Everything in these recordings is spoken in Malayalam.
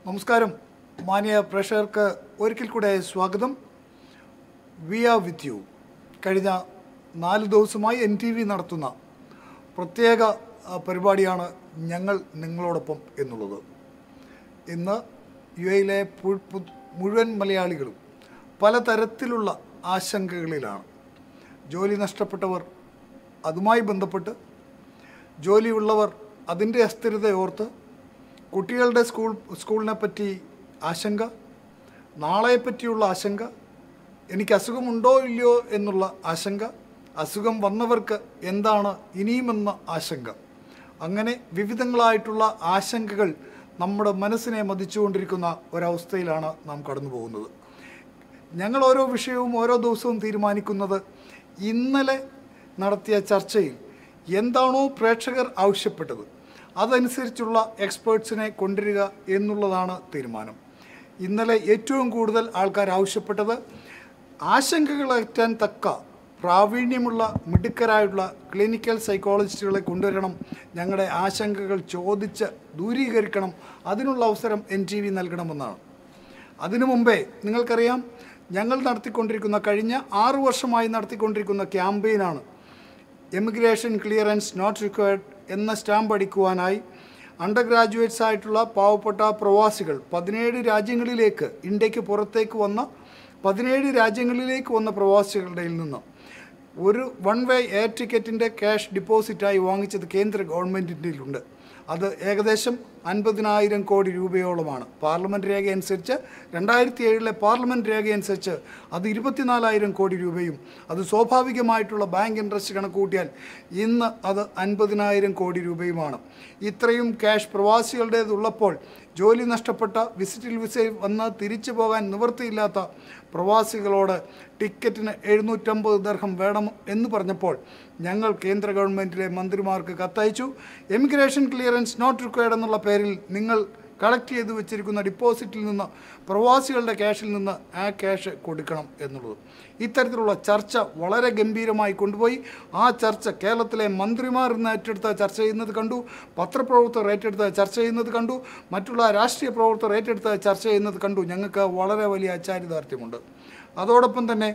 നമസ്കാരം മാന്യ പ്രേക്ഷകർക്ക് ഒരിക്കൽ കൂടെ സ്വാഗതം വി ആർ വിത്ത് യു കഴിഞ്ഞ നാല് ദിവസമായി എൻ ടി വി നടത്തുന്ന പ്രത്യേക ആ, പരിപാടിയാണ് ഞങ്ങൾ നിങ്ങളോടൊപ്പം എന്നുള്ളത് ഇന്ന് യു എയിലെ പു- പു- മുഴുവൻ മലയാളികളും പലതരത്തിലുള്ള ആശങ്കകളിലാണ് ജോലി നഷ്ടപ്പെട്ടവർ അതുമായി ബന്ധപ്പെട്ട് ജോലിയുള്ളവർ അതിൻ്റെ അസ്ഥിരതയോർത്ത് കുട്ടികളുടെ സ്കൂൾ സ്കൂളിനെ പറ്റി ആശങ്ക നാളെയെ പറ്റിയുള്ള ആശങ്ക എനിക്ക് അസുഖമുണ്ടോ ഇല്ലയോ എന്നുള്ള ആശങ്ക അസുഖം വന്നവർക്ക് എന്താണ് ഇനിയുമെന്ന ആശങ്ക അങ്ങനെ വിവിധങ്ങളായിട്ടുള്ള ആശങ്കകൾ നമ്മുടെ മനസ്സിനെ മതിച്ചുകൊണ്ടിരിക്കുന്ന ഒരവസ്ഥയിലാണ് നാം കടന്നു പോകുന്നത് ഞങ്ങൾ ഓരോ വിഷയവും ഓരോ ദിവസവും തീരുമാനിക്കുന്നത് ഇന്നലെ നടത്തിയ ചർച്ചയിൽ എന്താണോ പ്രേക്ഷകർ ആവശ്യപ്പെട്ടത് അതനുസരിച്ചുള്ള എക്സ്പേർട്സിനെ കൊണ്ടുവരിക എന്നുള്ളതാണ് തീരുമാനം ഇന്നലെ ഏറ്റവും കൂടുതൽ ആൾക്കാർ ആവശ്യപ്പെട്ടത് ആശങ്കകളേറ്റാൻ തക്ക പ്രാവീണ്യമുള്ള മിടുക്കരായുള്ള ക്ലിനിക്കൽ സൈക്കോളജിസ്റ്റുകളെ കൊണ്ടുവരണം ഞങ്ങളുടെ ആശങ്കകൾ ചോദിച്ച് ദൂരീകരിക്കണം അതിനുള്ള അവസരം എൻ ടി വി നൽകണമെന്നാണ് അതിനു മുമ്പേ നിങ്ങൾക്കറിയാം ഞങ്ങൾ നടത്തിക്കൊണ്ടിരിക്കുന്ന കഴിഞ്ഞ ആറു വർഷമായി നടത്തിക്കൊണ്ടിരിക്കുന്ന ക്യാമ്പയിനാണ് എമിഗ്രേഷൻ ക്ലിയറൻസ് നോട്ട് റിക്വയർഡ് എന്ന സ്റ്റാമ്പ് അടിക്കുവാനായി അണ്ടർ ഗ്രാജുവേറ്റ്സ് ആയിട്ടുള്ള പാവപ്പെട്ട പ്രവാസികൾ പതിനേഴ് രാജ്യങ്ങളിലേക്ക് ഇന്ത്യക്ക് പുറത്തേക്ക് വന്ന പതിനേഴ് രാജ്യങ്ങളിലേക്ക് വന്ന പ്രവാസികളുടെ നിന്ന് ഒരു വൺ വേ എയർ ടിക്കറ്റിൻ്റെ ക്യാഷ് ഡിപ്പോസിറ്റായി വാങ്ങിച്ചത് കേന്ദ്ര ഗവൺമെൻറ്റിൻ്റെ അത് ഏകദേശം അൻപതിനായിരം കോടി രൂപയോളമാണ് പാർലമെൻറ്റ് രേഖ അനുസരിച്ച് രണ്ടായിരത്തി ഏഴിലെ പാർലമെൻറ്റ് രേഖ അനുസരിച്ച് അത് ഇരുപത്തിനാലായിരം കോടി രൂപയും അത് സ്വാഭാവികമായിട്ടുള്ള ബാങ്ക് ഇൻട്രസ്റ്റ് കണക്ക് കൂട്ടിയാൽ ഇന്ന് അത് അൻപതിനായിരം കോടി രൂപയുമാണ് ഇത്രയും ക്യാഷ് പ്രവാസികളുടേതുള്ളപ്പോൾ ജോലി നഷ്ടപ്പെട്ട വിസിറ്റിൽ വിസയിൽ വന്ന് തിരിച്ചു പോകാൻ നിവൃത്തിയില്ലാത്ത പ്രവാസികളോട് ടിക്കറ്റിന് എഴുന്നൂറ്റമ്പത് ദർഹം വേണം എന്ന് പറഞ്ഞപ്പോൾ ഞങ്ങൾ കേന്ദ്ര ഗവൺമെൻറ്റിലെ മന്ത്രിമാർക്ക് കത്തയച്ചു എമിഗ്രേഷൻ ക്ലിയറൻസ് നോട്ട് റിക്വയർഡ് എന്നുള്ള പേരിൽ നിങ്ങൾ കളക്ട് ചെയ്ത് വെച്ചിരിക്കുന്ന ഡിപ്പോസിറ്റിൽ നിന്ന് പ്രവാസികളുടെ ക്യാഷിൽ നിന്ന് ആ ക്യാഷ് കൊടുക്കണം എന്നുള്ളത് ഇത്തരത്തിലുള്ള ചർച്ച വളരെ ഗംഭീരമായി കൊണ്ടുപോയി ആ ചർച്ച കേരളത്തിലെ മന്ത്രിമാർ ഇന്ന് ഏറ്റെടുത്ത് ചർച്ച ചെയ്യുന്നത് കണ്ടു പത്രപ്രവർത്തകർ ഏറ്റെടുത്ത് ചർച്ച ചെയ്യുന്നത് കണ്ടു മറ്റുള്ള രാഷ്ട്രീയ പ്രവർത്തകർ ഏറ്റെടുത്ത് ചർച്ച ചെയ്യുന്നത് കണ്ടു ഞങ്ങൾക്ക് വളരെ വലിയ അച്ചാരിതാർത്ഥ്യമുണ്ട് അതോടൊപ്പം തന്നെ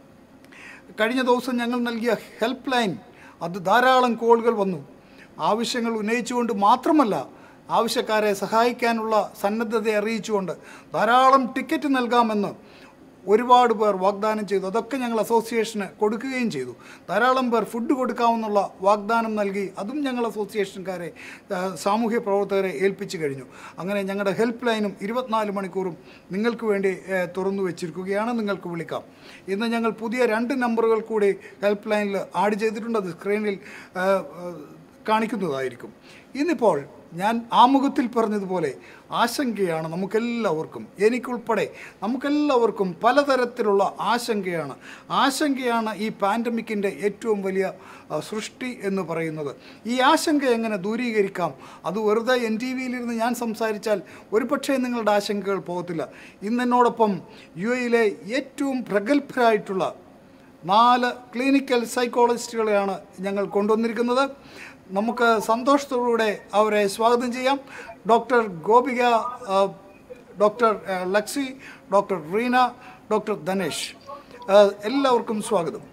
കഴിഞ്ഞ ദിവസം ഞങ്ങൾ നൽകിയ ഹെൽപ്പ് ലൈൻ അത് ധാരാളം കോളുകൾ വന്നു ആവശ്യങ്ങൾ ഉന്നയിച്ചുകൊണ്ട് മാത്രമല്ല ആവശ്യക്കാരെ സഹായിക്കാനുള്ള സന്നദ്ധത അറിയിച്ചുകൊണ്ട് ധാരാളം ടിക്കറ്റ് നൽകാമെന്ന് ഒരുപാട് പേർ വാഗ്ദാനം ചെയ്തു അതൊക്കെ ഞങ്ങൾ അസോസിയേഷന് കൊടുക്കുകയും ചെയ്തു ധാരാളം പേർ ഫുഡ് കൊടുക്കാമെന്നുള്ള വാഗ്ദാനം നൽകി അതും ഞങ്ങൾ അസോസിയേഷൻകാരെ ആ, സാമൂഹ്യ പ്രവർത്തകരെ ഏൽപ്പിച്ചു കഴിഞ്ഞു അങ്ങനെ ഞങ്ങളുടെ ഹെൽപ്പ് ലൈനും ഇരുപത്തിനാല് മണിക്കൂറും നിങ്ങൾക്ക് വേണ്ടി ഏ, തുറന്നു വെച്ചിരിക്കുകയാണ് നിങ്ങൾക്ക് വിളിക്കാം ഇന്ന് ഞങ്ങൾ പുതിയ രണ്ട് നമ്പറുകൾ കൂടി ഹെൽപ്പ് ലൈനിൽ ആഡ് ചെയ്തിട്ടുണ്ട് അത് സ്ക്രീനിൽ ആ, ആ, കാണിക്കുന്നതായിരിക്കും ഇന്നിപ്പോൾ ഞാൻ ആമുഖത്തിൽ പറഞ്ഞതുപോലെ ആശങ്കയാണ് നമുക്കെല്ലാവർക്കും എനിക്കുൾപ്പെടെ നമുക്കെല്ലാവർക്കും പലതരത്തിലുള്ള ആശങ്കയാണ് ആശങ്കയാണ് ഈ പാൻഡമിക്കിൻ്റെ ഏറ്റവും വലിയ ആ, സൃഷ്ടി എന്ന് പറയുന്നത് ഈ ആശങ്ക എങ്ങനെ ദൂരീകരിക്കാം അത് വെറുതെ എൻ ടി വിയിലിരുന്ന് ഞാൻ സംസാരിച്ചാൽ ഒരുപക്ഷേ നിങ്ങളുടെ ആശങ്കകൾ പോകത്തില്ല ഇന്ന് എന്നോടൊപ്പം യു എയിലെ ഏറ്റവും പ്രഗത്ഭരായിട്ടുള്ള നാല് ക്ലിനിക്കൽ സൈക്കോളജിസ്റ്റുകളെയാണ് ഞങ്ങൾ കൊണ്ടുവന്നിരിക്കുന്നത് നമുക്ക് സന്തോഷത്തോടുകൂടെ അവരെ സ്വാഗതം ചെയ്യാം ഡോക്ടർ ഗോപിക ആ, ഡോക്ടർ ആ, ലക്സി ഡോക്ടർ റീന ഡോക്ടർ ധനേഷ് ആ, എല്ലാവർക്കും സ്വാഗതം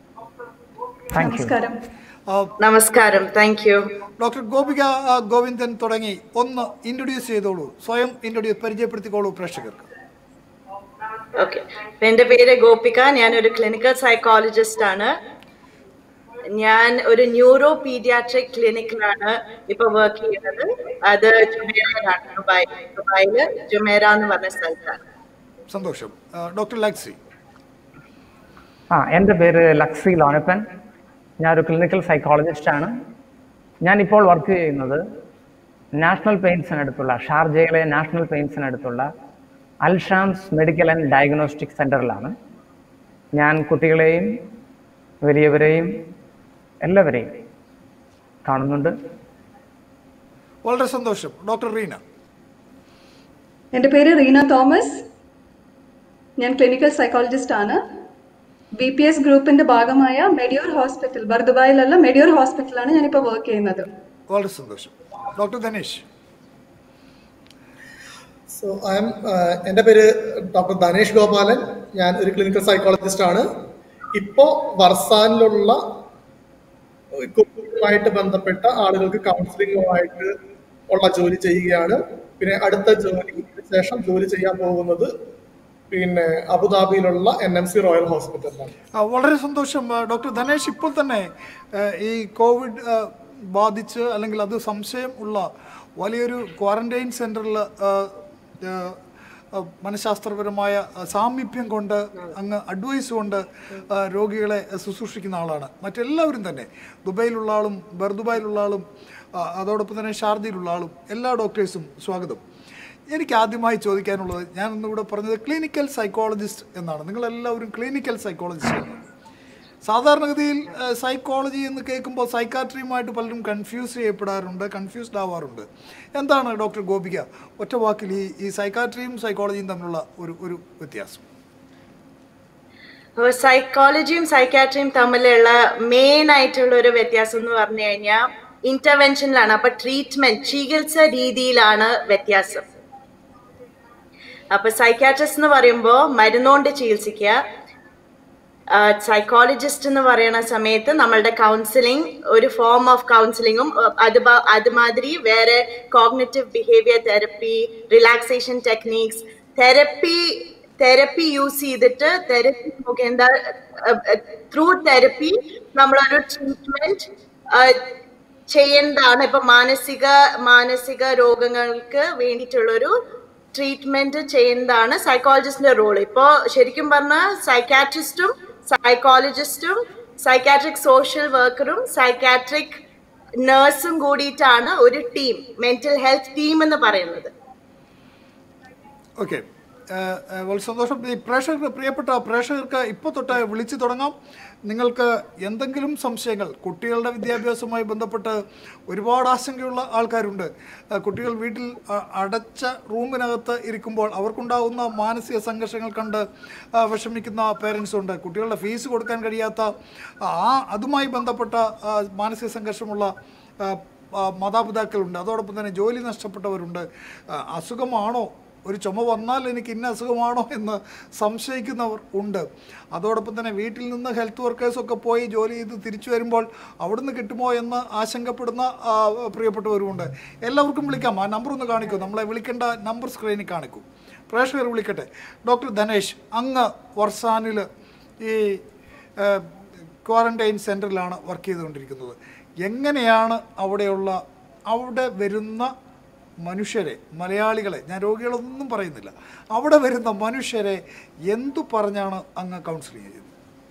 താങ്ക് യു നമസ്കാരം ആ, നമസ്കാരം താങ്ക് യു ഡോക്ടർ ഗോപിക ആ, ഗോവിന്ദൻ തുടങ്ങി ഒന്ന് ഇൻട്രൊഡ്യൂസ് ചെയ്തോളൂ സ്വയം ഇൻട്രൊഡ്യൂസ് പരിചയപ്പെടുത്തിക്കോളൂ പ്രേക്ഷകർക്ക് ഓക്കെ എന്റെ പേര് ഗോപിക ഞാൻ ഒരു ക്ലിനിക്കൽ സൈക്കോളജിസ്റ്റ് ആണ് ഞാൻ ഒരു ന്യൂറോ പീഡിയാട്രിക് ക്ലിനിക്കിലാണ് ഇപ്പൊ വർക്ക് ചെയ്യുന്നത് അത് ജുമേറയിലാണ് ദുബായ് ദുബായില് ജുമേറ എന്ന് പറഞ്ഞ സ്ഥലത്താണ് സന്തോഷം ആ, ഡോക്ടർ ലക്സി ആ എൻ്റെ പേര് ലക്സി ലോനപ്പൻ ഞാനൊരു ക്ലിനിക്കൽ സൈക്കോളജിസ്റ്റ് ആണ് ഞാനിപ്പോൾ വർക്ക് ചെയ്യുന്നത് നാഷണൽ പെയിൻസിനടുത്തുള്ള ഷാർജയിലെ നാഷണൽ പെയിൻസിനടുത്തുള്ള അൽഷാംസ് മെഡിക്കൽ ആൻഡ് ഡയഗ്നോസ്റ്റിക് സെൻറ്ററിലാണ് ഞാൻ കുട്ടികളെയും വലിയവരെയും എല്ലാവരെയും കാണുന്നുണ്ട് വളരെ സന്തോഷം ഡോക്ടർ റീന എൻ്റെ പേര് റീന തോമസ് ഞാൻ ക്ലിനിക്കൽ സൈക്കോളജിസ്റ്റ് ആണ് ബി പി എസ് ഗ്രൂപ്പിന്റെ ഭാഗമായ മെഡിയോർ ഹോസ്പിറ്റൽ ബർദുബായിലുള്ള മെഡിയോർ ഹോസ്പിറ്റലാണ് ഞാനിപ്പോൾ വർക്ക് ചെയ്യുന്നത് വളരെ സന്തോഷം doctor Dhanesh so I'm എൻ്റെ പേര് ഡോക്ടർ ധനേഷ് ഗോപാലൻ ഞാൻ ഒരു ക്ലിനിക്കൽ സൈക്കോളജിസ്റ്റ് ആണ് ഇപ്പോൾ വർസാനിലുള്ള കോവിഡുമായിട്ട് ബന്ധപ്പെട്ട ആളുകൾക്ക് കൗൺസിലിംഗുമായിട്ട് ഉള്ള ജോലി ചെയ്യുകയാണ് പിന്നെ അടുത്ത ജോലി ശേഷം ജോലി ചെയ്യാൻ പോകുന്നത് പിന്നെ അബുദാബിയിലുള്ള എൻ എം സി റോയൽ ഹോസ്പിറ്റലിലാണ് ആ, വളരെ സന്തോഷം ആ, ഡോക്ടർ ധനേഷ് ഇപ്പോൾ തന്നെ ആ, ഈ കോവിഡ് ആ, ബാധിച്ച് അല്ലെങ്കിൽ അത് സംശയം ഉള്ള വലിയൊരു ക്വാറന്റൈൻ സെന്ററിൽ മനഃശാസ്ത്രപരമായ ആ, സാമീപ്യം കൊണ്ട് അങ്ങ് അഡ്വൈസ് കൊണ്ട് ആ, രോഗികളെ ശുശ്രൂഷിക്കുന്ന ആളാണ് മറ്റെല്ലാവരും തന്നെ ദുബൈയിലുള്ള ആളും ബർദുബായിലുള്ള ആളും ആ, അതോടൊപ്പം തന്നെ ഷാർജയിലുള്ള ആളും എല്ലാ ഡോക്ടേഴ്സും സ്വാഗതം എനിക്ക് ആദ്യമായി ചോദിക്കാനുള്ളത് ഞാൻ ഇന്നിവിടെ പറഞ്ഞത് ക്ലിനിക്കൽ സൈക്കോളജിസ്റ്റ് എന്നാണ് നിങ്ങളെല്ലാവരും ക്ലിനിക്കൽ സൈക്കോളജിസ്റ്റ് ആണ് സാധാരണഗതിയിൽ സൈക്കോളജി എന്ന് കേൾക്കുമ്പോൾ സൈക്കാട്രിയുമായിട്ട് പലരും കൺഫ്യൂസ് ചെയ്യപ്പെടാറുണ്ട് കൺഫ്യൂസ്ഡ് ആവാറുണ്ട് എന്താണ് ഡോക്ടർ ഗോപിക ഒറ്റ വാക്കിൽ ഈ ഈ സൈക്കാട്രിയും സൈക്കോളജിയും തമ്മിലുള്ള ഒരു ഒരു വ്യത്യാസം അപ്പോൾ സൈക്കോളജിയും സൈക്കാട്രിയും തമ്മിലുള്ള മെയിൻ ആയിട്ടുള്ള ഒരു വ്യത്യാസം എന്ന് പറഞ്ഞു കഴിഞ്ഞാൽ ഇന്റർവെൻഷനിലാണ് അപ്പൊ ട്രീറ്റ്മെന്റ് ചികിത്സ രീതിയിലാണ് വ്യത്യാസം അപ്പൊ സൈക്കാട്രിസ്റ്റ് എന്ന് പറയുമ്പോൾ മരുന്നുകൊണ്ട് ചികിത്സിക്കുക സൈക്കോളജിസ്റ്റ് എന്ന് പറയുന്ന സമയത്ത് നമ്മളുടെ കൗൺസിലിംഗ് ഒരു ഫോം ഓഫ് കൗൺസിലിങ്ങും അത് ബ- അതുമാതിരി വേറെ cognitive behaviour therapy relaxation techniques therapy therapy use ചെയ്തിട്ട് തെറപ്പി മുഖേന ത്രൂ തെറപ്പി നമ്മളൊരു ട്രീറ്റ്മെന്റ് ചെയ്യേണ്ടതാണ് ഇപ്പൊ മാനസിക മാനസിക രോഗങ്ങൾക്ക് വേണ്ടിയിട്ടുള്ളൊരു ട്രീറ്റ്മെന്റ് ചെയ്യുന്നതാണ് സൈക്കോളജിസ്റ്റിന്റെ റോൾ ഇപ്പോ ശരിക്കും പറഞ്ഞാൽ സൈക്കാട്രിസ്റ്റും സൈക്കോളജിസ്റ്റും സൈക്കാട്രിക് സോഷ്യൽ വർക്കറും സൈക്കാട്രിക് നഴ്സും കൂടിയിട്ടാണ് ഒരു ടീം മെന്റൽ ഹെൽത്ത് ടീം എന്ന് പറയുന്നത് ഓക്കെ വളരെ സന്തോഷം ഈ പ്രേക്ഷകർക്ക് പ്രിയപ്പെട്ട പ്രേക്ഷകർക്ക് ഇപ്പോൾ തൊട്ട് വിളിച്ചു തുടങ്ങാം നിങ്ങൾക്ക് എന്തെങ്കിലും സംശയങ്ങൾ കുട്ടികളുടെ വിദ്യാഭ്യാസവുമായി ബന്ധപ്പെട്ട് ഒരുപാട് ആശങ്കയുള്ള ആൾക്കാരുണ്ട് ആ, കുട്ടികൾ വീട്ടിൽ അ- അടച്ച റൂമിനകത്ത് ഇരിക്കുമ്പോൾ അവർക്കുണ്ടാകുന്ന മാനസിക സംഘർഷങ്ങൾ കണ്ട് ആ, വിഷമിക്കുന്ന പേരൻസ് ഉണ്ട് കുട്ടികളുടെ ഫീസ് കൊടുക്കാൻ കഴിയാത്ത ആ അതുമായി ബന്ധപ്പെട്ട ആ, മാനസിക സംഘർഷമുള്ള ആ, ആ, മാതാപിതാക്കളുണ്ട് അതോടൊപ്പം തന്നെ ജോലി നഷ്ടപ്പെട്ടവരുണ്ട് ആ, അസുഖമാണോ ഒരു ചുമ വന്നാൽ എനിക്ക് ഇന്ന അസുഖമാണോ എന്ന് സംശയിക്കുന്നവർ ഉണ്ട് അതോടൊപ്പം തന്നെ വീട്ടിൽ നിന്ന് ഹെൽത്ത് വർക്കേഴ്സൊക്കെ പോയി ജോലി ചെയ്ത് തിരിച്ചു വരുമ്പോൾ അവിടുന്ന് കിട്ടുമോ എന്ന് ആശങ്കപ്പെടുന്ന ആ, പ്രിയപ്പെട്ടവരുമുണ്ട് എല്ലാവർക്കും വിളിക്കാം ആ നമ്പർ ഒന്ന് കാണിക്കൂ നമ്മളെ വിളിക്കേണ്ട നമ്പർ സ്ക്രീനിൽ കാണിക്കൂ പ്രേക്ഷകർ വിളിക്കട്ടെ ഡോക്ടർ ധനേഷ് അങ്ങ് വർസാനിൽ ഈ ക്വാറന്റൈൻ സെൻറ്ററിലാണ് വർക്ക് ചെയ്തുകൊണ്ടിരിക്കുന്നത് എങ്ങനെയാണ് അവിടെയുള്ള അവിടെ വരുന്ന മനുഷ്യരെ മലയാളികളെ ഞാൻ രോഗികളൊന്നും പറയുന്നില്ല അവിടെ വരുന്ന മനുഷ്യരെ എന്തു പറഞ്ഞാണ് അങ്ങ് കൗൺസിലിംഗ് ചെയ്യുന്നത്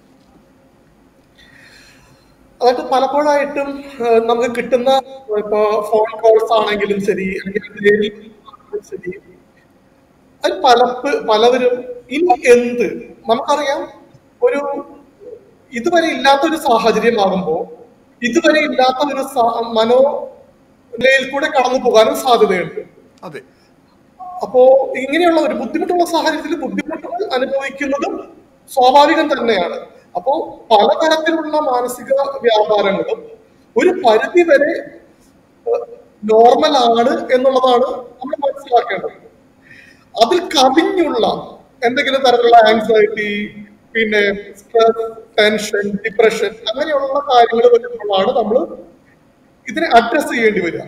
അതായത് പലപ്പോഴായിട്ടും ഏഹ്, നമുക്ക് കിട്ടുന്ന ഇപ്പോ ഫോൺ കോൾസ് ആണെങ്കിലും ശരി അല്ലെങ്കിൽ നേരിൽ ആണെങ്കിലും ശരി അത് പല പലവരും ഇനി എന്ത് നമുക്കറിയാം ഒരു ഇതുവരെ ഇല്ലാത്ത ഒരു സാഹചര്യമാകുമ്പോ ഇതുവരെ ഇല്ലാത്ത ഒരു സ- മനോനിലയിൽ കൂടെ കടന്നു പോകാനും സാധ്യതയുണ്ട് അതെ അപ്പോ ഇങ്ങനെയുള്ള ഒരു ബുദ്ധിമുട്ടുള്ള സാഹചര്യത്തിൽ ബുദ്ധിമുട്ടുകൾ അനുഭവിക്കുന്നതും സ്വാഭാവികം തന്നെയാണ് അപ്പോ പലതരത്തിലുള്ള മാനസിക വ്യാപാരങ്ങളും ഒരു പരിധി വരെ നോർമൽ ആണ് എന്നുള്ളതാണ് നമ്മൾ മനസ്സിലാക്കേണ്ടത് അതിൽ കവിഞ്ഞുള്ള എന്തെങ്കിലും തരത്തിലുള്ള ആൻസൈറ്റി പിന്നെ സ്ട്രെസ് ടെൻഷൻ ഡിപ്രഷൻ അങ്ങനെയുള്ള കാര്യങ്ങൾ വരുമ്പോഴാണ് നമ്മൾ ഇതിനെ അഡ്രസ് ചെയ്യേണ്ടി വരിക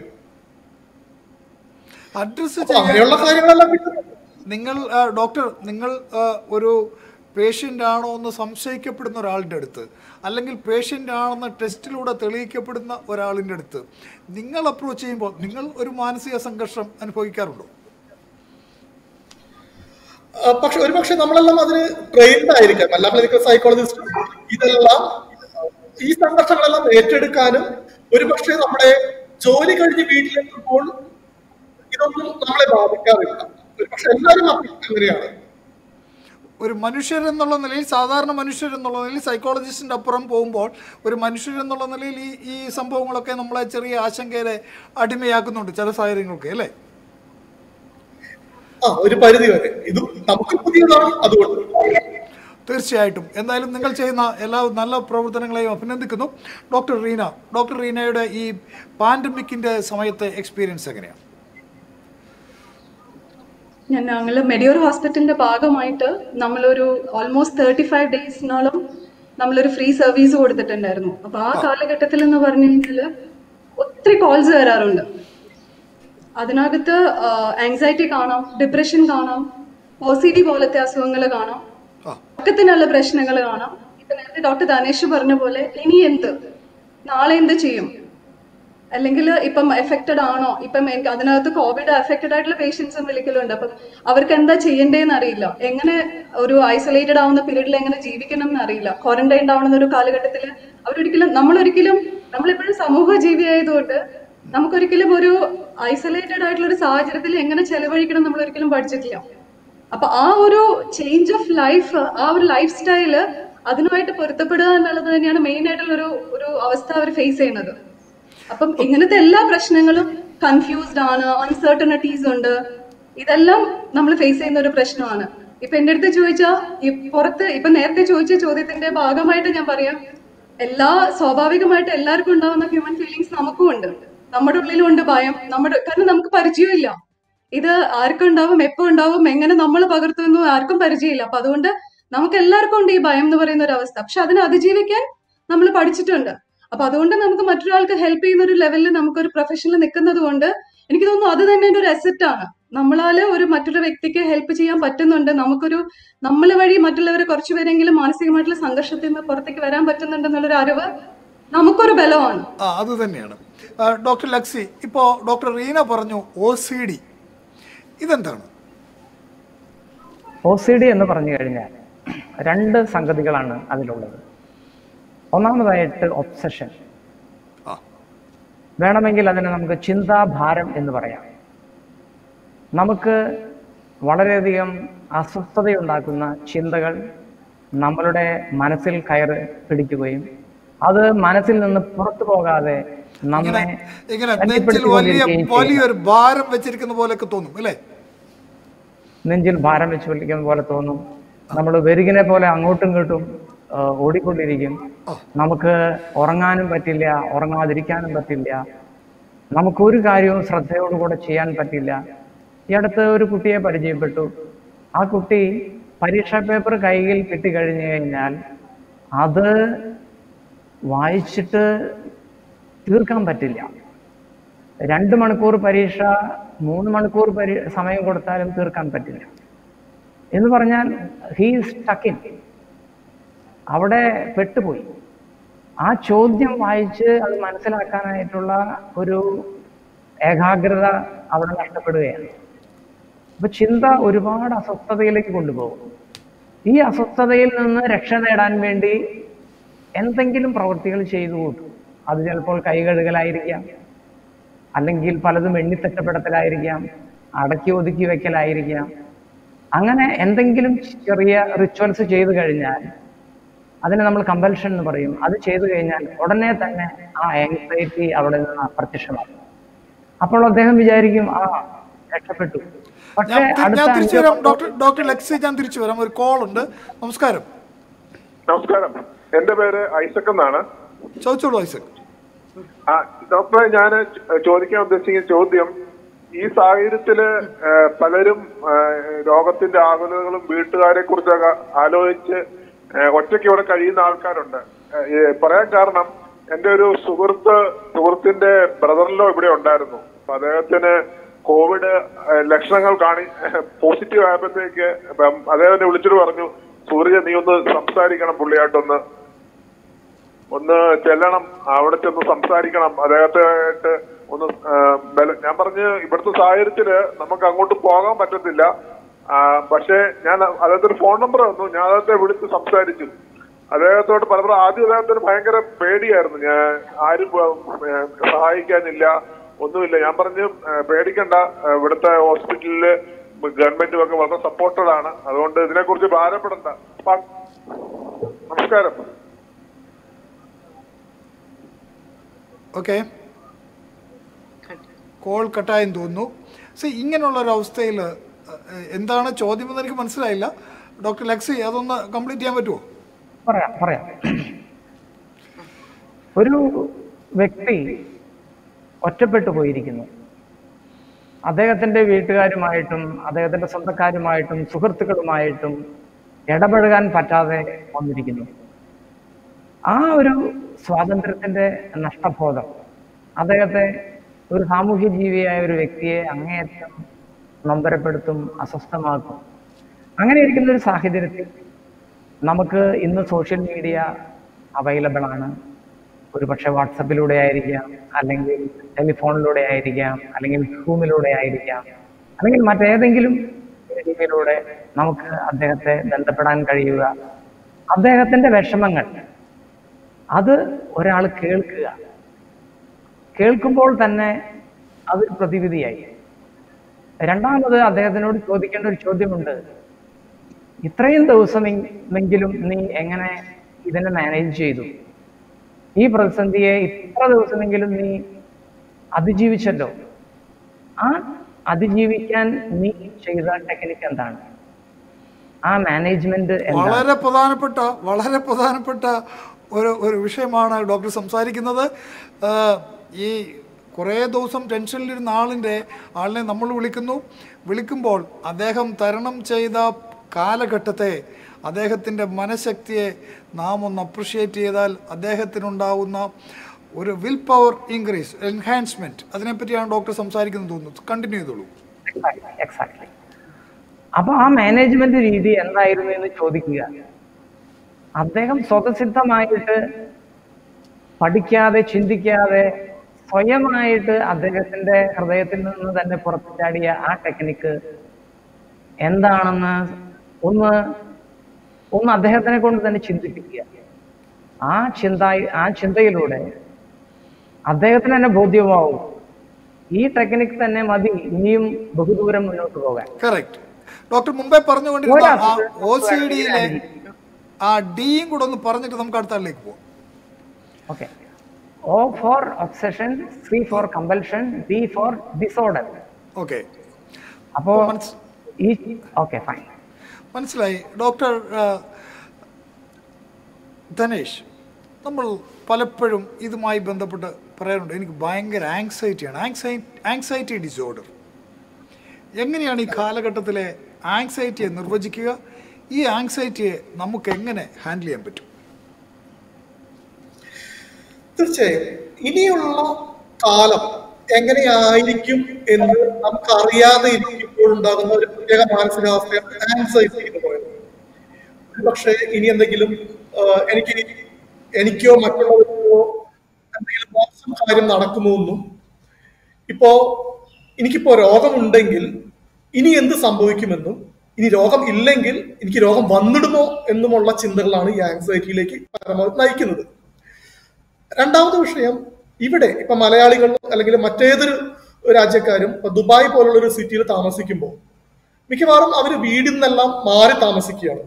അഡ്രസ്സ് അപ്പൊ ചെയ്യാൻ അങ്ങനെയുള്ള കാര്യങ്ങളെല്ലാം കിട്ടുന്നുണ്ട് നിങ്ങൾ ആ, ഡോക്ടർ നിങ്ങൾ ആ, ഒരു പേഷ്യൻ്റ് ആണോ എന്ന് സംശയിക്കപ്പെടുന്ന ഒരാളുടെ അടുത്ത് അല്ലെങ്കിൽ പേഷ്യൻ്റ് ആണെന്ന് ടെസ്റ്റിലൂടെ തെളിയിക്കപ്പെടുന്ന ഒരാളിൻ്റെ അടുത്ത് നിങ്ങൾ അപ്രോച്ച് ചെയ്യുമ്പോൾ നിങ്ങൾ ഒരു മാനസിക സംഘർഷം അനുഭവിക്കാറുണ്ടോ ആ, പക്ഷെ ഒരു പക്ഷെ നമ്മളെല്ലാം അതിന് ട്രെയിൻഡ് ആയിരിക്കാം എല്ലാ ക്ലിനിക്കൽ സൈക്കോളജിസ്റ്റും ഇതെല്ലാം ഈ സംഘർഷങ്ങളെല്ലാം ഏറ്റെടുക്കാനും ഒരു പക്ഷേ നമ്മുടെ ജോലി കഴിഞ്ഞ് വീട്ടിലെത്തുമ്പോൾ ഇതൊന്നും നമ്മളെ ബാധിക്കാറില്ല ഒരു പക്ഷെ എല്ലാവരും അങ്ങനെയാണ് ഒരു മനുഷ്യർ എന്നുള്ള നിലയിൽ സാധാരണ മനുഷ്യർ എന്നുള്ള നിലയിൽ സൈക്കോളജിസ്റ്റിൻ്റെ അപ്പുറം പോകുമ്പോൾ ഒരു മനുഷ്യർ എന്നുള്ള നിലയിൽ ഈ ഈ സംഭവങ്ങളൊക്കെ നമ്മളെ ചെറിയ ആശങ്കയിലെ അടിമയാക്കുന്നുണ്ട് ചില സാഹചര്യങ്ങൾക്ക് അല്ലേ ആ ഒരു പരിധി വരെ ഇത് നമുക്ക് പുതിയതാണ് അതുകൊണ്ട് തീർച്ചയായിട്ടും എന്തായാലും നിങ്ങൾ ചെയ്യുന്ന എല്ലാ നല്ല പ്രവർത്തനങ്ങളെയും അഭിനന്ദിക്കുന്നു ഡോക്ടർ റീന ഡോക്ടർ റീനയുടെ ഈ പാൻഡമിക്കിൻ്റെ സമയത്തെ എക്സ്പീരിയൻസ് എങ്ങനെയാണ് ഞാൻ ഞങ്ങൾ മെഡിയോർ ഹോസ്പിറ്റലിന്റെ ഭാഗമായിട്ട് നമ്മളൊരു ഓൾമോസ്റ്റ് തേർട്ടി ഫൈവ് ഡേയ്സിനോളം നമ്മളൊരു ഫ്രീ സർവീസ് കൊടുത്തിട്ടുണ്ടായിരുന്നു അപ്പൊ ആ കാലഘട്ടത്തിൽ എന്ന് പറഞ്ഞു കഴിഞ്ഞാല് ഒത്തിരി കോൾസ് വരാറുണ്ട് അതിനകത്ത് ആങ്സൈറ്റി കാണാം ഡിപ്രഷൻ കാണാം ഒ സി ഡി പോലത്തെ അസുഖങ്ങൾ കാണാം ആ ഉറക്കത്തിനുള്ള പ്രശ്നങ്ങൾ കാണാം ഇപ്പൊ നേരത്തെ ഡോക്ടർ ധനേഷ് പറഞ്ഞ പോലെ ഇനി എന്ത് നാളെ എന്ത് ചെയ്യും അല്ലെങ്കിൽ ഇപ്പം എഫക്റ്റഡ് ആണോ ഇപ്പം എനിക്ക് അതിനകത്ത് കോവിഡ് എഫക്റ്റഡ് ആയിട്ടുള്ള പേഷ്യൻസും വിളിക്കലുണ്ട് അപ്പം അവർക്ക് എന്താ ചെയ്യേണ്ടതെന്ന് അറിയില്ല എങ്ങനെ ഒരു ഐസൊലേറ്റഡ് ആവുന്ന പീരീഡിൽ എങ്ങനെ ജീവിക്കണം എന്ന് അറിയില്ല ക്വാറന്റൈൻ ആവുന്ന ഒരു കാലഘട്ടത്തിൽ അവരൊരിക്കലും നമ്മളൊരിക്കലും നമ്മളെപ്പോഴും സമൂഹ ജീവി ആയതുകൊണ്ട് നമുക്കൊരിക്കലും ഒരു ഐസൊലേറ്റഡ് ആയിട്ടുള്ള ഒരു സാഹചര്യത്തിൽ എങ്ങനെ ചെലവഴിക്കണം നമ്മൾ ഒരിക്കലും പഠിച്ചിട്ടില്ല അപ്പൊ ആ ഒരു ചേഞ്ച് ഓഫ് ലൈഫ് ആ ഒരു ലൈഫ് സ്റ്റൈല് അതിനുമായിട്ട് പൊരുത്തപ്പെടുക എന്നുള്ളത് തന്നെയാണ് മെയിൻ ആയിട്ടുള്ള ഒരു ഒരു അവസ്ഥ അവർ ഫേസ് ചെയ്യുന്നത് അപ്പം ഇങ്ങനത്തെ എല്ലാ പ്രശ്നങ്ങളും കൺഫ്യൂസ്ഡ് ആണ് അൺസർട്ടനിറ്റീസ് ഉണ്ട് ഇതെല്ലാം നമ്മൾ ഫേസ് ചെയ്യുന്ന ഒരു പ്രശ്നമാണ് ഇപ്പൊ എന്റെ അടുത്ത് ചോദിച്ചാൽ ഈ പുറത്ത് ഇപ്പൊ നേരത്തെ ചോദിച്ച ചോദ്യത്തിന്റെ ഭാഗമായിട്ട് ഞാൻ പറയാം എല്ലാ സ്വാഭാവികമായിട്ട് എല്ലാവർക്കും ഉണ്ടാവുന്ന ഹ്യൂമൻ ഫീലിങ്സ് നമുക്കും ഉണ്ട് നമ്മുടെ ഉള്ളിലും ഉണ്ട് ഭയം നമ്മുടെ കാരണം നമുക്ക് പരിചയമില്ല ഇത് ആർക്കും ഉണ്ടാവും എപ്പോ ഉണ്ടാവും എങ്ങനെ നമ്മൾ പകർത്തുന്നു ആർക്കും പരിചയമില്ല അപ്പൊ അതുകൊണ്ട് നമുക്ക് എല്ലാവർക്കും ഉണ്ട് ഈ ഭയം എന്ന് പറയുന്ന ഒരു അവസ്ഥ പക്ഷെ അതിനെ അതിജീവിക്കാൻ നമ്മൾ പഠിച്ചിട്ടുണ്ട് അപ്പൊ അതുകൊണ്ട് നമുക്ക് മറ്റൊരാൾക്ക് ഹെൽപ്പ് ചെയ്യുന്ന ഒരു ലെവലിൽ നമുക്കൊരു പ്രൊഫഷനിൽ നിൽക്കുന്നത് കൊണ്ട് എനിക്ക് തോന്നുന്നു അത് തന്നെ ഒരു അസറ്റ് ആണ് നമ്മളാല് ഒരു മറ്റൊരു വ്യക്തിക്ക് ഹെൽപ്പ് ചെയ്യാൻ പറ്റുന്നുണ്ട് നമുക്കൊരു നമ്മൾ വഴി മറ്റുള്ളവരെ കുറച്ചുപേരെങ്കിലും മാനസികമായിട്ടുള്ള സംഘർഷത്തിൽ നിന്ന് പുറത്തേക്ക് വരാൻ പറ്റുന്നുണ്ടെന്നുള്ളൊരു അറിവ് നമുക്കൊരു ബലമാണ് ആ അത് തന്നെയാണ് ആ, ഡോക്ടർ ലക്സി ഇപ്പോൾ ഡോക്ടർ റീന പറഞ്ഞു ഒ സി ഡി ഇതെന്താണ് ഒ സി ഡി എന്ന് പറഞ്ഞു കഴിഞ്ഞാൽ രണ്ട് സംഗതികളാണ് അതിലുള്ളത് ഒന്നാമതായിട്ട് ഒബ്സഷൻ ആ വേണമെങ്കിൽ അതിനെ നമുക്ക് ചിന്താഭാരം എന്ന് പറയാം നമുക്ക് വളരെയധികം അസ്വസ്ഥതയുണ്ടാക്കുന്ന ചിന്തകൾ നമ്മളുടെ മനസ്സിൽ കയറ് പിടിക്കുകയും അത് മനസ്സിൽ നിന്ന് പുറത്തു പോകാതെ നമ്മെ ഇങ്ങനെ നെഞ്ചിൽ വലിയ ശല്യപ്പെടുത്തിക്കൊണ്ടിരിക്കുകയും ചെയ്യുന്നു. വലിയൊരു ഭാരം വെച്ചിരിക്കുന്ന പോലെയൊക്കെ തോന്നും അല്ലേ നെഞ്ചിൽ ഭാരം വെച്ച് വിളിക്കുന്ന പോലെ തോന്നും നമ്മൾ വെരുകിനെ പോലെ അങ്ങോട്ടും ഇങ്ങോട്ടും ആ, ഓടിക്കൊണ്ടിരിക്കും നമുക്ക് ഉറങ്ങാനും പറ്റില്ല ഉറങ്ങാതിരിക്കാനും പറ്റില്ല നമുക്കൊരു കാര്യവും ശ്രദ്ധയോടുകൂടെ ചെയ്യാൻ പറ്റില്ല ഈ അടുത്ത് ഒരു കുട്ടിയെ പരിചയപ്പെട്ടു ആ കുട്ടി പരീക്ഷാ പേപ്പർ കയ്യിൽ കിട്ടിക്കഴിഞ്ഞു കഴിഞ്ഞാൽ അത് വായിച്ചിട്ട് തീർക്കാൻ പറ്റില്ല രണ്ട് മണിക്കൂർ പരീക്ഷ മൂന്ന് മണിക്കൂർ പരി സമയം കൊടുത്താലും തീർക്കാൻ പറ്റില്ല എന്ന് പറഞ്ഞാൽ ഹീ സ്റ്റക്കിൻ അവിടെ പെട്ടുപോയി ആ ചോദ്യം വായിച്ച് അത് മനസ്സിലാക്കാനായിട്ടുള്ള ഒരു ഏകാഗ്രത അവിടെ നഷ്ടപ്പെടുകയാണ് അപ്പൊ ചിന്ത ഒരുപാട് അസ്വസ്ഥതയിലേക്ക് കൊണ്ടുപോകും ഈ അസ്വസ്ഥതയിൽ നിന്ന് രക്ഷ നേടാൻ വേണ്ടി എന്തെങ്കിലും പ്രവൃത്തികൾ ചെയ്തു കൂട്ടും അത് ചിലപ്പോൾ കൈ കഴുകലായിരിക്കാം അല്ലെങ്കിൽ പലതും എണ്ണിത്തട്ടപ്പെടുത്തലായിരിക്കാം അടക്കി ഒതുക്കി വെക്കലായിരിക്കാം അങ്ങനെ എന്തെങ്കിലും ചെറിയ റിച്വൽസ് ചെയ്തു കഴിഞ്ഞാൽ അതിനെ നമ്മൾ കമ്പൽഷൻ എന്ന് പറയും അത് ചെയ്തു കഴിഞ്ഞാൽ ഉടനെ തന്നെ ആ ആങ്സൈറ്റി അവിടെ നിന്ന് അപ്രത്യക്ഷമാകും അപ്പോൾ അദ്ദേഹം വിചാരിക്കും ആ രക്ഷപ്പെട്ടു പക്ഷേ ഞാൻ തി- അടുത്ത ഞാൻ തിരിച്ചു വരാം അഞ്ചോ ഡോക്ടർ ഡോക്ടർ ലക്സി ഞാൻ തിരിച്ചു വരാം ഒരു കോൾ ഉണ്ട് നമസ്കാരം നമസ്കാരം എന്റെ പേര് ഐസക് എന്നാണ് ചോദിച്ചോളൂ ഐസക് ആ, ഡോക്ടറെ ഞാൻ ചോദിക്കാൻ ഉദ്ദേശിക്കുന്ന ചോദ്യം ഈ സാഹചര്യത്തില് ഏഹ്, പലരും ഏഹ്, രോഗത്തിന്റെ ആകുലതകളും വീട്ടുകാരെ കുറിച്ചൊക്കെ ആലോചിച്ച് ഏഹ്, ഒറ്റയ്ക്ക് ഇവിടെ കഴിയുന്ന ആൾക്കാരുണ്ട് ഏഹ്, ഈ പറയാൻ കാരണം എന്റെ ഒരു സുഹൃത്ത് സുഹൃത്തിന്റെ ബ്രദറിലോ ഇവിടെ ഉണ്ടായിരുന്നു അപ്പൊ അദ്ദേഹത്തിന് കോവിഡ് ഏഹ്, ലക്ഷണങ്ങൾ കാണി പോസിറ്റീവ് ആയപ്പോഴത്തേക്ക് ഇപ്പം അദ്ദേഹത്തെ വിളിച്ചിട്ട് പറഞ്ഞു സൂര്യ നീ ഒന്ന് സംസാരിക്കണം പുള്ളിയായിട്ടൊന്ന് ഒന്ന് ചെല്ലണം അവിടെ ചെന്ന് സംസാരിക്കണം അദ്ദേഹത്തെ ഒന്ന് ആ, ബല- ഞാൻ പറഞ്ഞ് ഇവിടുത്തെ സാഹചര്യത്തില് നമുക്ക് അങ്ങോട്ട് പോകാൻ പറ്റത്തില്ല ആ, പക്ഷേ ഞാൻ അദ്ദേഹത്തിന് ഫോൺ നമ്പർ തന്നു ഞാൻ അദ്ദേഹത്തെ വിളിച്ച് സംസാരിച്ചു അദ്ദേഹത്തോട് പലപ്പോഴും ആദ്യം അദ്ദേഹത്തിന് ഭയങ്കര പേടിയായിരുന്നു ഞാൻ ആരും ഏ, സഹായിക്കാനില്ല ഒന്നുമില്ല ഞാൻ പറഞ്ഞു ഏ, പേടിക്കണ്ട ഏ, ഇവിടുത്തെ ഹോസ്പിറ്റലില് ഗവൺമെന്റും ഒക്കെ വളരെ സപ്പോർട്ടഡ് ആണ് അതുകൊണ്ട് ഇതിനെക്കുറിച്ച് ഭാരപ്പെടണ്ട പ- നമസ്കാരം ഓക്കെ കോൾ കട്ടായെന്ന് തോന്നുന്നു സി ഇങ്ങനെയുള്ള ഒരു അവസ്ഥയിൽ എന്താണ് ചോദ്യമെന്ന് എനിക്ക് മനസ്സിലായില്ല ഡോക്ടർ ലക്സി അതൊന്ന് കംപ്ലീറ്റ് ചെയ്യാൻ പറ്റുമോ പറയാം പറയാം ഒരു വ്യക്തി ഒറ്റപ്പെട്ടു പോയിരിക്കുന്നു അദ്ദേഹത്തിന്റെ വീട്ടുകാരുമായിട്ടും അദ്ദേഹത്തിന്റെ സ്വന്തക്കാരുമായിട്ടും സുഹൃത്തുക്കളുമായിട്ടും ഇടപഴകാൻ പറ്റാതെ വന്നിരിക്കുന്നു ആ ഒരു സ്വാതന്ത്ര്യത്തിന്റെ നഷ്ടബോധം അദ്ദേഹത്തെ ഒരു സാമൂഹ്യ ജീവിയായ ഒരു വ്യക്തിയെ അങ്ങേയറ്റം നൊമ്പരപ്പെടുത്തും അസ്വസ്ഥമാക്കും അങ്ങനെ ഇരിക്കുന്ന ഒരു സാഹചര്യത്തിൽ നമുക്ക് ഇന്ന് സോഷ്യൽ മീഡിയ അവൈലബിൾ ആണ് ഒരു പക്ഷെ വാട്സപ്പിലൂടെ ആയിരിക്കാം അല്ലെങ്കിൽ ടെലിഫോണിലൂടെ ആയിരിക്കാം അല്ലെങ്കിൽ സൂമിലൂടെ ആയിരിക്കാം അല്ലെങ്കിൽ മറ്റേതെങ്കിലും രീതിയിലൂടെ നമുക്ക് അദ്ദേഹത്തെ ബന്ധപ്പെടാൻ കഴിയുക അദ്ദേഹത്തിന്റെ വിഷമങ്ങൾ അത് ഒരാൾ കേൾക്കുക കേൾക്കുമ്പോൾ തന്നെ അതൊരു പ്രതിവിധിയായി രണ്ടാമത് അദ്ദേഹത്തിനോട് ചോദിക്കേണ്ട ഒരു ചോദ്യമുണ്ട് ഇത്രയും ദിവസമെങ്കിലും നീ എങ്ങനെ ഇതിനെ മാനേജ് ചെയ്തു ഈ പ്രതിസന്ധിയെ ഇത്ര ദിവസമെങ്കിലും നീ അതിജീവിച്ചല്ലോ ആ അതിജീവിക്കാൻ നീ ചെയ്ത ടെക്നിക്ക് എന്താണ് ആ മാനേജ്മെന്റ് എന്താണ് വളരെ പ്രധാനപ്പെട്ട വളരെ പ്രധാനപ്പെട്ട ഒരു ഒരു വിഷയമാണ് ഡോക്ടർ സംസാരിക്കുന്നത് ആഹ് ഈ കുറേ ദിവസം ടെൻഷനിലിരുന്ന ആളിൻ്റെ ആളിനെ നമ്മൾ വിളിക്കുന്നു വിളിക്കുമ്പോൾ അദ്ദേഹം തരണം ചെയ്ത കാലഘട്ടത്തെ അദ്ദേഹത്തിൻ്റെ മനഃശക്തിയെ നാം ഒന്ന് അപ്രിഷ്യേറ്റ് ചെയ്താൽ അദ്ദേഹത്തിനുണ്ടാവുന്ന ഒരു വിൽ പവർ ഇൻക്രീസ് എൻഹാൻസ്മെൻറ്റ് അതിനെപ്പറ്റിയാണ് ഡോക്ടർ സംസാരിക്കുന്നത് തോന്നുന്നു കണ്ടിന്യൂ ചെയ്തോളൂ എക്സാക്ട്ലി അപ്പൊ ആ മാനേജ്മെന്റ് രീതി എന്തായിരുന്നു എന്ന് ചോദിക്കുക അദ്ദേഹം സ്വതസിദ്ധമായിട്ട് പഠിക്കാതെ ചിന്തിക്കാതെ സ്വയമായിട്ട് അദ്ദേഹത്തിന്റെ ഹൃദയത്തിൽ നിന്ന് തന്നെ പുറത്തു ചാടിയ ആ ടെക്നിക്ക് എന്താണെന്ന് ഒന്ന് ഒന്ന് അദ്ദേഹത്തിനെ കൊണ്ട് തന്നെ ചിന്തിപ്പിക്കുക ആ ചിന്ത ആ ചിന്തയിലൂടെ അദ്ദേഹത്തിന് തന്നെ ബോധ്യമാവും ഈ ടെക്നിക്ക് തന്നെ മതി ഇനിയും ബഹുദൂരം മുന്നോട്ട് പോകാൻ കറക്റ്റ് ഡോക്ടർ മുമ്പേ പറഞ്ഞുകൊണ്ടിരുന്ന ആ ഒരാൾക്ക് ഒ സി ഡിയിലെ ആ ഡിയും കൂടെ ഒന്ന് പറഞ്ഞിട്ട് നമുക്ക് അടുത്ത ആളിലേക്ക് പോവാം okay O for obsession C for compulsion D for disorder okay അപ്പോ മനസ്- ഈ ഓക്കെ ഫൈൻ മനസ്സിലായി ഡോക്ടർ ആ, ധനേഷ് നമ്മൾ പലപ്പോഴും ഇതുമായി ബന്ധപ്പെട്ട് പറയാറുണ്ട് എനിക്ക് ഭയങ്കര ആങ്സൈറ്റിയാണ് ആങ്സൈ ആങ്സൈറ്റി ഡിസോർഡർ എങ്ങനെയാണ് ഈ കാലഘട്ടത്തിലെ ആങ്സൈറ്റിയെ നിർവചിക്കുക ഈ ആങ്സൈറ്റിയെ നമുക്ക് എങ്ങനെ ഹാൻഡിൽ ചെയ്യാൻ പറ്റും തീർച്ചയായും ഇനിയുള്ള കാലം എങ്ങനെയായിരിക്കും എന്ന് നമുക്ക് അറിയാതെ ഇരിക്കുമ്പോൾ ഉണ്ടാകുന്ന ഒരു പ്രത്യേക മാനസികാവസ്ഥയാണ് ആൻസൈറ്റി എന്ന് പറയുന്നത് പക്ഷേ ഇനി എന്തെങ്കിലും ആഹ്, എനിക്ക് എനിക്കോ മറ്റുള്ളവർക്കോ എന്തെങ്കിലും മോശം കാര്യം നടക്കുമോ എന്നും ഇപ്പോ എനിക്കിപ്പോ രോഗമുണ്ടെങ്കിൽ ഇനി എന്ത് സംഭവിക്കുമെന്നും ഇനി രോഗം ഇല്ലെങ്കിൽ എനിക്ക് രോഗം വന്നിടുമോ എന്നുമുള്ള ചിന്തകളാണ് ഈ ആൻസൈറ്റിയിലേക്ക് പരമാവധി നയിക്കുന്നത് രണ്ടാമത്തെ വിഷയം ഇവിടെ ഇപ്പൊ മലയാളികൾ അല്ലെങ്കിൽ മറ്റേതൊരു രാജ്യക്കാരും ഇപ്പൊ ദുബായ് പോലുള്ള ഒരു സിറ്റിയിൽ താമസിക്കുമ്പോൾ മിക്കവാറും അവര് വീടിൽ നിന്നെല്ലാം മാറി താമസിക്കുകയാണ്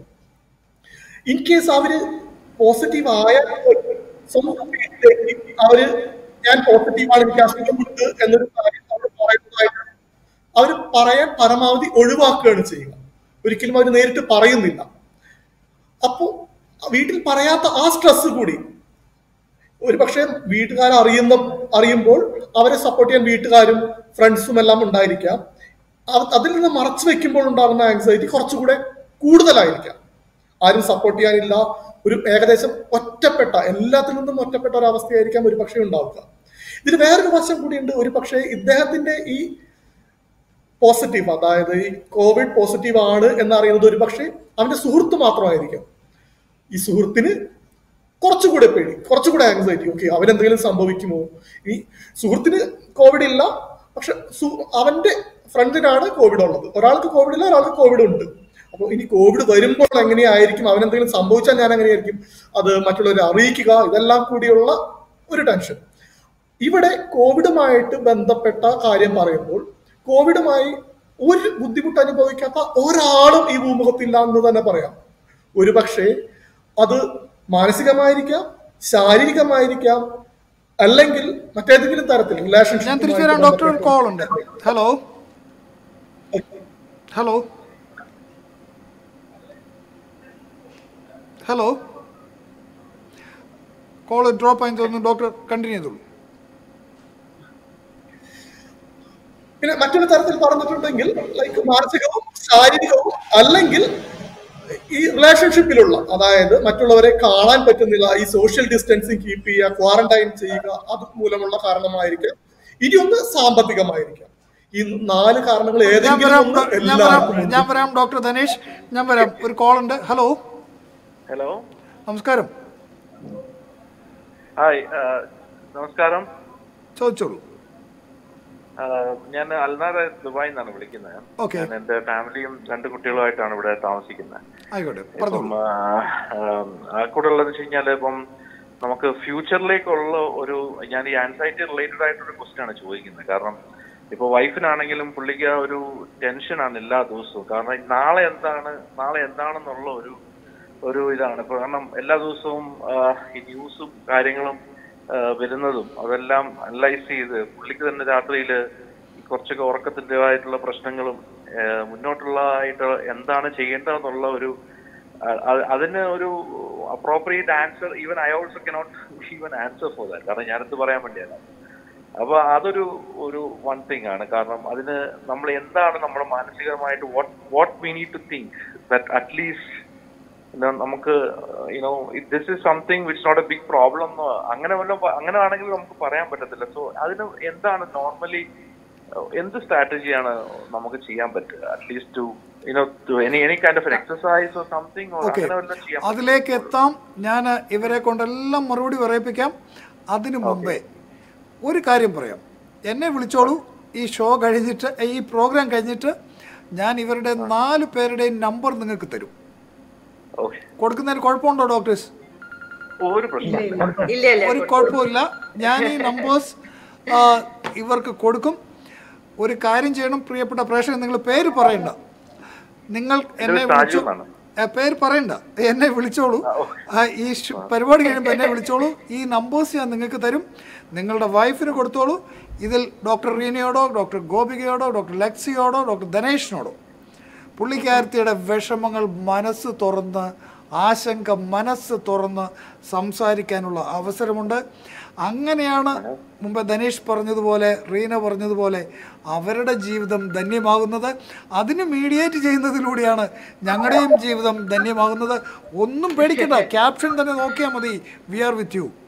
ഇൻ കേസ് അവര് പോസിറ്റീവ് ആയാൽ പോലും സ്വന്തം വീട്ടിലേക്ക് അവര് ഞാൻ പോസിറ്റീവാണ് എനിക്ക് അസുഖമുണ്ട് എന്നൊരു കാര്യം അവർ പറയുന്നതായിട്ട് അവർ പറയാൻ പരമാവധി ഒഴിവാക്കുകയാണ് ചെയ്യുക ഒരിക്കലും അവർ നേരിട്ട് പറയുന്നില്ല അപ്പോ വീട്ടിൽ പറയാത്ത ആ സ്ട്രെസ് കൂടി ഒരു പക്ഷേ വീട്ടുകാർ അറിയുന്ന അറിയുമ്പോൾ അവരെ സപ്പോർട്ട് ചെയ്യാൻ വീട്ടുകാരും ഫ്രണ്ട്സും എല്ലാം ഉണ്ടായിരിക്കാം അവ- അതിൽ നിന്ന് മറച്ചു വെക്കുമ്പോൾ ഉണ്ടാകുന്ന ആങ്സൈറ്റി കുറച്ചുകൂടെ കൂടുതലായിരിക്കാം ആരും സപ്പോർട്ട് ചെയ്യാനില്ല ഒരു ഏകദേശം ഒറ്റപ്പെട്ട എല്ലാത്തിൽ നിന്നും ഒറ്റപ്പെട്ട ഒരു അവസ്ഥയായിരിക്കാം ഒരു പക്ഷേ ഉണ്ടാവുക ഇതിന് വേറൊരു വശം കൂടിയുണ്ട് ഒരു പക്ഷേ ഇദ്ദേഹത്തിന്റെ ഈ പോസിറ്റീവ് അതായത് ഈ കോവിഡ് പോസിറ്റീവ് ആണ് എന്നറിയുന്നത് ഒരു പക്ഷേ അവന്റെ സുഹൃത്ത് മാത്രമായിരിക്കാം ഈ സുഹൃത്തിന് കുറച്ചുകൂടെ പേടി കുറച്ചുകൂടെ ആങ്സൈറ്റി ഓക്കെ അവനെന്തെങ്കിലും സംഭവിക്കുമോ ഈ സുഹൃത്തിന് കോവിഡ് ഇല്ല പക്ഷെ സു- അവന്റെ ഫ്രണ്ടിനാണ് കോവിഡ് ഉള്ളത് ഒരാൾക്ക് കോവിഡ് ഇല്ല ഒരാൾക്ക് കോവിഡ് ഉണ്ട് അപ്പോൾ ഇനി കോവിഡ് വരുമ്പോൾ എങ്ങനെയായിരിക്കും അവനെന്തെങ്കിലും സംഭവിച്ചാൽ ഞാൻ എങ്ങനെയായിരിക്കും അത് മറ്റുള്ളവരെ അറിയിക്കുക ഇതെല്ലാം കൂടിയുള്ള ഒരു ടെൻഷൻ ഇവിടെ കോവിഡുമായിട്ട് ബന്ധപ്പെട്ട കാര്യം പറയുമ്പോൾ കോവിഡുമായി ഒരു ബുദ്ധിമുട്ട് അനുഭവിക്കാത്ത ഒരാളും ഈ ഭൂമുഖത്തില്ല എന്ന് തന്നെ പറയാം ഒരു പക്ഷേ അത് മാനസികമായിരിക്കാം ശാരീരികമായിരിക്കാം അല്ലെങ്കിൽ മറ്റേതെങ്കിലും തരത്തിൽ ഞാൻ തിരിച്ചു വരാം ഡോക്ടർ ഒരു കോൾ ഉണ്ട് hello hello hello call drop ആയി തോന്നുന്നു ഡോക്ടർ കണ്ടിന്യൂ ചെയ്തോളൂ പിന്നെ മറ്റൊരു തരത്തിൽ പറഞ്ഞിട്ടുണ്ടെങ്കിൽ ലൈക്ക് മാനസികവും ശാരീരികവും അല്ലെങ്കിൽ ഈ റിലേഷൻഷിപ്പിലുള്ള അതായത് മറ്റുള്ളവരെ കാണാൻ പറ്റുന്നില്ല ഈ സോഷ്യൽ ഡിസ്റ്റൻസിങ് കീപ്പ് ചെയ്യുക ക്വാറന്റൈൻ ചെയ്യുക അത് മൂലമുള്ള കാരണമായിരിക്കാം ഇനി ഒന്ന് സാമ്പത്തികമായിരിക്കാം ഈ നാല് കാരണങ്ങൾ ഞാൻ ഏതെങ്കിലും വരാം ഒന്ന് ഞാൻ വരാം എല്ലാവർക്കും ഞാൻ വരാം ഡോക്ടർ ധനേഷ് ഞാൻ വരാം ഒരു കോൾ ഉണ്ട് ഹലോ ഹലോ നമസ്കാരം ഹായ് നമസ്കാരം ചോദിച്ചോളൂ ഞാൻ അൽനാര ദുബായിൽ നിന്നാണ് വിളിക്കുന്നത് Okay. ഞാൻ എന്റെ ഫാമിലിയും രണ്ട് കുട്ടികളുമായിട്ടാണ് ഇവിടെ താമസിക്കുന്നത് ആയിക്കോട്ടെ ഇപ്പം പറഞ്ഞോളൂ ആ കൂടെ ഉള്ളതെന്ന് വെച്ച് കഴിഞ്ഞാൽ ഇപ്പം നമുക്ക് ഫ്യൂച്ചറിലേക്കുള്ള ഒരു ഞാൻ ഈ ആൻസൈറ്റി റിലേറ്റഡ് ആയിട്ടൊരു ക്വസ്റ്റ്യൻ ആണ് ചോദിക്കുന്നത് കാരണം ഇപ്പൊ വൈഫിനാണെങ്കിലും പുള്ളിക്ക് ആ ഒരു ടെൻഷനാണ് എല്ലാ ദിവസവും കാരണം ഈ നാളെ എന്താണ് നാളെ എന്താണെന്നുള്ള ഒരു ഒരു ഇതാണ് ഇപ്പൊ കാരണം എല്ലാ ദിവസവും ആ, ഈ ന്യൂസും കാര്യങ്ങളും ആ, വരുന്നതും അതെല്ലാം അനലൈസ് ചെയ്ത് പുള്ളിക്ക് തന്നെ രാത്രിയിൽ കുറച്ചൊക്കെ ഉറക്കത്തിൻ്റെതായിട്ടുള്ള പ്രശ്നങ്ങളും ആ, മുന്നോട്ടുള്ള ആയിട്ട് എന്താണ് ചെയ്യേണ്ടതെന്നുള്ള ഒരു അ- അ- അതിന് ഒരു appropriate answer even I also cannot even answer for that കാരണം ഞാനത് പറയാൻ വേണ്ടിയാണ് അപ്പൊ അതൊരു ഒരു വൺ തിങ് ആണ് കാരണം അതിന് നമ്മൾ എന്താണ് നമ്മൾ മാനസികമായിട്ട് what what we need to think that at least നമുക്ക് you know this is something which not a big problem അങ്ങനെ വല്ലതും പ- അങ്ങനെ ആണെങ്കിൽ നമുക്ക് പറയാൻ പറ്റത്തില്ല സോ അതിന് എന്താണ് നോർമലി എന്ത് സ്ട്രാറ്റജിയാണ് നമുക്ക് ചെയ്യാൻ പറ്റുക at least to you know to any any kind of exercise or something okay അങ്ങനെ വല്ലതും ചെയ്യാൻ അതിലേക്ക് എത്താം ഞാൻ ഇവരെ കൊണ്ടെല്ലാം മറുപടി പറയിപ്പിക്കാം അതിനു മുമ്പേ ഒരു കാര്യം പറയാം എന്നെ വിളിച്ചോളൂ ഈ ഷോ കഴിഞ്ഞിട്ട് ഈ പ്രോഗ്രാം കഴിഞ്ഞിട്ട് ഞാൻ ഇവരുടെ നാല് പേരുടെയും നമ്പർ നിങ്ങൾക്ക് തരും ഓക്കെ കൊടുക്കുന്നതിന് കുഴപ്പമുണ്ടോ ഡോക്ടേഴ്സ് ഒരു പ്രശ്നം ഇല്ല ഇല്ല ഒരു കുഴപ്പമില്ല ഞാൻ ഈ നമ്പേഴ്സ് ഇവർക്ക് കൊടുക്കും ഒരു കാര്യം ചെയ്യണം പ്രിയപ്പെട്ട പ്രേക്ഷകർ നിങ്ങൾ പേര് പറയണ്ട നിങ്ങൾ എന്നെ ഷാജു വിളിച്ചു എന്നാണ്. ഏ, പേര് പറയണ്ട എന്നെ വിളിച്ചോളൂ ആ, ഈ ഷ്- പരിപാടി കഴിയുമ്പോൾ എന്നെ വിളിച്ചോളൂ ഈ നമ്പേഴ്സ് ഞാൻ നിങ്ങൾക്ക് തരും നിങ്ങളുടെ വൈഫിന് കൊടുത്തോളൂ ഇതിൽ ഡോക്ടർ റീനയോടോ ഡോക്ടർ ഗോപികയോടോ ഡോക്ടർ ലക്സിയോടോ ഡോക്ടർ ധനേഷിനോടോ പുള്ളിക്കാരത്തിയുടെ വിഷമങ്ങൾ മനസ്സ് തുറന്ന് ആശങ്ക മനസ്സ് തുറന്ന് സംസാരിക്കാനുള്ള അവസരമുണ്ട് അങ്ങനെയാണ് മുമ്പ് ധനേഷ് പറഞ്ഞതുപോലെ റീന പറഞ്ഞതുപോലെ അവരുടെ ജീവിതം ധന്യമാകുന്നത് അതിന് മീഡിയേറ്റ് ചെയ്യുന്നതിലൂടെയാണ് ഞങ്ങളുടെയും ജീവിതം ധന്യമാകുന്നത് ഒന്നും പേടിക്കണ്ട ക്യാപ്ഷൻ തന്നെ നോക്കിയാൽ മതി we are with you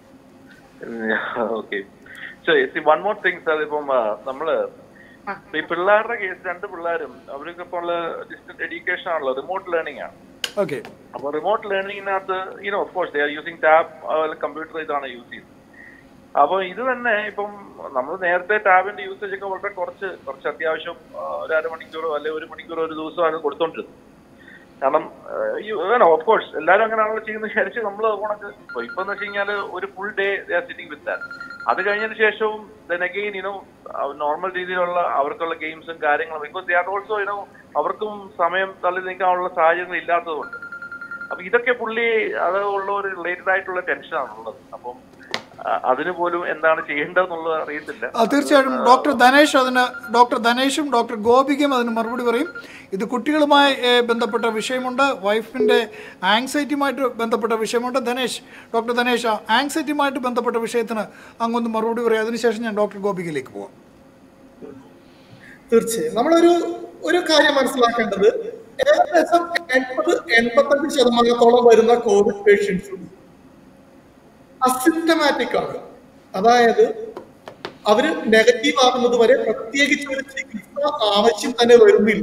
okay one more thing sir ഇപ്പം ആ, നമ്മള് ഇപ്പൊ ഈ പിള്ളേരുടെ കേസ് രണ്ട് പിള്ളേരും അവർക്ക് ഇപ്പോൾ ഡിസ്റ്റന്റ് എഡ്യൂക്കേഷൻ ആണല്ലോ റിമോട്ട് ലേണിംഗ് ആണ് ഓക്കെ അപ്പൊ റിമോട്ട് ലേണിംഗിനകത്ത് you know of course they are using tab computer ഇതാണ് യൂസ് ചെയ്യുന്നത് അപ്പൊ ഇത് തന്നെ ഇപ്പം നമ്മൾ നേരത്തെ ടാബിന്റെ യൂസേജ് ഒക്കെ വളരെ കുറച്ച് കുറച്ച് അത്യാവശ്യം ആ, ഒരു അരമണിക്കൂറോ അല്ലെ ഒരു മണിക്കൂറോ ഒരു ദിവസമാണ് കൊടുത്തോണ്ടിരുന്നത് കാരണം ഓഫ് കോഴ്സ് എല്ലാവരും അങ്ങനെയാണല്ലോ ചെയ്യുന്നത് വിചാരിച്ച് നമ്മൾ ഉണക്ക് ഇപ്പൊ ഇപ്പൊ എന്ന് വെച്ച് കഴിഞ്ഞാൽ ഒരു full day sitting with that അത് കഴിഞ്ഞതിന് ശേഷവും ദെൻ അഗെയിൻ യുനോ നോർമൽ രീതിയിലുള്ള അവർക്കുള്ള ഗെയിംസും കാര്യങ്ങളും because they are also you know അവർക്കും സമയം തള്ളി നീക്കാനുള്ള സാഹചര്യങ്ങൾ ഇല്ലാത്തതുകൊണ്ട് അപ്പൊ ഇതൊക്കെ പുള്ളി അത് ഉള്ള ഒരു റിലേറ്റഡ് ആയിട്ടുള്ള ടെൻഷനാണ് ഉള്ളത് അപ്പം ആ, അതിന് പോലും എന്താണ് ചെയ്യേണ്ടതെന്നുള്ളത് അറിയത്തില്ല ആ, തീർച്ചയായിട്ടും ഡോക്ടർ ധനേഷ് അതിന് ഡോക്ടർ ധനേഷും ഡോക്ടർ ഗോപികയും അതിന് മറുപടി പറയും ഇത് കുട്ടികളുമായി ഏ, ബന്ധപ്പെട്ട വിഷയമുണ്ട് വൈഫിൻ്റെ ആങ്സൈറ്റിയുമായിട്ട് ബന്ധപ്പെട്ട വിഷയമുണ്ട് ധനേഷ് ഡോക്ടർ ധനേഷ് ആ ആങ്സൈറ്റിയുമായിട്ട് ബന്ധപ്പെട്ട വിഷയത്തിന് അങ്ങൊന്ന് മറുപടി പറയും അതിനുശേഷം ഞാൻ ഡോക്ടർ ഗോപികയിലേക്ക് പോവാം തീർച്ചയായും നമ്മളൊരു ഒരു കാര്യം മനസ്സിലാക്കേണ്ടത് ഏകദേശം എൺപത് എൺപത്തഞ്ച് ശതമാനത്തോളം വരുന്ന കോവിഡ് പേഷ്യൻസും അസിംറ്റമാറ്റിക് ആണ് അതായത് അവര് നെഗറ്റീവ് ആകുന്നത് വരെ പ്രത്യേകിച്ച് ഒരു ചികിത്സ ആവശ്യം തന്നെ വരുന്നില്ല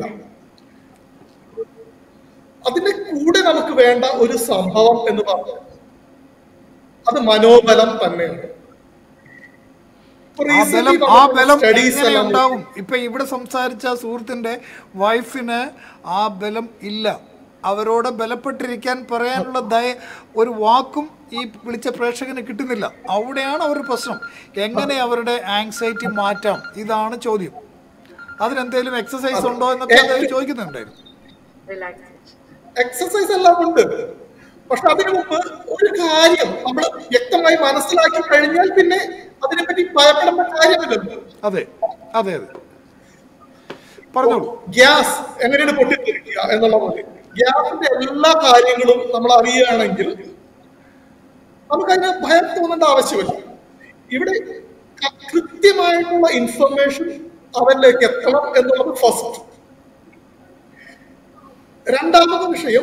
അതിന്റെ കൂടെ നമുക്ക് വേണ്ട ഒരു സംഭവം എന്ന് പറഞ്ഞാൽ അത് മനോബലം തന്നെയാണ് ആ ബലം ആ ബലം സ്റ്റഡീസ് എങ്ങനെ എല്ലാം ഉണ്ടാവും ഇപ്പൊ ഇവിടെ സംസാരിച്ച സുഹൃത്തിന്റെ വൈഫിന് ആ ബലം ഇല്ല അവരോട് ബലപ്പെട്ടിരിക്കാൻ പറയാനുള്ള ദയ ഒരു വാക്കും ഈ വിളിച്ച പ്രേക്ഷകന് കിട്ടുന്നില്ല അവിടെയാണ് അവരുടെ പ്രശ്നം എങ്ങനെ അവരുടെ ആങ്സൈറ്റി മാറ്റാം ഇതാണ് ചോദ്യം അതിനെന്തെങ്കിലും എക്സസൈസ് ഉണ്ടോ എന്നൊക്കെ അദ്ദേഹം ചോദിക്കുന്നുണ്ടായിരുന്നു റിലാക്സേഷൻ എക്സസൈസ് എല്ലാം ഉണ്ട് പക്ഷെ അതിനു മുമ്പ് ഒരു കാര്യം നമ്മൾ വ്യക്തമായി മനസ്സിലാക്കി കഴിഞ്ഞാൽ പിന്നെ അതിനെപ്പറ്റി ഭയപ്പെടേണ്ട കാര്യമില്ലല്ലോ അതെ അതെ അതെ പറഞ്ഞോളൂ ഗ്യാസ് എങ്ങനെയാണ് പൊട്ടിത്തെറിക്കുക എന്നുള്ള പോലെ ഗ്യാസിന്റെ എല്ലാ കാര്യങ്ങളും നമ്മൾ അറിയുകയാണെങ്കിൽ നമുക്കതിന് ഭയം തോന്നേണ്ട ആവശ്യമില്ല ഇവിടെ ക- കൃത്യമായിട്ടുള്ള ഇൻഫർമേഷൻ അവനിലേക്ക് എത്തണം എന്നുള്ളത് ഫസ്റ്റ് രണ്ടാമത്തെ വിഷയം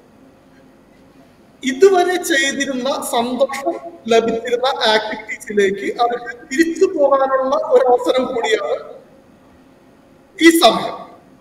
ഇതുവരെ ചെയ്തിരുന്ന സന്തോഷം ലഭിച്ചിരുന്ന ആക്ടിവിറ്റീസിലേക്ക് അവർക്ക് തിരിച്ചു പോകാനുള്ള ഒരു അവസരം കൂടിയാണ് ഈ സമയം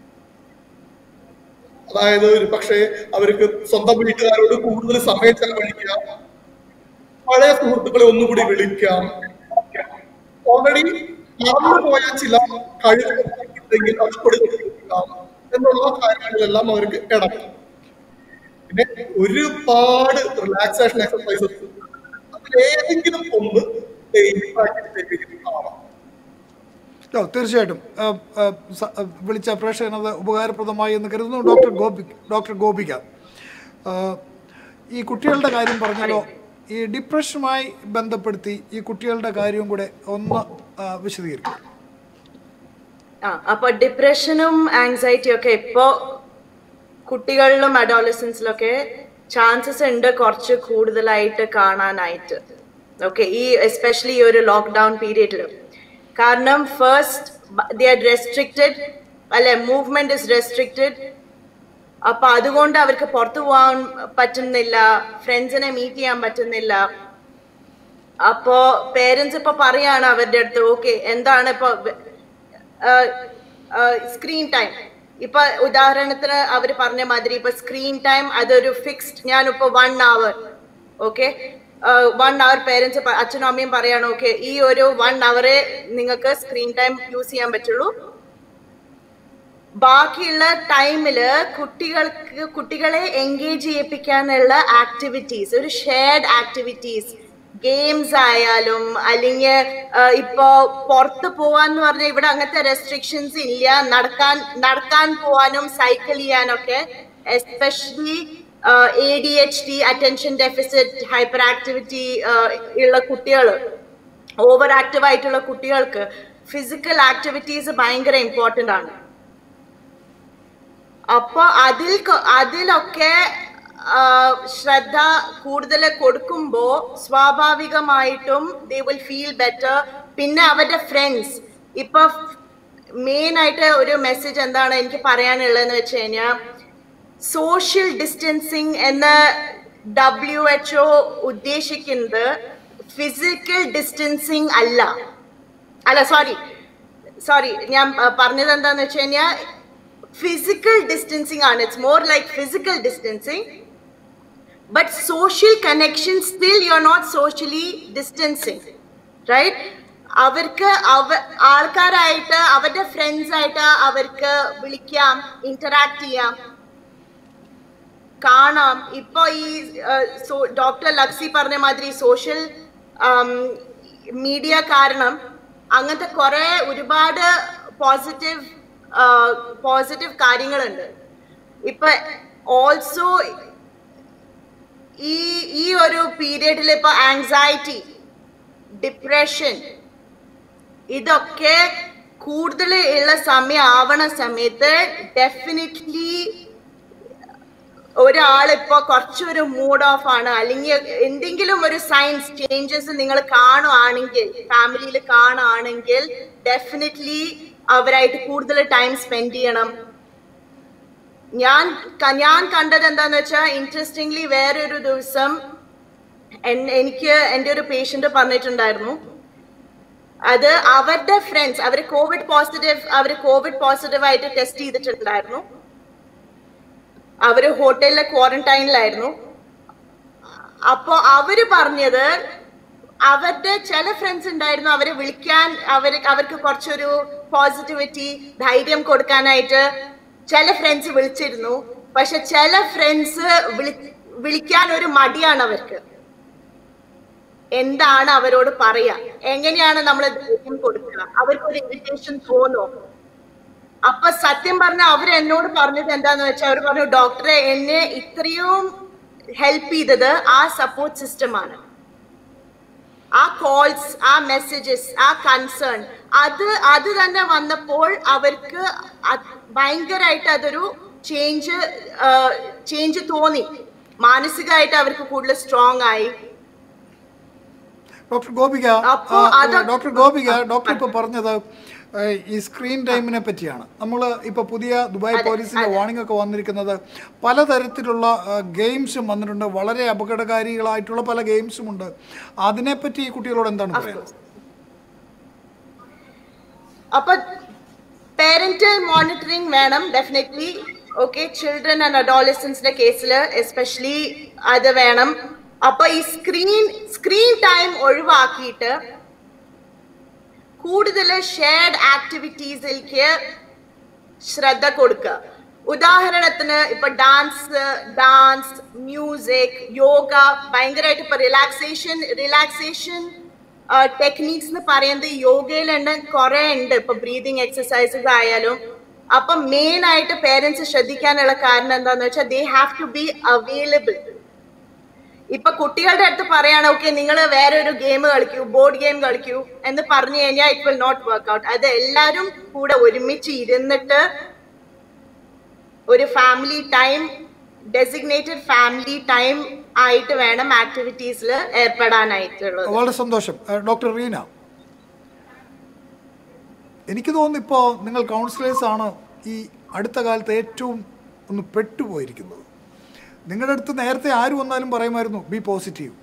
അതായത് ഒരു പക്ഷേ അവർക്ക് സ്വന്തം വീട്ടുകാരോട് കൂടുതൽ സമയം ചെലവഴിക്കാം പഴയ സുഹൃത്തുക്കളെ ഒന്നുകൂടി വിളിക്കാം ഓൾറെഡി മറന്നുപോയ ചില കഴിവുകൾ ഉണ്ടെങ്കിൽ അത് കൊടുക്കാം എന്നുള്ള കാര്യങ്ങളിലെല്ലാം അവർക്ക് ഇടപെടാം പിന്നെ ഒരുപാട് റിലാക്സേഷൻ എക്സസൈസസ് അതിലേതെങ്കിലും ഒന്ന് ഡെയിലി പ്രാക്ടീസ് ചെയ്തിരിക്കുന്നതാണ് ഓ, തീർച്ചയായിട്ടും ആ, ആ, സ- ആ, വിളിച്ച പ്രേക്ഷകന് അത് ഉപകാരപ്രദമായി എന്ന് കരുതുന്നു ഡോക്ടർ ഗോപി ഡോക്ടർ ഗോപിക ആ, ഈ കുട്ടികളുടെ കാര്യം പറഞ്ഞല്ലോ ഈ ഡിപ്രഷനുമായി ബന്ധപ്പെടുത്തി ഈ കുട്ടികളുടെ കാര്യവും കൂടെ ഒന്ന് ആ, വിശദീകരിക്കും ആ അപ്പൊ ഡിപ്രഷനും ആങ്സൈറ്റിയും ഒക്കെ ഇപ്പോ കുട്ടികളിലും അഡോളസൻസിലൊക്കെ ചാൻസസ് ഉണ്ട് കുറച്ച് കൂടുതലായിട്ട് കാണാനായിട്ട് ഓക്കെ ഈ എസ്പെഷ്യലി ഈ ഒരു ലോക്ക്ഡൗൺ പീരീഡിൽ കാരണം ഫസ്റ്റ് ദി ആർ റെസ്ട്രിക്റ്റഡ് അല്ലെ മൂവ്മെന്റ് ഇസ് റെസ്ട്രിക്റ്റഡ് അപ്പൊ അതുകൊണ്ട് അവർക്ക് പുറത്തു പോകാൻ പറ്റുന്നില്ല ഫ്രണ്ട്സിനെ മീറ്റ് ചെയ്യാൻ പറ്റുന്നില്ല അപ്പോ പേരൻസ് ഇപ്പൊ പറയാണ് അവരുടെ അടുത്ത് ഓക്കെ എന്താണ് ഇപ്പൊ സ്ക്രീൻ ടൈം ഇപ്പൊ ഉദാഹരണത്തിന് അവർ പറഞ്ഞ മാതിരി ഇപ്പൊ സ്ക്രീൻ ടൈം അതൊരു ഫിക്സ്ഡ് ഞാനിപ്പോ one hour okay one hour parents അച്ഛനും അമ്മയും പറയാണ് ഓക്കെ ഈ ഒരു വൺ അവറെ നിങ്ങൾക്ക് സ്ക്രീൻ ടൈം യൂസ് ചെയ്യാൻ പറ്റുള്ളൂ ബാക്കിയുള്ള ടൈമില് കുട്ടികൾക്ക് കുട്ടികളെ എൻഗേജ് ചെയ്യിപ്പിക്കാനുള്ള ആക്ടിവിറ്റീസ് ഒരു ഷെയർഡ് ആക്ടിവിറ്റീസ് ഗെയിംസ് ആയാലും അല്ലെങ്കിൽ ഇപ്പോ പുറത്ത് പോവാന്ന് പറഞ്ഞാൽ ഇവിടെ അങ്ങനത്തെ റെസ്ട്രിക്ഷൻസ് ഇല്ല നടക്കാൻ നടക്കാൻ പോവാനും സൈക്കിൾ ചെയ്യാനൊക്കെ especially A D H D attention deficit hyperactivity ഉള്ള കുട്ടികൾ ഓവർ ആക്റ്റീവ് ആയിട്ടുള്ള കുട്ടികൾക്ക് ഫിസിക്കൽ ആക്ടിവിറ്റീസ് ഭയങ്കര ഇമ്പോർട്ടൻ്റ് ആണ് അപ്പൊ അതിൽ കൊ- അതിലൊക്കെ ആ, ശ്രദ്ധ കൂടുതൽ കൊടുക്കുമ്പോ സ്വാഭാവികമായിട്ടും ദേ വിൽ ഫീൽ ബെറ്റർ പിന്നെ അവരുടെ ഫ്രണ്ട്സ് ഇപ്പൊ മെയിൻ ആയിട്ട് ഒരു മെസ്സേജ് എന്താണ് എനിക്ക് പറയാനുള്ളതെന്ന് വെച്ച് കഴിഞ്ഞാൽ സോഷ്യൽ ഡിസ്റ്റൻസിങ് എന്ന ഡബ്ല്യു എച്ച് ഒ ഉദ്ദേശിക്കുന്നത് ഫിസിക്കൽ ഡിസ്റ്റൻസിങ് അല്ല അല്ല സോറി സോറി ഞാൻ ആ, പറഞ്ഞത് എന്താന്ന് വെച്ച് കഴിഞ്ഞാൽ ഫിസിക്കൽ ഡിസ്റ്റൻസിങ് ആണ് it's more like physical distancing but social connection still you are not socially distancing right അവർക്ക് അവ ആൾക്കാരായിട്ട് അവരുടെ ഫ്രണ്ട്സ് ആയിട്ട് അവർക്ക് വിളിക്കാം ഇന്ററാക്ട് ചെയ്യാം കാണാം ഇപ്പൊ ഈ ഡോക്ടർ ലക്സി പറഞ്ഞ മാതിരി സോഷ്യൽ മീഡിയ കാരണം അങ്ങനത്തെ കുറെ ഒരുപാട് പോസിറ്റീവ് പോസിറ്റീവ് കാര്യങ്ങളുണ്ട് ഇപ്പൊ ഓൾസോ ഈ ഈ ഒരു പീരിയഡിൽ ഇപ്പൊ ആങ്സൈറ്റി ഡിപ്രഷൻ ഇതൊക്കെ കൂടുതൽ ഉള്ള സമയം ആവണ സമയത്ത് ഡെഫിനറ്റ്ലി ഒരാളിപ്പോ കുറച്ചൊരു മൂഡ് ഓഫ് ആണ് അല്ലെങ്കിൽ എന്തെങ്കിലും ഒരു സയൻസ് ചേഞ്ചസ് നിങ്ങൾ കാണുകയാണെങ്കിൽ ഫാമിലിയിൽ കാണുകയാണെങ്കിൽ ഡെഫിനറ്റ്ലി അവരായിട്ട് കൂടുതൽ ടൈം സ്പെൻഡ് ചെയ്യണം ഞാൻ ക- ഞാൻ കണ്ടത് എന്താന്ന് വെച്ചാൽ ഇൻട്രസ്റ്റിംഗ്ലി വേറൊരു ദിവസം എൻ- എനിക്ക് എൻ്റെ ഒരു പേഷ്യന്റ് പറഞ്ഞിട്ടുണ്ടായിരുന്നു അത് അവരുടെ ഫ്രണ്ട്സ് അവർ കോവിഡ് പോസിറ്റീവ് അവർ കോവിഡ് പോസിറ്റീവ് ആയിട്ട് ടെസ്റ്റ് ചെയ്തിട്ടുണ്ടായിരുന്നു അവര് ഹോട്ടലിലെ ക്വാറന്റൈനിലായിരുന്നു അപ്പോ അവര് പറഞ്ഞത് അവരുടെ ചില ഫ്രണ്ട്സ് ഉണ്ടായിരുന്നു അവരെ വിളിക്കാൻ അവർ അവർക്ക് കുറച്ചൊരു പോസിറ്റിവിറ്റി ധൈര്യം കൊടുക്കാനായിട്ട് ചില ഫ്രണ്ട്സ് വിളിച്ചിരുന്നു പക്ഷെ ചില ഫ്രണ്ട്സ് വിളി വിളിക്കാൻ ഒരു മടിയാണ് അവർക്ക് എന്താണ് അവരോട് പറയാ എങ്ങനെയാണ് നമ്മൾ ധൈര്യം കൊടുക്കുക അവർക്ക് ഒരു ഇറിറ്റേഷൻ തോന്നോ അപ്പൊ സത്യം പറഞ്ഞ അവർ എന്നോട് പറഞ്ഞത് എന്താന്ന് വെച്ചാൽ അവർ പറഞ്ഞു ഡോക്ടറെ എന്നെ ഇത്രയും ഹെൽപ്പ് ചെയ്തത് ആ സപ്പോർട്ട് സിസ്റ്റം ആണ് ആ കോൾസ് ആ മെസ്സേജസ് ആ കൺസേൺ അത് അത് തന്നെ വന്നപ്പോൾ അവർക്ക് അത് ഭയങ്കരമായിട്ട് അതൊരു ചേഞ്ച് ചേഞ്ച് തോന്നി മാനസികമായിട്ട് അവർക്ക് കൂടുതൽ സ്ട്രോങ് ആയി ഡോക്ടർ ഗോപിക അപ്പോ ആ, അത് ഡോക്ടർ ഗോപിക ഡോക്ടർ ഇപ്പോൾ പറഞ്ഞത് ഏഹ് ഈ സ്ക്രീൻ ടൈമിനെ പറ്റിയാണ് നമ്മൾ ഇപ്പോൾ പുതിയ ദുബായ് പോലീസിൻ്റെ വാണിംഗ് ഒക്കെ വന്നിരിക്കുന്നത് പലതരത്തിലുള്ള ഗെയിംസും വന്നിട്ടുണ്ട് വളരെ അപകടകാരികളായിട്ടുള്ള പല ഗെയിംസും ഉണ്ട് അതിനെപ്പറ്റി ഈ കുട്ടികളോട് എന്താണ് പറയുന്നത് അപ്പൊ പാരന്റൽ മോണിറ്ററിംഗ് വേണം ഡെഫിനറ്റ്ലി ഓക്കെ ചിൽഡ്രൻ ആൻഡ് അഡോളസൻസിന്റെ കേസിൽ എസ്പെഷ്യലി അത് വേണം അപ്പൊ ഈ സ്ക്രീൻ സ്ക്രീൻ ടൈം ഒഴിവാക്കിയിട്ട് കൂടുതൽ ഷെയർഡ് ആക്ടിവിറ്റീസിലേക്ക് ശ്രദ്ധ കൊടുക്കുക ഉദാഹരണത്തിന് ഇപ്പൊ ഡാൻസ് ഡാൻസ് മ്യൂസിക് യോഗ ഭയങ്കരമായിട്ട് ഇപ്പൊ റിലാക്സേഷൻ റിലാക്സേഷൻ ടെക്നീക്സ് എന്ന് പറയുന്നത് യോഗയിലുണ്ട് കുറെ ഉണ്ട് ഇപ്പൊ ബ്രീതിങ് എക്സസൈസസ് ആയാലും അപ്പൊ മെയിൻ ആയിട്ട് പേരൻസ് ശ്രദ്ധിക്കാനുള്ള കാരണം എന്താന്ന് വെച്ചാൽ they have to be available ഇപ്പൊ കുട്ടികളുടെ അടുത്ത് പറയാണ് ഓക്കെ നിങ്ങൾ വേറെ ഒരു ഗെയിം കളിക്കൂ ബോർഡ് ഗെയിം കളിക്കൂ എന്ന് പറഞ്ഞു കഴിഞ്ഞാൽ it will not work out അത് എല്ലാവരും കൂടെ ഒരുമിച്ച് ഇരുന്നിട്ട് ഒരു family time designated family time ആയിട്ട് വേണം ആക്ടിവിറ്റീസിൽ ഏർപ്പെടാനായിട്ടുള്ളത് വളരെ സന്തോഷം ഏഹ് ഡോക്ടർ റീന എനിക്ക് തോന്നുന്നു ഇപ്പോൾ നിങ്ങൾ കൗൺസിലേഴ്സ് ആണ് ഈ അടുത്ത കാലത്ത് ഏറ്റവും ഒന്ന് പെട്ടുപോയിരിക്കുന്നത് നിങ്ങളുടെ അടുത്ത് നേരത്തെ ആര് വന്നാലും പറയുമായിരുന്നു ബി പോസിറ്റീവ്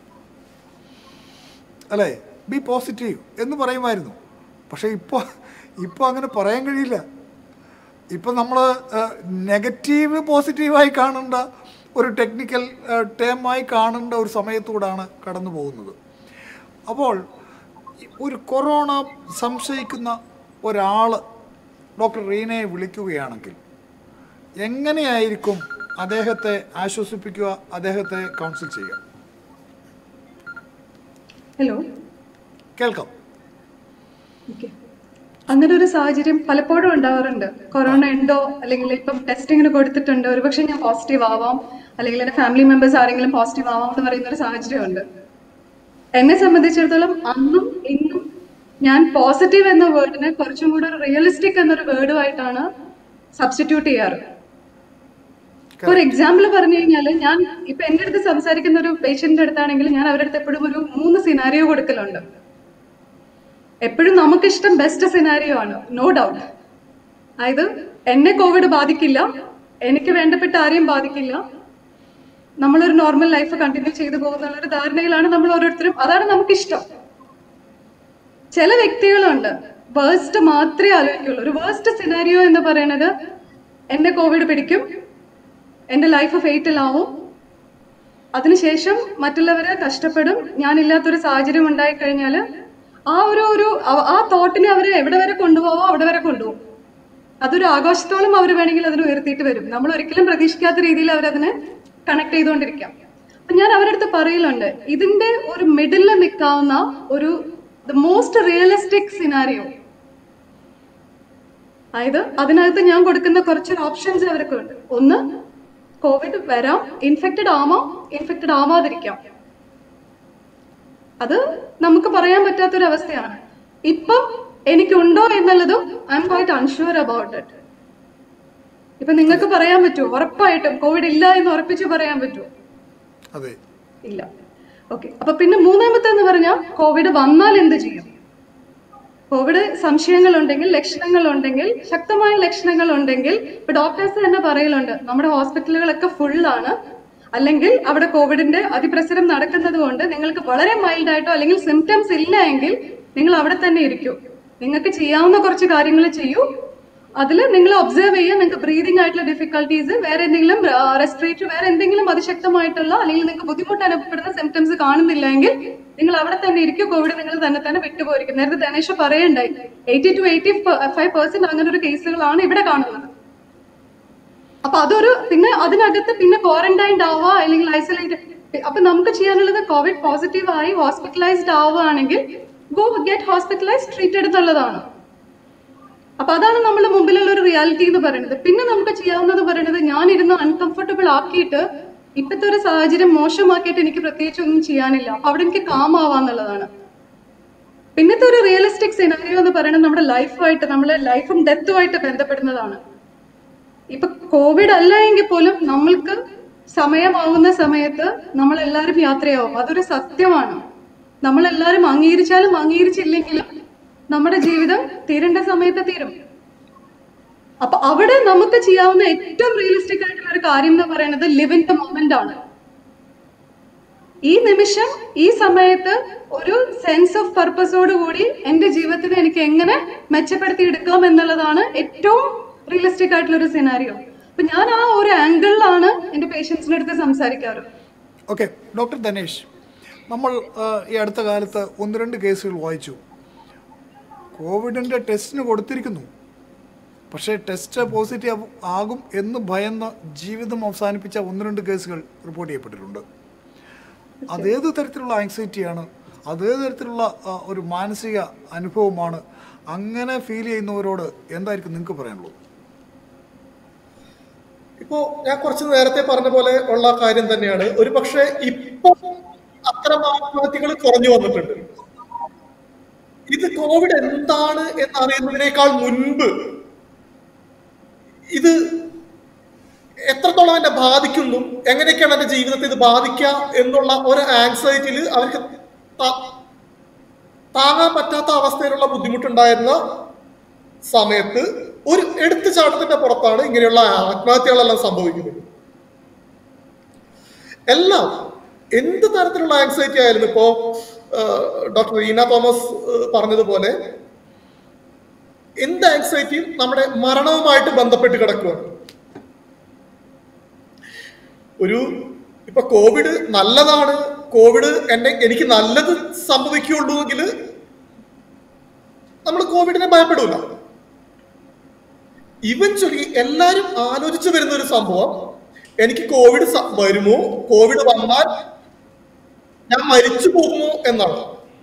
അല്ലേ ബി പോസിറ്റീവ് എന്ന് പറയുമായിരുന്നു പക്ഷേ ഇപ്പോൾ ഇപ്പോൾ അങ്ങനെ പറയാൻ കഴിയില്ല ഇപ്പം നമ്മൾ നെഗറ്റീവ് പോസിറ്റീവായി കാണേണ്ട ഒരു ടെക്നിക്കൽ ടേമായി കാണേണ്ട ഒരു സമയത്തൂടാണ് കടന്നു പോകുന്നത് അപ്പോൾ ഈ ഒരു കൊറോണ സംശയിക്കുന്ന ഒരാൾ ഡോക്ടർ റീനയെ വിളിക്കുകയാണെങ്കിൽ എങ്ങനെയായിരിക്കും അദ്ദേഹത്തെ ആശ്വസിപ്പിക്കുക അദ്ദേഹത്തെ കൗൺസിൽ ചെയ്യുക ഹലോ കേൾക്കാം ഓക്കെ അങ്ങനെ ഒരു സാഹചര്യം പലപ്പോഴും ഉണ്ടാവാറുണ്ട് കൊറോണ ഉണ്ടോ അല്ലെങ്കിൽ ഇപ്പം ടെസ്റ്റിങ്ങിന് കൊടുത്തിട്ടുണ്ട് ഒരുപക്ഷെ ഞാൻ പോസിറ്റീവ് ആവാം അല്ലെങ്കിൽ എന്റെ ഫാമിലി മെമ്പേഴ്സ് ആരെങ്കിലും പോസിറ്റീവ് ആവാം എന്ന് പറയുന്ന ഒരു സാഹചര്യമുണ്ട് എന്നെ സംബന്ധിച്ചിടത്തോളം അന്നും ഇന്നും ഞാൻ പോസിറ്റീവ് എന്ന വേർഡിനെ കുറച്ചും കൂടെ റിയലിസ്റ്റിക് എന്നൊരു വേർഡുമായിട്ടാണ് സബ്സ്റ്റിറ്റ്യൂട്ട് ചെയ്യാറ് ഒരു എക്സാമ്പിൾ പറഞ്ഞു കഴിഞ്ഞാൽ ഞാൻ ഇപ്പൊ എന്റെ അടുത്ത് സംസാരിക്കുന്ന ഒരു പേഷ്യന്റിന്റെ അടുത്താണെങ്കിൽ ഞാൻ അവരുടെ അടുത്ത് എപ്പോഴും ഒരു മൂന്ന് സിനാരിയോ കൊടുക്കലുണ്ട് എപ്പോഴും നമുക്കിഷ്ടം ബെസ്റ്റ് സിനാരിയോ ആണ് നോ ഡൗട്ട് അതായത് എന്നെ കോവിഡ് ബാധിക്കില്ല എനിക്ക് വേണ്ടപ്പെട്ട ആരെയും ബാധിക്കില്ല നമ്മളൊരു നോർമൽ ലൈഫ് കണ്ടിന്യൂ ചെയ്തു പോകുന്ന ഒരു ധാരണയിലാണ് നമ്മൾ ഓരോരുത്തരും അതാണ് നമുക്കിഷ്ടം ചില വ്യക്തികളുണ്ട് വേഴ്സ്റ്റ് മാത്രമേ ആലോചിക്കുള്ളൂ ഒരു വേഴ്സ്റ്റ് സിനാരിയോ എന്ന് പറയുന്നത് എന്നെ കോവിഡ് പിടിക്കും എന്റെ ലൈഫ് ഫെയ്റ്റിലാവും അതിനുശേഷം മറ്റുള്ളവരെ കഷ്ടപ്പെടും ഞാനില്ലാത്തൊരു സാഹചര്യം ഉണ്ടായി കഴിഞ്ഞാൽ ആ ഒരു ഒരു ആ- ആ തോട്ടിനെ അവർ എവിടെ വരെ കൊണ്ടുപോവോ അവിടെ വരെ കൊണ്ടുപോകും അതൊരു ആഘോഷത്തോളം അവർ വേണമെങ്കിൽ അതിന് ഉയർത്തിയിട്ട് വരും നമ്മൾ ഒരിക്കലും പ്രതീക്ഷിക്കാത്ത രീതിയിൽ അവരതിനെ കണക്ട് ചെയ്തുകൊണ്ടിരിക്കാം അപ്പൊ ഞാൻ അവരുടെ അടുത്ത് പറയലുണ്ട് ഇതിന്റെ ഒരു മിഡിലിൽ നിൽക്കാവുന്ന ഒരു ദ മോസ്റ്റ് റിയലിസ്റ്റിക് സിനാരിയോ അതായത് അതിനകത്ത് ഞാൻ കൊടുക്കുന്ന കുറച്ച് ഓപ്ഷൻസ് അവർക്ക് ഉണ്ട് ഒന്ന് കോവിഡ് വരാം ഇൻഫെക്റ്റഡ് ആവാം ഇൻഫെക്റ്റഡ് ആവാതിരിക്കാം അത് നമുക്ക് പറയാൻ പറ്റാത്തൊരു അവസ്ഥയാണ് ഇപ്പം എനിക്കുണ്ടോ എന്നുള്ളതും I'm quite unsure about it ഇപ്പൊ നിങ്ങൾക്ക് പറയാൻ പറ്റുമോ ഉറപ്പായിട്ടും കോവിഡ് ഇല്ല എന്ന് ഉറപ്പിച്ച് പറയാൻ പറ്റുമോ അതെ ഇല്ല ഓക്കെ അപ്പൊ പിന്നെ മൂന്നാമത്തെ എന്ന് പറഞ്ഞാൽ കോവിഡ് വന്നാൽ എന്ത് ചെയ്യും കോവിഡ് സംശയങ്ങൾ ഉണ്ടെങ്കിൽ ലക്ഷണങ്ങൾ ഉണ്ടെങ്കിൽ ശക്തമായ ലക്ഷണങ്ങൾ ഉണ്ടെങ്കിൽ ഇപ്പൊ ഡോക്ടേഴ്സ് തന്നെ പറയലുണ്ട് നമ്മുടെ ഹോസ്പിറ്റലുകളൊക്കെ ഫുള്ളാണ് അല്ലെങ്കിൽ അവിടെ കോവിഡിന്റെ അതിപ്രസരം നടക്കുന്നത് കൊണ്ട് നിങ്ങൾക്ക് വളരെ മൈൽഡ് ആയിട്ടോ അല്ലെങ്കിൽ സിംറ്റംസ് ഇല്ല എങ്കിൽ നിങ്ങൾ അവിടെ തന്നെ ഇരിക്കൂ നിങ്ങൾക്ക് ചെയ്യാവുന്ന കുറച്ച് കാര്യങ്ങൾ ചെയ്യൂ അതിൽ നിങ്ങൾ ഒബ്സർവ് ചെയ്യുക നിങ്ങൾക്ക് ബ്രീതിങ് ആയിട്ടുള്ള ഡിഫിക്കൽട്ടീസ് വേറെ എന്തെങ്കിലും റെസ്പിറേറ്ററി വേറെ എന്തെങ്കിലും അതിശക്തമായിട്ടുള്ള അല്ലെങ്കിൽ നിങ്ങൾക്ക് ബുദ്ധിമുട്ട് അനുഭവപ്പെടുന്ന സിംറ്റംസ് കാണുന്നില്ല എങ്കിൽ നിങ്ങൾ അവിടെ തന്നെ ഇരിക്കും കോവിഡ് നിങ്ങൾ തന്നെ തന്നെ വിട്ടുപോയിരിക്കും നേരത്തെ ധനേഷ് പറയണ്ടായി eighty two eighty five percent അങ്ങനെ ഒരു കേസുകളാണ് ഇവിടെ കാണുന്നത് അപ്പൊ അതൊരു പിന്നെ അതിനകത്ത് പിന്നെ ക്വാറന്റൈൻഡ് ആവുക അല്ലെങ്കിൽ ഐസൊലേറ്റ് അപ്പൊ നമുക്ക് ചെയ്യാനുള്ളത് കോവിഡ് പോസിറ്റീവ് ആയി ഹോസ്പിറ്റലൈസ്ഡ് ആവുകയാണെങ്കിൽ ഗോ ഗെറ്റ് ഹോസ്പിറ്റലൈസ് ട്രീറ്റഡ് എന്നുള്ളതാണ് അപ്പൊ അതാണ് നമ്മുടെ മുമ്പിലുള്ള ഒരു റിയാലിറ്റി എന്ന് പറയുന്നത് പിന്നെ നമുക്ക് ചെയ്യാവുന്നത് പറയുന്നത് ഞാൻ ഇരുന്ന് അൺകംഫർട്ടബിൾ ആക്കിയിട്ട് ഇപ്പോഴത്തെ ഒരു സാഹചര്യം മോശമാക്കിയിട്ട് എനിക്ക് പ്രത്യേകിച്ച് ഒന്നും ചെയ്യാനില്ല അപ്പൊ അവിടെ എനിക്ക് കാം ആവാന്നുള്ളതാണ് പിന്നത്തെ ഒരു റിയലിസ്റ്റിക് സിനാരിയോ എന്ന് പറയുന്നത് നമ്മുടെ ലൈഫുമായിട്ട് നമ്മുടെ ലൈഫും ഡെത്തുമായിട്ട് ബന്ധപ്പെടുന്നതാണ് ഇപ്പൊ കോവിഡ് അല്ല എങ്കിൽ പോലും നമ്മൾക്ക് സമയമാവുന്ന സമയത്ത് നമ്മൾ എല്ലാവരും യാത്രയാവും അതൊരു സത്യമാണ് നമ്മൾ എല്ലാവരും അംഗീകരിച്ചാലും അംഗീകരിച്ചില്ലെങ്കിലും നമ്മുടെ ജീവിതം തീരേണ്ട സമയത്ത് തീരും അപ്പൊ അവിടെ നമുക്ക് ചെയ്യാവുന്ന ഏറ്റവും റിയലിസ്റ്റിക് ആയിട്ടുള്ള ഒരു കാര്യം എന്ന് പറയുന്നത് ലിവ് ഇൻ ദ മൊമെന്റ് ആണ് ഈ നിമിഷം ഈ സമയത്ത് ഒരു സെൻസ് ഓഫ് പർപ്പസോട് കൂടി എന്റെ ജീവിതത്തിനെ എനിക്ക് എങ്ങനെ മെച്ചപ്പെടുത്തി എടുക്കാം എന്നുള്ളതാണ് ഏറ്റവും റിയലിസ്റ്റിക് ആയിട്ടുള്ള ഒരു സിനാരിയോ അപ്പൊ ഞാൻ ആ ഒരു ആംഗിളിലാണ് എന്റെ പേഷ്യൻസിന്റെ അടുത്ത് സംസാരിക്കാറ് ഓക്കെ ഡോക്ടർ ധനേഷ് നമ്മൾ ആ, ഈ അടുത്ത കാലത്ത് ഒന്ന് രണ്ട് കേസുകൾ വായിച്ചു കോവിഡിൻ്റെ ടെസ്റ്റിന് കൊടുത്തിരിക്കുന്നു പക്ഷേ ടെസ്റ്റ് പോസിറ്റീവ് ആകും എന്ന് ഭയന്ന് ജീവിതം അവസാനിപ്പിച്ച ഒന്ന് രണ്ട് കേസുകൾ റിപ്പോർട്ട് ചെയ്യപ്പെട്ടിട്ടുണ്ട് അതേത് തരത്തിലുള്ള ആങ്സൈറ്റിയാണ് അതേത് തരത്തിലുള്ള ആ, ഒരു മാനസിക അനുഭവമാണ് അങ്ങനെ ഫീൽ ചെയ്യുന്നവരോട് എന്തായിരിക്കും നിങ്ങൾക്ക് പറയാനുള്ളത് ഇപ്പോ ഞാൻ കുറച്ച് നേരത്തെ പറഞ്ഞ പോലെ ഉള്ള കാര്യം തന്നെയാണ് ഒരു പക്ഷേ ഇപ്പൊ അത്തരം ആത്മഹത്യകൾ കുറഞ്ഞു വന്നിട്ടുണ്ട് ഇത് കോവിഡ് എന്താണ് എന്നറിയുന്നതിനേക്കാൾ മുൻപ് ഇത് എത്രത്തോളം എന്നെ ബാധിക്കുന്നു എങ്ങനെയൊക്കെയാണ് എന്റെ ജീവിതത്തെ ഇത് ബാധിക്കുക എന്നുള്ള ഒരു ആൻസൈറ്റിയിൽ അവർക്ക് ത- താങ്ങാൻ പറ്റാത്ത അവസ്ഥയിലുള്ള ബുദ്ധിമുട്ടുണ്ടായിരുന്ന സമയത്ത് ഒരു എടുത്തുചാട്ടത്തിന്റെ പുറത്താണ് ഇങ്ങനെയുള്ള ആത്മഹത്യകളെല്ലാം സംഭവിക്കുന്നത് എല്ലാം എന്ത് തരത്തിലുള്ള ആങ്സൈറ്റി ആയാലും ഇപ്പോ ഡോക്ടർ റീന തോമസ് ഏഹ്, പറഞ്ഞതുപോലെ എന്ത് ആങ്സൈറ്റിയും നമ്മുടെ മരണവുമായിട്ട് ബന്ധപ്പെട്ട് കിടക്കുകയാണ് ഒരു ഇപ്പൊ കോവിഡ് നല്ലതാണ് കോവിഡ് എന്നെ എനിക്ക് നല്ലത് സംഭവിക്കുകയുള്ളൂ എങ്കിൽ നമ്മൾ കോവിഡിനെ ഭയപ്പെടൂല ഇവൻച്വലി എല്ലാരും ആലോചിച്ചു വരുന്ന ഒരു സംഭവം എനിക്ക് കോവിഡ് സ- വരുമോ കോവിഡ് വന്നാൽ ഞാൻ മരിച്ചു പോകുമോ എന്നാണ്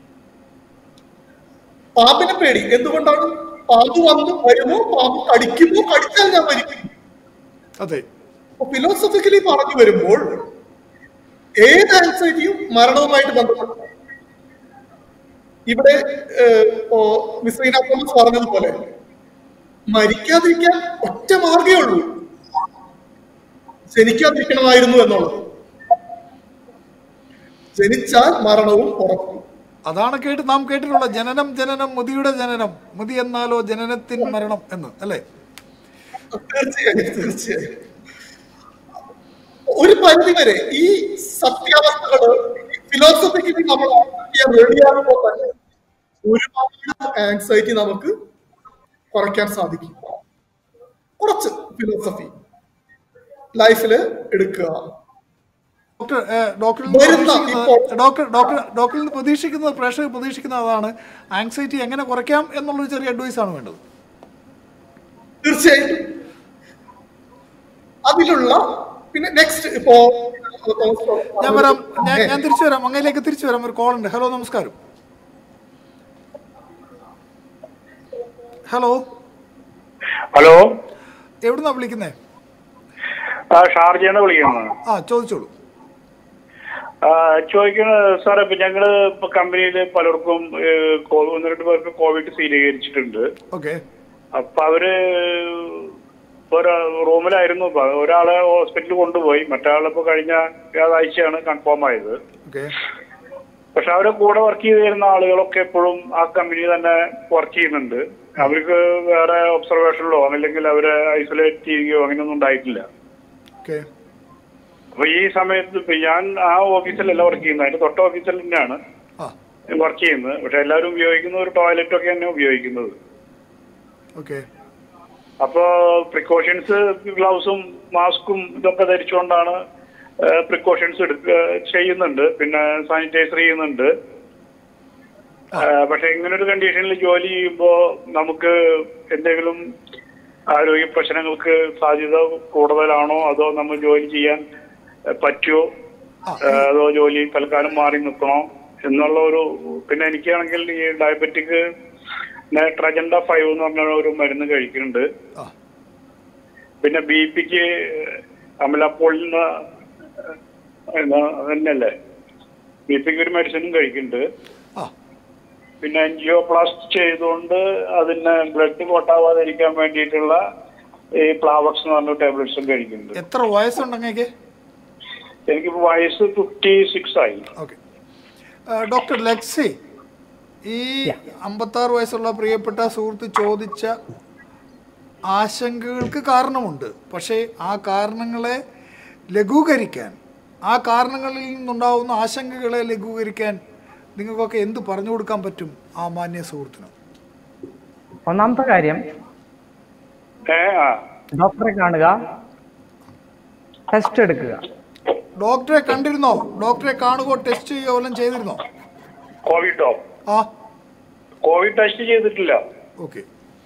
പാമ്പിനെ പേടി എന്തുകൊണ്ടാണ് പാമ്പ് വന്ന് വരുമോ പാമ്പ് കടിക്കുമോ കടിച്ചാൽ ഞാൻ മരിക്കും അതെ ഫിലോസഫിക്കലി പറഞ്ഞു വരുമ്പോൾ ഏത് ആൻസൈറ്റിയും മരണവുമായിട്ട് ബന്ധപ്പെട്ടു ഇവിടെ ഏഹ്, ഇപ്പോ മിസ് റീന തോമസ് പറഞ്ഞതുപോലെ മരിക്കാതിരിക്കാൻ ഒറ്റ മാർഗേ ഉള്ളൂ ജനിക്കാതിരിക്കണമായിരുന്നു എന്നുള്ളത് ജനിച്ചാൽ മരണവും ഉറപ്പും അതാണ് കേട്ട് നാം കേട്ടിട്ടുള്ള ജനനം ജനനം മുതിയുടെ ജനനം മുതി എന്നാലോ ജനനത്തിൻ മരണം എന്ന് അല്ലേ തീർച്ചയായും തീർച്ചയായും ഒരു പരിധി വരെ ഈ സത്യാവസ്ഥകള് ഫിലോസഫിക്കലി നമ്മൾ ചെയ്യാൻ റെഡിയാകുമ്പോൾ തന്നെ ഒരുപാട് ആങ്സൈറ്റി നമുക്ക് കുറയ്ക്കാൻ സാധിക്കും കുറച്ച് ഫിലോസഫി ലൈഫില് എടുക്കുക ഡോക്ടർ ഏഹ്, ഡോക്ടറിൽ നിന്ന് വരുന്ന പ്രതീക്ഷിക്കുന്നത് ഇപ്പോൾ- ഡോക്ടർ ഡോക്ടർ ഡോക്ടറിൽ നിന്ന് പ്രതീക്ഷിക്കുന്നത് പ്രേക്ഷകർ പ്രതീക്ഷിക്കുന്നത് അതാണ് ആങ്സൈറ്റി എങ്ങനെ കുറയ്ക്കാം എന്നുള്ളൊരു ചെറിയ അഡ്വൈസ് ആണ് വേണ്ടത് തീർച്ചയായിട്ടും അതിലുള്ള പിന്നെ നെക്സ്റ്റ് ഇപ്പോ ഞാൻ വരാം ഞാൻ ഞാൻ തിരിച്ചു വരാം അങ്ങയിലേക്ക് തിരിച്ചു വരാം ഒരു കോൾ ഉണ്ട് ഹലോ നമസ്കാരം ഹലോ ഹലോ എവിടുന്നാ വിളിക്കുന്നേ ആ ഷാർജയാണ് വിളിക്കുന്നത് ആ ചോദിച്ചോളൂ ആ, ചോദിക്കുന്നത് സാറേ ഇപ്പൊ ഞങ്ങള് ഇപ്പൊ കമ്പനിയിൽ പലർക്കും ഏഹ്, കോ- ഒന്ന് രണ്ട് പേർക്ക് കോവിഡ് സ്ഥിരീകരിച്ചിട്ടുണ്ട് ഓക്കെ അപ്പൊ അവര് ഒരു റൂമിലായിരുന്നു ഇപ്പൊ ഒരാളെ ഹോസ്പിറ്റലിൽ കൊണ്ടുപോയി മറ്റാളിപ്പോ കഴിഞ്ഞ വ്യാഴാഴ്ചയാണ് കൺഫേം ആയത് ഓക്കെ പക്ഷെ അവരെ കൂടെ വർക്ക് ചെയ്ത് തരുന്ന ആളുകളൊക്കെ എപ്പോഴും ആ കമ്പനി തന്നെ വർക്ക് ചെയ്യുന്നുണ്ട് അവർക്ക് വേറെ ഒബ്സർവേഷനിലോ അല്ലെങ്കിൽ അവരെ ഐസൊലേറ്റ് ചെയ്യുകയോ അങ്ങനെയൊന്നും ഉണ്ടായിട്ടില്ല ഓക്കെ അപ്പൊ ഈ സമയത്ത് ഇപ്പൊ ഞാൻ ആ ഓഫീസിലല്ല വർക്ക് ചെയ്യുന്നത് അതിന്റെ തൊട്ട ഓഫീസിൽ തന്നെയാണ് ആ വർക്ക് ചെയ്യുന്നത് പക്ഷെ എല്ലാവരും ഉപയോഗിക്കുന്ന ഒരു ടോയ്ലറ്റ് ഒക്കെ തന്നെ ഉപയോഗിക്കുന്നത് ഓക്കെ അപ്പോ പ്രിക്കോഷൻസ് ഗ്ലൗസും മാസ്കും ഇതൊക്കെ ധരിച്ചുകൊണ്ടാണ് പ്രിക്കോഷൻസ് എടുക്കുക ചെയ്യുന്നുണ്ട് പിന്നെ സാനിറ്റൈസർ ചെയ്യുന്നുണ്ട് ആ, പക്ഷെ ഇങ്ങനെ ഒരു കണ്ടീഷനിൽ ജോലി ചെയ്യുമ്പോ നമുക്ക് എന്തെങ്കിലും ആരോഗ്യ പ്രശ്നങ്ങൾക്ക് സാധ്യത കൂടുതലാണോ അതോ നമ്മൾ ജോലി ചെയ്യാൻ ആ, പറ്റുമോ ആ, ആ, അതോ ജോലി തൽക്കാലം മാറി നിൽക്കണോ എന്നുള്ള ഒരു പിന്നെ എനിക്കാണെങ്കിൽ ഈ ഡയബറ്റിക് ട്രജൻഡ ഫൈവ് എന്ന് പറഞ്ഞ ഒരു മരുന്ന് കഴിക്കുന്നുണ്ട് ആ പിന്നെ ബി പിക്ക് അമലപ്പോളിന് തന്നെയല്ലേ ബി പിക്ക് ഒരു മെഡിസിനും കഴിക്കുന്നുണ്ട് ആ പിന്നെ എൻജിയോപ്ലാസ്റ്റ് ചെയ്തുകൊണ്ട് അതിന് ബ്ലഡ് കൊട്ടാവാതിരിക്കാൻ വേണ്ടിയിട്ടുള്ള ഈ പ്ലാവക്സ് എന്ന് പറഞ്ഞ ടാബ്ലറ്റ്സും കഴിക്കുന്നുണ്ട് എത്ര വയസ്സുണ്ട് അങ്ങേക്ക് എനിക്കിപ്പോ വയസ്സ് ഫിഫ്റ്റി സിക്സ് ആയി ഓക്കെ ഡോക്ടർ ലെക്സി ഈ അമ്പത്താറ് വയസ്സുള്ള പ്രിയപ്പെട്ട സുഹൃത്ത് ചോദിച്ച ആശങ്കകൾക്ക് കാരണമുണ്ട് പക്ഷേ ആ കാരണങ്ങളെ ലഘൂകരിക്കാൻ ആ കാരണങ്ങളിൽ നിന്നുണ്ടാവുന്ന ആശങ്കകളെ ലഘൂകരിക്കാൻ നിങ്ങൾക്കൊക്കെ എന്ത് പറഞ്ഞു കൊടുക്കാൻ പറ്റും ആ മാന്യ സുഹൃത്തിന് ഒന്നാമത്തെ കാര്യം ഏ ആ ഡോക്ടറെ കാണുക ടെസ്റ്റ് എടുക്കുക ഡോക്ടറെ കണ്ടിരുന്നോ ഡോക്ടറെ കാണുകയോ ടെസ്റ്റ് ചെയ്യുകയോ വല്ലതും ചെയ്തിരുന്നോ കോവിഡോ ആ കോവിഡ് ടെസ്റ്റ് ചെയ്തിട്ടില്ല ഓക്കെ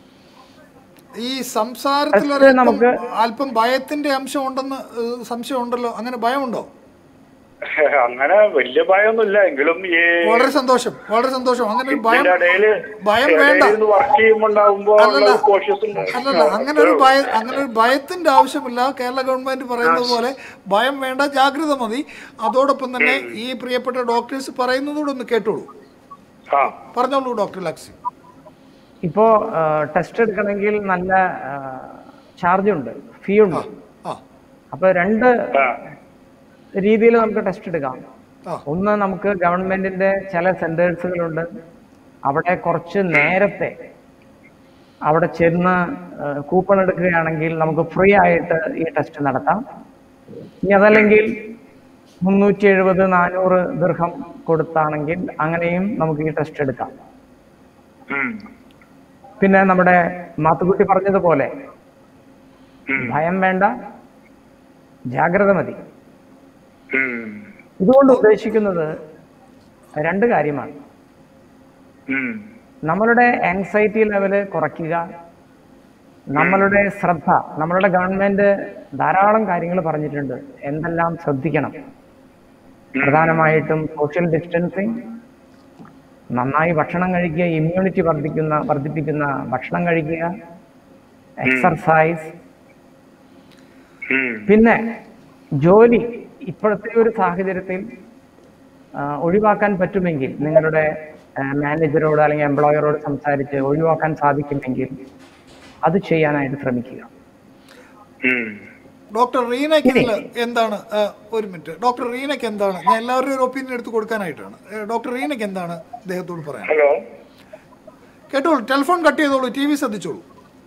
ഈ സംസാരത്തിൽ First ഒരല്പം- നമുക്ക് അല്പം ഭയത്തിന്റെ അംശം ഉണ്ടെന്ന് ഏഹ്, സംശയമുണ്ടല്ലോ അങ്ങനെ ഭയമുണ്ടോ അങ്ങനെ വലിയ ഭയമൊന്നുമില്ല എങ്കിലും ഈ വളരെ സന്തോഷം വളരെ സന്തോഷം അങ്ങനെ ഒരു ഭയം ഇതിന്റെ ഇടയില് ഭയം വേണ്ട വർക്ക് ചെയ്യുമ്പോ ഉണ്ടാവുമ്പോ അല്ലല്ല കോഷ്യസ് ഉണ്ട് അല്ലല്ല അങ്ങനെ ഒരു ഭയ അങ്ങനെ ഒരു ഭയത്തിന്റെ ആവശ്യമില്ല കേരള ഗവൺമെന്റ് പറയുന്നത് പോലെ ഭയം വേണ്ട ജാഗ്രത മതി അതോടൊപ്പം തന്നെ ഈ പ്രിയപ്പെട്ട ഡോക്ടേഴ്സ് പറയുന്നതോടെ ഒന്ന് കേട്ടോളൂ ആ പറഞ്ഞോളൂ ഡോക്ടർ ലാക്സി ഇപ്പോ ടെസ്റ്റ് എടുക്കണമെങ്കിൽ നല്ല ചാർജ് ഉണ്ട് ഫീ ഉണ്ട് ആ അപ്പൊ രണ്ട് ആ രീതിയിൽ നമുക്ക് ടെസ്റ്റ് എടുക്കാം ആ ഒന്ന് നമുക്ക് ഗവൺമെന്റിന്റെ ചില സെന്റേഴ്സുകളുണ്ട് അവിടെ കുറച്ച് നേരത്തെ അവിടെ ചെന്ന് കൂപ്പൺ എടുക്കുകയാണെങ്കിൽ നമുക്ക് ഫ്രീ ആയിട്ട് ഈ ടെസ്റ്റ് നടത്താം ഇനി അതല്ലെങ്കിൽ മുന്നൂറ്റി എഴുപത് നാനൂറ് ദീർഘം കൊടുത്താണെങ്കിൽ അങ്ങനെയും നമുക്ക് ഈ ടെസ്റ്റ് എടുക്കാം ഉം. പിന്നെ നമ്മുടെ മാത്തുക്കുട്ടി പറഞ്ഞതുപോലെ ഉം. ഭയം വേണ്ട ജാഗ്രത മതി ഉം. ഇതുകൊണ്ട് ഉദ്ദേശിക്കുന്നത് രണ്ട് കാര്യമാണ് ഉം. നമ്മളുടെ ആങ്സൈറ്റി ലെവല് കുറയ്ക്കുക നമ്മളുടെ ശ്രദ്ധ നമ്മളുടെ ഗവൺമെന്റ് ധാരാളം കാര്യങ്ങൾ പറഞ്ഞിട്ടുണ്ട് എന്തെല്ലാം ശ്രദ്ധിക്കണം പ്രധാനമായിട്ടും സോഷ്യൽ ഡിസ്റ്റൻസിങ് നന്നായി ഭക്ഷണം കഴിക്കുക ഇമ്മ്യൂണിറ്റി വർദ്ധിക്കുന്ന വർദ്ധിപ്പിക്കുന്ന ഭക്ഷണം കഴിക്കുക എക്സർസൈസ് ഉം. പിന്നെ ജോലി ഇപ്പോഴത്തെ ഒരു സാഹചര്യത്തിൽ ആ, ഒഴിവാക്കാൻ പറ്റുമെങ്കിൽ നിങ്ങളുടെ മാനേജറോട് അല്ലെങ്കിൽ എംപ്ലോയറോട് സംസാരിച്ച് ഒഴിവാക്കാൻ സാധിക്കുമെങ്കിൽ അത് ചെയ്യാനായിട്ട് ശ്രമിക്കുക ഉം. ഡോക്ടർ റീനയ്ക്ക് ഇതിൽ എന്താണ് ആ, ഒരു മിനിറ്റ് ഡോക്ടർ റീനയ്ക്ക് എന്താണ് ഞാൻ എല്ലാവരുടെയും ഒരു ഒപ്പീനിയൻ എടുത്ത് കൊടുക്കാനായിട്ടാണ് ഏ, ഡോക്ടർ റീനയ്ക്ക് എന്താണ് അദ്ദേഹത്തോട് പറയാൻ ഹലോ കേട്ടോളൂ ടെലിഫോൺ കട്ട് ചെയ്തോളൂ ടി വി ശ്രദ്ധിച്ചോളൂ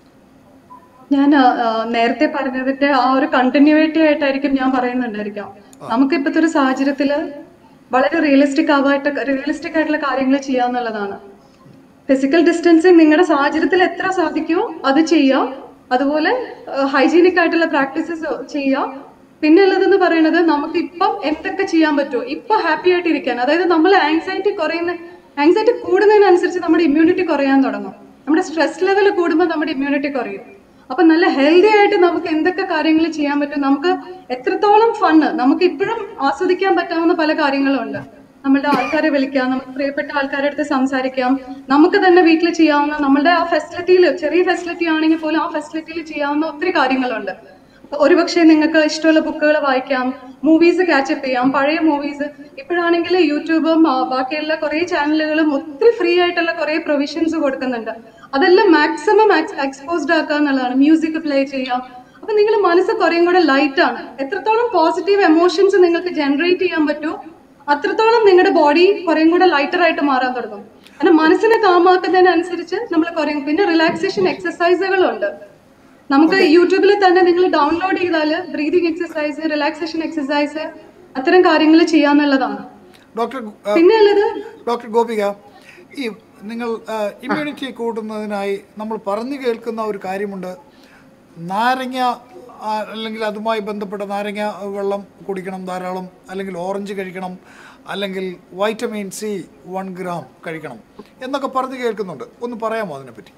ഞാൻ ആ, ആ, നേരത്തെ പറഞ്ഞതിന്റെ ആ ഒരു കണ്ടിന്യൂവേറ്റി ആയിട്ടായിരിക്കും ഞാൻ പറയുന്നുണ്ടായിരിക്കാം നമുക്ക് ഇപ്പോഴത്തെ ഒരു സാഹചര്യത്തില് വളരെ റിയലിസ്റ്റിക് ആവായിട്ട് റിയലിസ്റ്റിക് ആയിട്ടുള്ള കാര്യങ്ങൾ ചെയ്യാന്നുള്ളതാണ് ഫിസിക്കൽ ഡിസ്റ്റൻസിങ് നിങ്ങളുടെ സാഹചര്യത്തിൽ എത്ര സാധിക്കുമോ അത് ചെയ്യുക അതുപോലെ ഹൈജീനിക് ആയിട്ടുള്ള പ്രാക്ടീസസ് ചെയ്യുക പിന്നെ ഉള്ളതെന്ന് പറയുന്നത് നമുക്ക് ഇപ്പം എന്തൊക്കെ ചെയ്യാൻ പറ്റുമോ ഇപ്പൊ ഹാപ്പി ആയിട്ട് ഇരിക്കാൻ അതായത് നമ്മൾ ആങ്സൈറ്റി കുറയുന്ന ആങ്സൈറ്റി കൂടുന്നതിനനുസരിച്ച് നമ്മുടെ ഇമ്മ്യൂണിറ്റി കുറയാൻ തുടങ്ങും നമ്മുടെ സ്ട്രെസ് ലെവൽ കൂടുമ്പോൾ നമ്മുടെ ഇമ്മ്യൂണിറ്റി കുറയും അപ്പൊ നല്ല ഹെൽത്തി ആയിട്ട് നമുക്ക് എന്തൊക്കെ കാര്യങ്ങൾ ചെയ്യാൻ പറ്റും നമുക്ക് എത്രത്തോളം ഫണ്ണ് നമുക്ക് ഇപ്പോഴും ആസ്വദിക്കാൻ പറ്റാവുന്ന പല കാര്യങ്ങളും ഉണ്ട് നമ്മളുടെ ആൾക്കാരെ വിളിക്കാം നമുക്ക് പ്രിയപ്പെട്ട ആൾക്കാരുടെ അടുത്ത് സംസാരിക്കാം നമുക്ക് തന്നെ വീട്ടിൽ ചെയ്യാവുന്ന നമ്മളുടെ ആ ഫെസിലിറ്റിയിൽ ചെറിയ ഫെസിലിറ്റി ആണെങ്കിൽ പോലും ആ ഫെസിലിറ്റിയിൽ ചെയ്യാവുന്ന ഒത്തിരി കാര്യങ്ങളുണ്ട് അപ്പൊ ഒരുപക്ഷെ നിങ്ങൾക്ക് ഇഷ്ടമുള്ള ബുക്കുകൾ വായിക്കാം മൂവീസ് കാച്ചപ്പ് ചെയ്യാം പഴയ മൂവീസ് ഇപ്പോഴാണെങ്കിൽ യൂട്യൂബും ആ, ബാക്കിയുള്ള കുറേ ചാനലുകളും ഒത്തിരി ഫ്രീ ആയിട്ടുള്ള കുറേ പ്രൊവിഷൻസ് കൊടുക്കുന്നുണ്ട് അതെല്ലാം മാക്സിമം എക്സ്പോസ്ഡ് ആക്കുക എന്നുള്ളതാണ് മ്യൂസിക് പ്ലേ ചെയ്യാം അപ്പൊ നിങ്ങൾ മനസ്സ് കുറേയും കൂടെ ലൈറ്റ് ആണ് എത്രത്തോളം പോസിറ്റീവ് എമോഷൻസ് നിങ്ങൾക്ക് ജനറേറ്റ് ചെയ്യാൻ പറ്റുമോ അത്രത്തോളം നിങ്ങളുടെ ബോഡി കുറേയും കൂടെ ലൈറ്റർ ആയിട്ട് മാറാൻ തുടങ്ങും കാരണം മനസ്സിനെ കാമാക്കുന്നതിനനുസരിച്ച് നമ്മൾ കുറയും പിന്നെ റിലാക്സേഷൻ എക്സസൈസുകളുണ്ട് നമുക്ക് യൂട്യൂബിൽ തന്നെ നിങ്ങൾ ഡൗൺലോഡ് ചെയ്താൽ ബ്രീതിങ് എക്സസൈസ് റിലാക്സേഷൻ എക്സസൈസ് അത്തരം കാര്യങ്ങൾ ചെയ്യാന്നുള്ളതാണ് ഡോക്ടർ പിന്നെ ഉള്ളത് ഡോക്ടർ ഗോപിക ഈ നിങ്ങൾ ഇമ്മ്യൂണിറ്റി കൂട്ടുന്നതിനായി നമ്മൾ പറഞ്ഞു കേൾക്കുന്ന ഒരു കാര്യമുണ്ട് നാരങ്ങ ആ, അല്ലെങ്കിൽ അതുമായി ബന്ധപ്പെട്ട നാരങ്ങ വെള്ളം കുടിക്കണം ധാരാളം അല്ലെങ്കിൽ ഓറഞ്ച് കഴിക്കണം അല്ലെങ്കിൽ വൈറ്റമിൻ സി വൺ ഗ്രാം കഴിക്കണം എന്നൊക്കെ പറഞ്ഞു കേൾക്കുന്നുണ്ട് ഒന്ന് പറയാമോ അതിനെപ്പറ്റി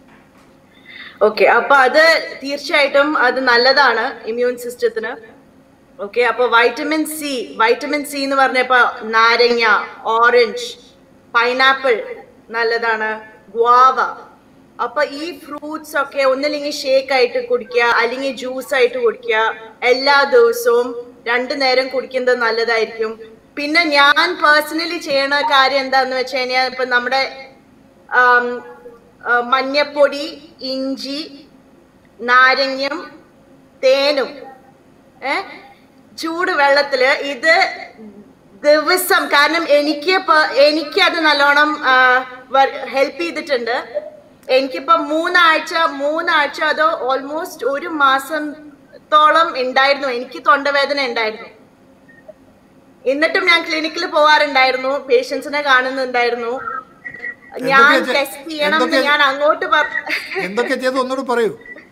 ഓക്കെ അപ്പൊ അത് തീർച്ചയായിട്ടും അത് നല്ലതാണ് ഇമ്മ്യൂൺ സിസ്റ്റത്തിന് ഓക്കെ അപ്പൊ വൈറ്റമിൻ സി വൈറ്റമിൻ സി എന്ന് പറഞ്ഞപ്പോ നാരങ്ങ ഓറഞ്ച് പൈനാപ്പിൾ നല്ലതാണ് ഗ്വാവ അപ്പൊ ഈ ഫ്രൂട്ട്സ് ഒക്കെ ഒന്നില്ലെങ്കിൽ ഷേക്ക് ആയിട്ട് കുടിക്കുക അല്ലെങ്കിൽ ജ്യൂസ് ആയിട്ട് കുടിക്കുക എല്ലാ ദിവസവും രണ്ടു നേരം കുടിക്കുന്നത് നല്ലതായിരിക്കും പിന്നെ ഞാൻ പേഴ്സണലി ചെയ്യണ കാര്യം എന്താന്ന് വെച്ച് കഴിഞ്ഞാൽ ഇപ്പൊ നമ്മുടെ ആം, ആ, മഞ്ഞപ്പൊടി ഇഞ്ചി നാരങ്ങയും തേനും ഏ ചൂട് വെള്ളത്തില് ഇത് ദിവസം കാരണം എനിക്ക് പ- എനിക്ക് അത് നല്ലോണം ഹെൽപ്പ് ചെയ്തിട്ടുണ്ട് എനിക്കിപ്പോ മൂന്നാഴ്ച മൂന്നാഴ്ച അതോ ഓൾമോസ്റ്റ് ഒരു മാസത്തോളം ഉണ്ടായിരുന്നു എനിക്ക് തൊണ്ടവേദന ഉണ്ടായിരുന്നു എന്നിട്ടും ഞാൻ ക്ലിനിക്കിൽ പോവാറുണ്ടായിരുന്നു പേഷ്യൻസിനെ കാണുന്നുണ്ടായിരുന്നു ഞാൻ എന്തൊക്കെയാ ചെ- ടെസ്റ്റ് ചെയ്യണം എന്ന് എന്തൊക്കെയാ- ഞാൻ അങ്ങോട്ട് പറ എന്തൊക്കെ ചെയ്ത് ഒന്നുകൂടി പറയൂ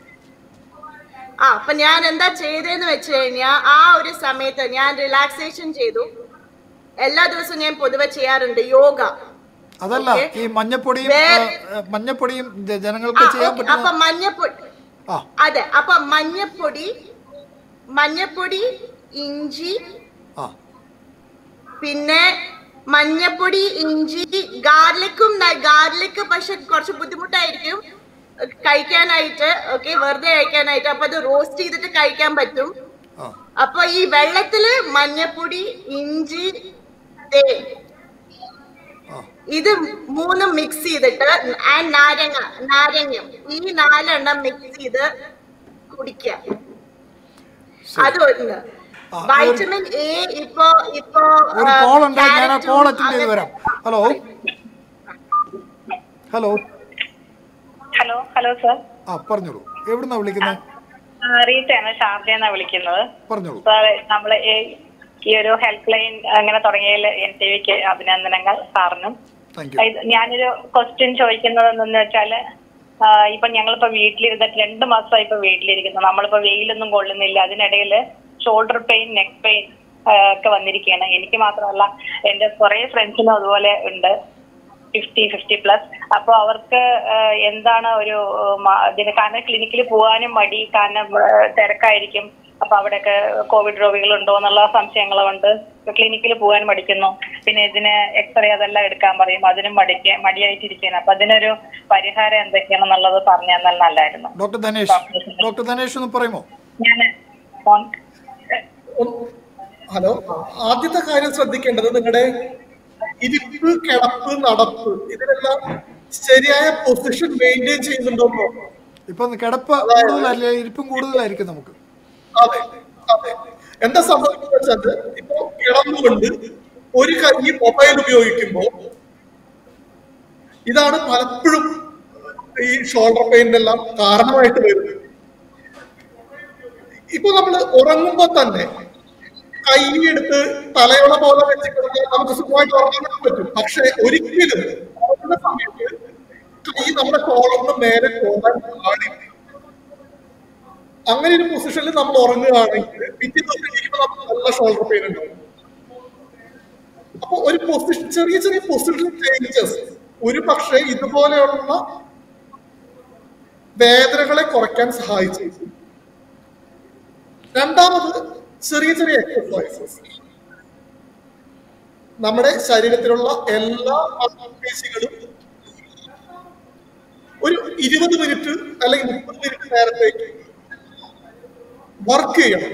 ആ അപ്പൊ ഞാൻ എന്താ ചെയ്തതെന്ന് വെച്ച് കഴിഞ്ഞാൽ ആ ഒരു സമയത്ത് ഞാൻ റിലാക്സേഷൻ ചെയ്തു എല്ലാ ദിവസവും ഞാൻ പൊതുവെ ചെയ്യാറുണ്ട് യോഗ അതല്ല Okay. ഈ മഞ്ഞപ്പൊടിയും വേറെ- ആ, മഞ്ഞപ്പൊടിയും ജ- ആ, ജനങ്ങൾക്ക് ചെയ്യാൻ okay. അപ്പൊ പറ്റുന്ന മഞ്ഞപ്പൊടി ആ അതെ അപ്പൊ മഞ്ഞപ്പൊടി മഞ്ഞപ്പൊടി ഇഞ്ചി ആ പിന്നെ മഞ്ഞപ്പൊടി ഇഞ്ചി ഗാർലിക്കും ഗാർലിക് പക്ഷെ കുറച്ച് ബുദ്ധിമുട്ടായിരിക്കും അഹ് കഴിക്കാനായിട്ട് ഓക്കെ വെറുതെ കഴിക്കാനായിട്ട് അപ്പൊ അത് റോസ്റ്റ് ചെയ്തിട്ട് കഴിക്കാൻ പറ്റും ആ അപ്പൊ ഈ വെള്ളത്തില് മഞ്ഞപ്പൊടി ഇഞ്ചി തേൻ ആ ഇത് മൂന്നും മിക്സ് ചെയ്തിട്ട് ആൻഡ് നാരങ്ങ നാരങ്ങ ഈ നാലെണ്ണം മിക്സ് ചെയ്ത് കുടിക്കുക അതൊന്ന് ആ, ഒരു- വൈറ്റമിൻ എ ഇപ്പോ ഇപ്പോ ഒരു ആ, കോൾ ഉണ്ട് ഞാൻ ആ carrot കോൾ ഉം അറ്റൻഡ് ചെയ്ത് അങ്ങനെ- വരാം hello hello hello hello sir ആ പറഞ്ഞോളൂ എവിടുന്നാ വിളിക്കുന്നത് റീറ്റയാണ് ഷാർജയെന്നാ വിളിക്കുന്നത് പറഞ്ഞോളൂ സാർ നമ്മൾ ഈ ഒരു ഹെൽപ്പ് ലൈൻ അങ്ങനെ തുടങ്ങിയതിൽ എൻ ടി വിക്ക് അഭിനന്ദനങ്ങൾ സാറിനും താങ്ക് യു ഇത് ഞാനൊരു ക്വസ്റ്റ്യൻ ചോദിക്കുന്നത് എന്തെന്ന് വെച്ചാല് ആ, ഇപ്പൊ ഞങ്ങളിപ്പോ വീട്ടിലിരുന്നിട്ട് രണ്ട് മാസമായി ഇപ്പൊ വീട്ടിലിരിക്കുന്നു നമ്മളിപ്പോ വെയിലൊന്നും കൊള്ളുന്നില്ല അതിനിടയിൽ ഷോൾഡർ പെയിൻ നെക്ക് പെയിൻ ഒക്കെ വന്നിരിക്കുകയാണ് എനിക്ക് മാത്രമല്ല എന്റെ കുറെ ഫ്രണ്ട്സിനും അതുപോലെ ഉണ്ട് ഫിഫ്റ്റി ഫിഫ്റ്റി പ്ലസ് അപ്പൊ അവർക്ക് ആ, എന്താണ് ഒരു മ- ഇതിന് കാരണം ക്ലിനിക്കിൽ പോകാനും മടി കാരണം ആ, തിരക്കായിരിക്കും അപ്പൊ അവിടെയൊക്കെ കോവിഡ് രോഗികളുണ്ടോ എന്നുള്ള സംശയങ്ങളുണ്ട് ക്ലിനിക്കിൽ പോകാൻ മടിക്കുന്നു പിന്നെ ഇതിന് എക്സ്റേ അതെല്ലാം എടുക്കാൻ പറയും അതിനും മടിക്ക മടിയായിട്ടിരിക്കുകയാണ് അപ്പൊ അതിനൊരു പരിഹാരം എന്തൊക്കെയാണെന്നുള്ളത് പറഞ്ഞു തന്നാൽ നല്ലായിരുന്നു ഡോക്ടർ ധനേഷ് ഡോക്ടർ ധനേഷ് ഒന്ന് പറയുമോ ഞാൻ ഫോൺ ഒന്ന് ഹലോ ആദ്യത്തെ കാര്യം ശ്രദ്ധിക്കേണ്ടത് നിങ്ങളുടെ ഇരിപ്പ് കിടപ്പ് നടപ്പ് ഇതിനെല്ലാം ശരിയായ പൊസിഷൻ മെയിൻറ്റെയിൻ ചെയ്യുന്നുണ്ടോ എന്ന് നോക്കണം. ഇപ്പൊ കിടപ്പ് കൂടുതലല്ലേ ഇരിപ്പും കൂടുതലായിരിക്കും നമുക്ക് അതെ അതെ എന്താ സംഭവിക്കുന്നത് വെച്ചാൽ ഇപ്പൊ കിടന്നുകൊണ്ട് ഒരു കൈ മൊബൈൽ ഉപയോഗിക്കുമ്പോ ഇതാണ് പലപ്പോഴും ഈ ഷോൾഡർ പെയിൻ്റെ എല്ലാം കാരണമായിട്ട് വരുന്നത് ഇപ്പൊ നമ്മൾ ഉറങ്ങുമ്പോ തന്നെ കൈ എടുത്ത് തലയോള പോലെ വെച്ച് കിടന്നാൽ നമുക്ക് സുഖമായിട്ട് ഉറങ്ങാൻ പറ്റും പക്ഷെ ഒരിക്കലും ഉറങ്ങുന്ന സമയത്ത് കൈ നമ്മുടെ കോളറിന് മേലെ പോകാൻ പാടില്ല അങ്ങനെ ഒരു പൊസിഷനിൽ നമ്മൾ ഉറങ്ങുകയാണെങ്കിൽ പിറ്റേ ദിവസം ഇരിക്കുമ്പോൾ നമുക്ക് നല്ല ഷോൾഡർ പെയിൻ ഉണ്ടാവും അപ്പൊ ഒരു പൊസിഷൻ ചെറിയ ചെറിയ പൊസിഷൻ ചേഞ്ചസ് ഒരു പക്ഷേ ഇതുപോലെയുള്ള വേദനകളെ കുറയ്ക്കാൻ സഹായിച്ചു രണ്ടാമത് ചെറിയ ചെറിയ എക്സസൈസസ് നമ്മുടെ ശരീരത്തിലുള്ള എല്ലാ പേശികളും ഒരു ഇരുപത് മിനിറ്റ് അല്ലെങ്കിൽ മുപ്പത് മിനിറ്റ് നേരത്തേക്ക് വർക്ക് ചെയ്യണം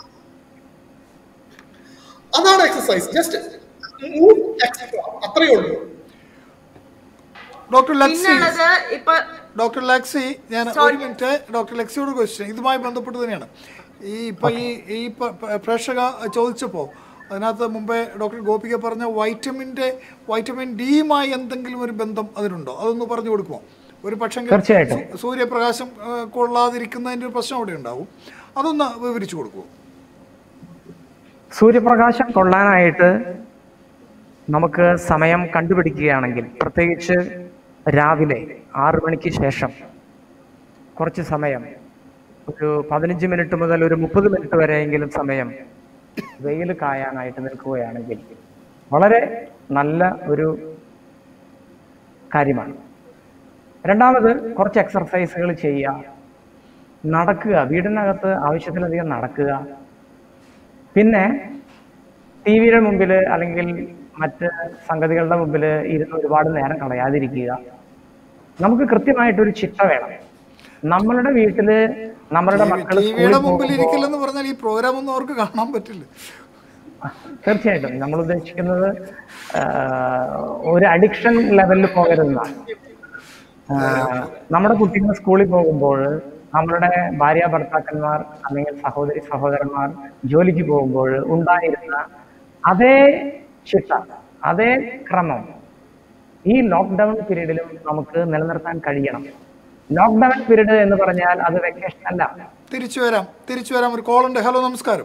അതാണ് എക്സസൈസ് ജസ്റ്റ് മൂവ് എക്സ്ട്രാ അത്രയേ ഉള്ളൂ ഡോക്ടർ ലക്സി പിന്നുള്ളത് ഇപ്പൊ ഡോക്ടർ ലക്സി ഞാൻ ഒരു മിനിറ്റ് ഡോക്ടർ ലക്സിയോട് ക്വസ്റ്റ്യൻ ഇതുമായി ബന്ധപ്പെട്ട് തന്നെയാണ് ഈ ഇപ്പൊ ഈ ഈ പ- പ- പ്രേക്ഷക ചോദിച്ചപ്പോൾ അതിനകത്ത് മുമ്പേ ഡോക്ടർ ഗോപിക പറഞ്ഞ വൈറ്റമിൻ്റെ വൈറ്റമിൻ ഡിയുമായി എന്തെങ്കിലും ഒരു ബന്ധം അതിനുണ്ടോ അതൊന്ന് പറഞ്ഞു കൊടുക്കുമോ ഒരു പക്ഷേ തീർച്ചയായിട്ടും. സൂര്യപ്രകാശം ആ, കൊള്ളാതിരിക്കുന്നതിൻ്റെ ഒരു പ്രശ്നം അവിടെ ഉണ്ടാവും അതൊന്ന് വിവരിച്ചു കൊടുക്കുമോ സൂര്യപ്രകാശം കൊള്ളാനായിട്ട് നമുക്ക് സമയം കണ്ടുപിടിക്കുകയാണെങ്കിൽ പ്രത്യേകിച്ച് രാവിലെ ആറു മണിക്ക് ശേഷം കുറച്ച് സമയം ഒരു പതിനഞ്ച് മിനിറ്റ് മുതൽ ഒരു മുപ്പത് മിനിറ്റ് വരെയെങ്കിലും സമയം വെയിൽ കായാനായിട്ട് നിൽക്കുകയാണെങ്കിൽ വളരെ നല്ല ഒരു കാര്യമാണ് രണ്ടാമത് കുറച്ച് എക്സർസൈസുകൾ ചെയ്യുക നടക്കുക വീടിനകത്ത് ആവശ്യത്തിലധികം നടക്കുക പിന്നെ ടി വിയുടെ മുമ്പിൽ അല്ലെങ്കിൽ മറ്റ് സംഗതികളുടെ മുമ്പിൽ ഇരുന്ന് ഒരുപാട് നേരം കളയാതിരിക്കുക നമുക്ക് കൃത്യമായിട്ടൊരു ചിട്ട വേണം നമ്മളുടെ വീട്ടില് നമ്മളുടെ മക്കൾ ടി വിയുടെ മുമ്പിൽ ഇരിക്കില്ലെന്ന് പറഞ്ഞാൽ ഈ പ്രോഗ്രാം ഒന്നും അവർക്ക് കാണാൻ പറ്റില്ല തീർച്ചയായിട്ടും നമ്മൾ ഉദ്ദേശിക്കുന്നത് ആ, ഒരു അഡിക്ഷൻ ലെവലിൽ പോകരുതെന്നാണ് ആ, നമ്മുടെ കുട്ടികൾ സ്കൂളിൽ പോകുമ്പോൾ നമ്മളുടെ ഭാര്യ ഭർത്താക്കന്മാർ അല്ലെങ്കിൽ സഹോദരി സഹോദരന്മാർ ജോലിക്ക് പോകുമ്പോൾ ഉണ്ടായിരുന്ന അതേ ചിട്ട അതേ ക്രമം ഈ ലോക്ക്ഡൗൺ പീരീഡിലും നമുക്ക് നിലനിർത്താൻ കഴിയണം ലോക്ക്ഡൗൺ പീരീഡ് എന്ന് പറഞ്ഞാൽ അത് വെക്കേഷൻ അല്ല തിരിച്ചു വരാം തിരിച്ചു വരാം ഒരു കോൾ ഉണ്ട് ഹലോ നമസ്കാരം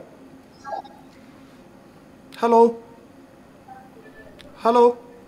ഹലോ ഹലോ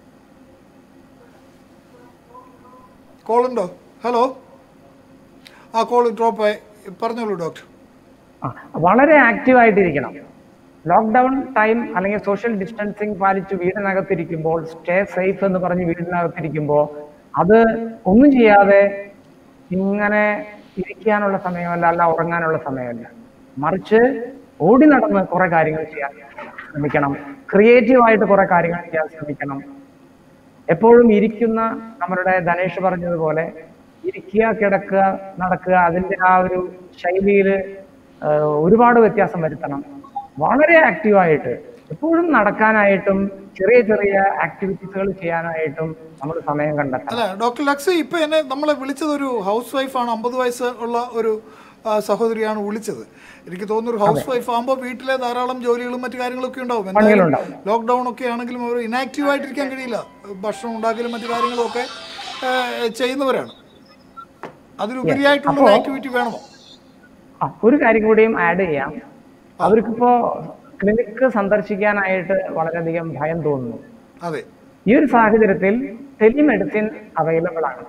കോൾ ഉണ്ടോ ഹലോ ആ കോൾ ഡ്രോപ്പ് ആയി പറഞ്ഞോളൂ ഡോക്ടർ ആ, വളരെ ആക്റ്റീവ് ആയിട്ടിരിക്കണം ലോക്ക്ഡൗൺ ടൈം അല്ലെങ്കിൽ സോഷ്യൽ ഡിസ്റ്റൻസിങ് പാലിച്ച് വീടിനകത്തിരിക്കുമ്പോൾ സ്റ്റേ സേഫ് എന്ന് പറഞ്ഞ് വീടിനകത്തിരിക്കുമ്പോൾ അത് ഒന്നും ചെയ്യാതെ ഇങ്ങനെ ഇരിക്കാനുള്ള സമയമല്ല അല്ല ഉറങ്ങാനുള്ള സമയമല്ല മറിച്ച് ഓടി നടന്ന് കുറെ കാര്യങ്ങൾ ചെയ്യാൻ ശ്രമിക്കണം ക്രിയേറ്റീവായിട്ട് കുറെ കാര്യങ്ങൾ ചെയ്യാൻ ശ്രമിക്കണം എപ്പോഴും ഇരിക്കുന്ന നമ്മുടെ ധനേഷ് പറഞ്ഞതുപോലെ ഇരിക്കുക കിടക്കുക നടക്കുക അതിന്റെ ആ ഒരു ശൈലിയിൽ ഒരുപാട് വ്യത്യാസം വരുത്തണം വളരെ ആക്റ്റീവായിട്ട് എപ്പോഴും നടക്കാനായിട്ടും ചെറിയ ചെറിയ ആക്ടിവിറ്റീസുകൾ ചെയ്യാനായിട്ടും നമ്മൾ സമയം കണ്ടെത്തണം അല്ല ഡോക്ടർ ലക്സ് ഇപ്പൊ എന്നെ നമ്മളെ വിളിച്ചത് ഒരു ഹൗസ് വൈഫാണ് അമ്പത് വയസ്സ് ഉള്ള ഒരു ആ, സഹോദരിയാണ് വിളിച്ചത് എനിക്ക് തോന്നുന്നു ഒരു ഹൗസ് വൈഫ് ആകുമ്പോൾ വീട്ടിലെ ധാരാളം ജോലികളും മറ്റു കാര്യങ്ങളൊക്കെ ഉണ്ടാവും എന്തായാലും പണികളുണ്ടാവും. ലോക്ക്ഡൗൺ ഒക്കെ ആണെങ്കിലും അവർ ഇനാക്റ്റീവ് ആയിട്ടിരിക്കാൻ കഴിയില്ല ഭക്ഷണം ഉണ്ടാക്കലും മറ്റു കാര്യങ്ങളും ഒക്കെ ആ, ചെയ്യുന്നവരാണ് അതിലുപരിയായിട്ടുള്ള ആക്ടിവിറ്റി വേണമോ ആ ഒരു കാര്യം കൂടിയും ആഡ് ചെയ്യാം അവർക്കിപ്പോ ക്ലിനിക്ക് സന്ദർശിക്കാനായിട്ട് വളരെയധികം ഭയം തോന്നുന്നു അതെ ഈ ഒരു സാഹചര്യത്തിൽ ടെലിമെഡിസിൻ അവൈലബിൾ ആണ്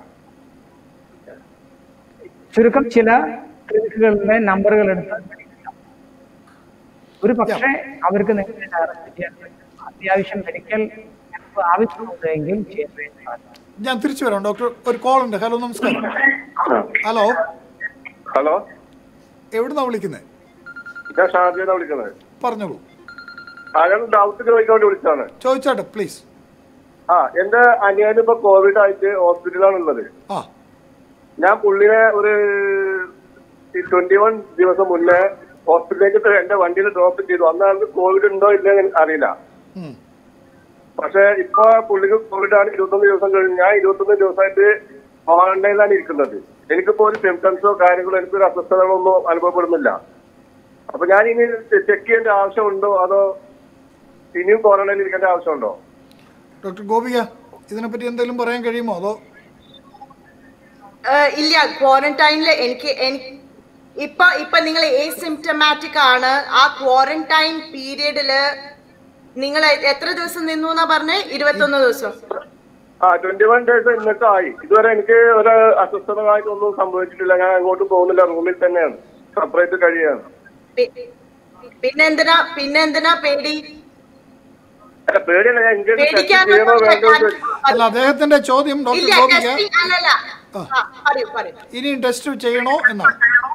ചുരുക്കം ചില ക്ലിനിക്കുകളുടെ നമ്പറുകൾ എടുത്ത് വിളിക്കാം. ഒരു പക്ഷേ അവർക്ക് നിങ്ങളെ ഡയറക്റ്റ് ചെയ്യാൻ പറ്റും. അത്യാവശ്യം മെഡിക്കൽ ഹെൽപ്പ് ആവശ്യമുണ്ട് എങ്കിൽ ചെയ്യാൻ വേണ്ടി സാധിക്കും. ഞാൻ തിരിച്ചു വരാം ഡോക്ടർ ഒരു കോൾ ഉണ്ട് ഹലോ നമസ്കാരം ഹലോ ഹലോ എവിടുന്നാ വിളിക്കുന്നത് ഞാൻ ഷാർജയാണ് വിളിക്കുന്നത് പറഞ്ഞോളൂ ആ ഞാൻ ഡൗട്ട് ചോദിക്കാൻ വേണ്ടി വിളിച്ചതാണ് ചോദിച്ചാട്ടെ പ്ലീസ് ആ എന്റെ അനിയന് ഇപ്പൊ കോവിഡ് ആയിട്ട് ഹോസ്പിറ്റലാണ് ഉള്ളത് ആ ഞാൻ പുള്ളിനെ ഒരു ട്വന്റി വൺ ദിവസം മുന്നേ ഹോസ്പിറ്റലിലേക്ക് എന്റെ വണ്ടിയിൽ ഡ്രോപ്പ് ചെയ്തു അന്ന് ആൾക്ക് കോവിഡ് ഉണ്ടോ ഇല്ലയോ എന്ന് അറിയില്ല ഉം. പക്ഷെ ഇപ്പൊ പുള്ളിക്ക് കോവിഡ് ആണ് ഇരുപത്തൊന്ന് ദിവസം കഴിഞ്ഞ് ഞാൻ ഇരുപത്തൊന്ന് ദിവസമായിട്ട് ഓൺലൈനിലാണ് ഇരിക്കുന്നത് എനിക്കിപ്പോ ഒരു സിംറ്റംസോ കാര്യങ്ങളോ എനിക്കൊരു അസ്വസ്ഥതകളോ ഒന്നും അനുഭവപ്പെടുന്നില്ല അപ്പൊ ഞാൻ ഇനി ചെക്ക് ചെയ്യേണ്ട ആവശ്യമുണ്ടോ അതോ ഇനിയും ക്വാറന്റൈനിൽ ഇരിക്കേണ്ട ആവശ്യമുണ്ടോ ഡോക്ടർ ഗോപിക ഇതിനെപ്പറ്റി എന്തെങ്കിലും പറയാൻ കഴിയുമോ അതോ ഏഹ് ഇല്ല ക്വാറന്റൈനിൽ എനിക്ക് എനിക്ക് ഇപ്പൊ ഇപ്പൊ നിങ്ങൾ സിംറ്റമാറ്റിക് ആണ് ആ ക്വാറന്റൈൻ പീരീഡില് നിങ്ങൾ എത്ര ദിവസം നിന്നു എന്നാ പറഞ്ഞേ ഇരുപത്തൊന്ന് ദിവസം ആ ട്വന്റി വൺ ഡേയ്സ് ഇന്നൊക്കെ ആയി ഇതുവരെ എനിക്ക് ഒരു അസ്വസ്ഥതമായിട്ടൊന്നും സംഭവിച്ചിട്ടില്ല ഞാൻ അങ്ങോട്ട് പോകുന്നില്ല റൂമിൽ തന്നെയാണ് സെപ്പറേറ്റ് കഴിയാണ് പി- പിന്നെന്തിനാ പിന്നെന്തിനാ പേടി അല്ല പേടിയല്ല ഞാൻ ഇങ്ങനെ ടെസ്റ്റ് പേടിക്കാനൊന്നും ചെയ്യണോ വേണ്ടോ എന്ന് ഇല്ല. അല്ല അദ്ദേഹത്തിന്റെ ചോദ്യം ഡോക്ടർ ഇല്ല ഗോപിക ടെസ്റ്റിംഗ് അല്ലല്ല ആ, പറയൂ പറയൂ ഇനിയും ടെസ്റ്റ് ചെയ്യണോ എന്നാണ്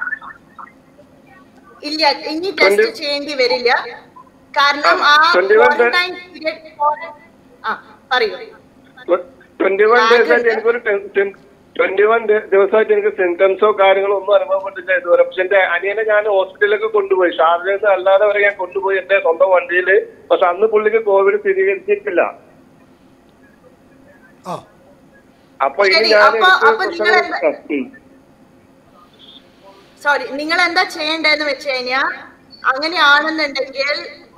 ഇല്ല ഇനി ടെസ്റ്റ് ചെയ്യേണ്ടി വരില്ല കാരണം ആ 21 day- ക്വാറന്റൈൻ പീരിയഡ് ആ പറയൂ ട്വന്റി വൺ ഡേയ്സ് ആയിട്ട് എനിക്കൊരു ട്വന്റി വൺ ദിവസമായിട്ട് എനിക്ക് സിംറ്റംസോ കാര്യങ്ങളോ ഒന്നും അനുഭവപ്പെട്ടില്ല ഇതുവരെ പക്ഷെ എന്റെ അനിയനെ ഞാൻ ഹോസ്പിറ്റലിലേക്ക് കൊണ്ടുപോയി ഷാർജേഴ്സ് അല്ലാതെ വരെ ഞാൻ കൊണ്ടുപോയി എന്റെ സ്വന്തം വണ്ടിയിൽ പക്ഷെ അന്ന് പുള്ളിക്ക് കോവിഡ് സ്ഥിരീകരിച്ചിട്ടില്ല ആ അപ്പൊ ഇനി ശരി, ഞാൻ അപ്പൊ- എനിക്ക് അപ്പൊ നിങ്ങൾ പ്രശ്നങ്ങൾ- ഉം. സോറി നിങ്ങൾ എന്താ ചെയ്യേണ്ടതെന്ന് വെച്ച് കഴിഞ്ഞാൽ അങ്ങനെയാണെന്നുണ്ടെങ്കിൽ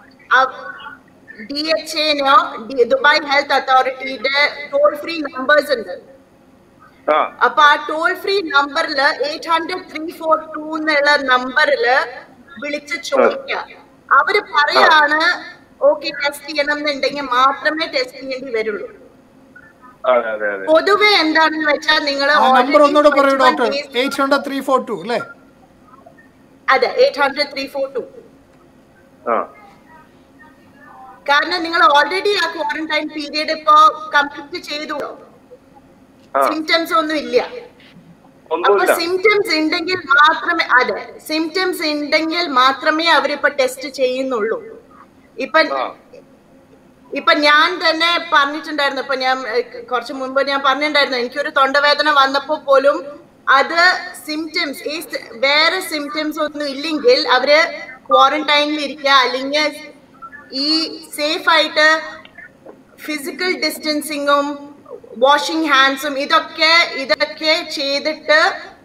ഡി എച്ച് എനോ ദുബായ് ഹെൽത്ത് അതോറിറ്റിയുടെ ടോൾ ഫ്രീ നമ്പേഴ്സ് ഉണ്ട് ആ അപ്പൊ ആ ടോൾ ഫ്രീ നമ്പറിൽ eight hundred three four two എന്നുള്ള നമ്പറില് വിളിച്ച് ചോദിക്കുക അവര് പറയാണ് ഓക്കെ ടെസ്റ്റ് ചെയ്യണം എന്നുണ്ടെങ്കിൽ മാത്രമേ ടെസ്റ്റ് ചെയ്യേണ്ടി വരുള്ളൂ അതെ അതെ അതെ പൊതുവെ എന്താണെന്ന് വെച്ചാൽ നിങ്ങൾ ആ നമ്പർ ഒന്നുകൂടെ പറയൂ doctor eight hundred three four two അല്ലേ അതെ eight hundred three four two ആ കാരണം നിങ്ങൾ ഓൾറെഡി ആ ക്വാറന്റൈൻ പീരീഡ് ഇപ്പോ കംപ്ലീറ്റ് ചെയ്തു ആ സിംറ്റംസ് ഒന്നും ഇല്ല അപ്പൊ ഒന്നുമില്ല സിംറ്റംസ് ഉണ്ടെങ്കിൽ മാത്രമേ അതെ സിംറ്റംസ് ഉണ്ടെങ്കിൽ മാത്രമേ അവരിപ്പോ ടെസ്റ്റ് ചെയ്യുന്നുള്ളൂ ഇപ്പൊ ആ ഇപ്പൊ ഞാൻ തന്നെ പറഞ്ഞിട്ടുണ്ടായിരുന്നു ഇപ്പൊ ഞാൻ ഏഹ്, കുറച്ച് മുമ്പ് ഞാൻ പറഞ്ഞിട്ടുണ്ടായിരുന്നു എനിക്കൊരു തൊണ്ടവേദന വന്നപ്പോ പോലും അത് സിംറ്റംസ് ഈ സി- വേറെ സിംറ്റംസ് ഒന്നും ഇല്ലെങ്കിൽ അവര് ക്വാറന്റൈനിൽ ഇരിക്കുക അല്ലെങ്കിൽ ഈ സേഫ് ആയിട്ട് ഫിസിക്കൽ ഡിസ്റ്റൻസിങ്ങും വാഷിംഗ് ഹാൻഡ്സും ഇതൊക്കെ ഇതൊക്കെ ചെയ്തിട്ട്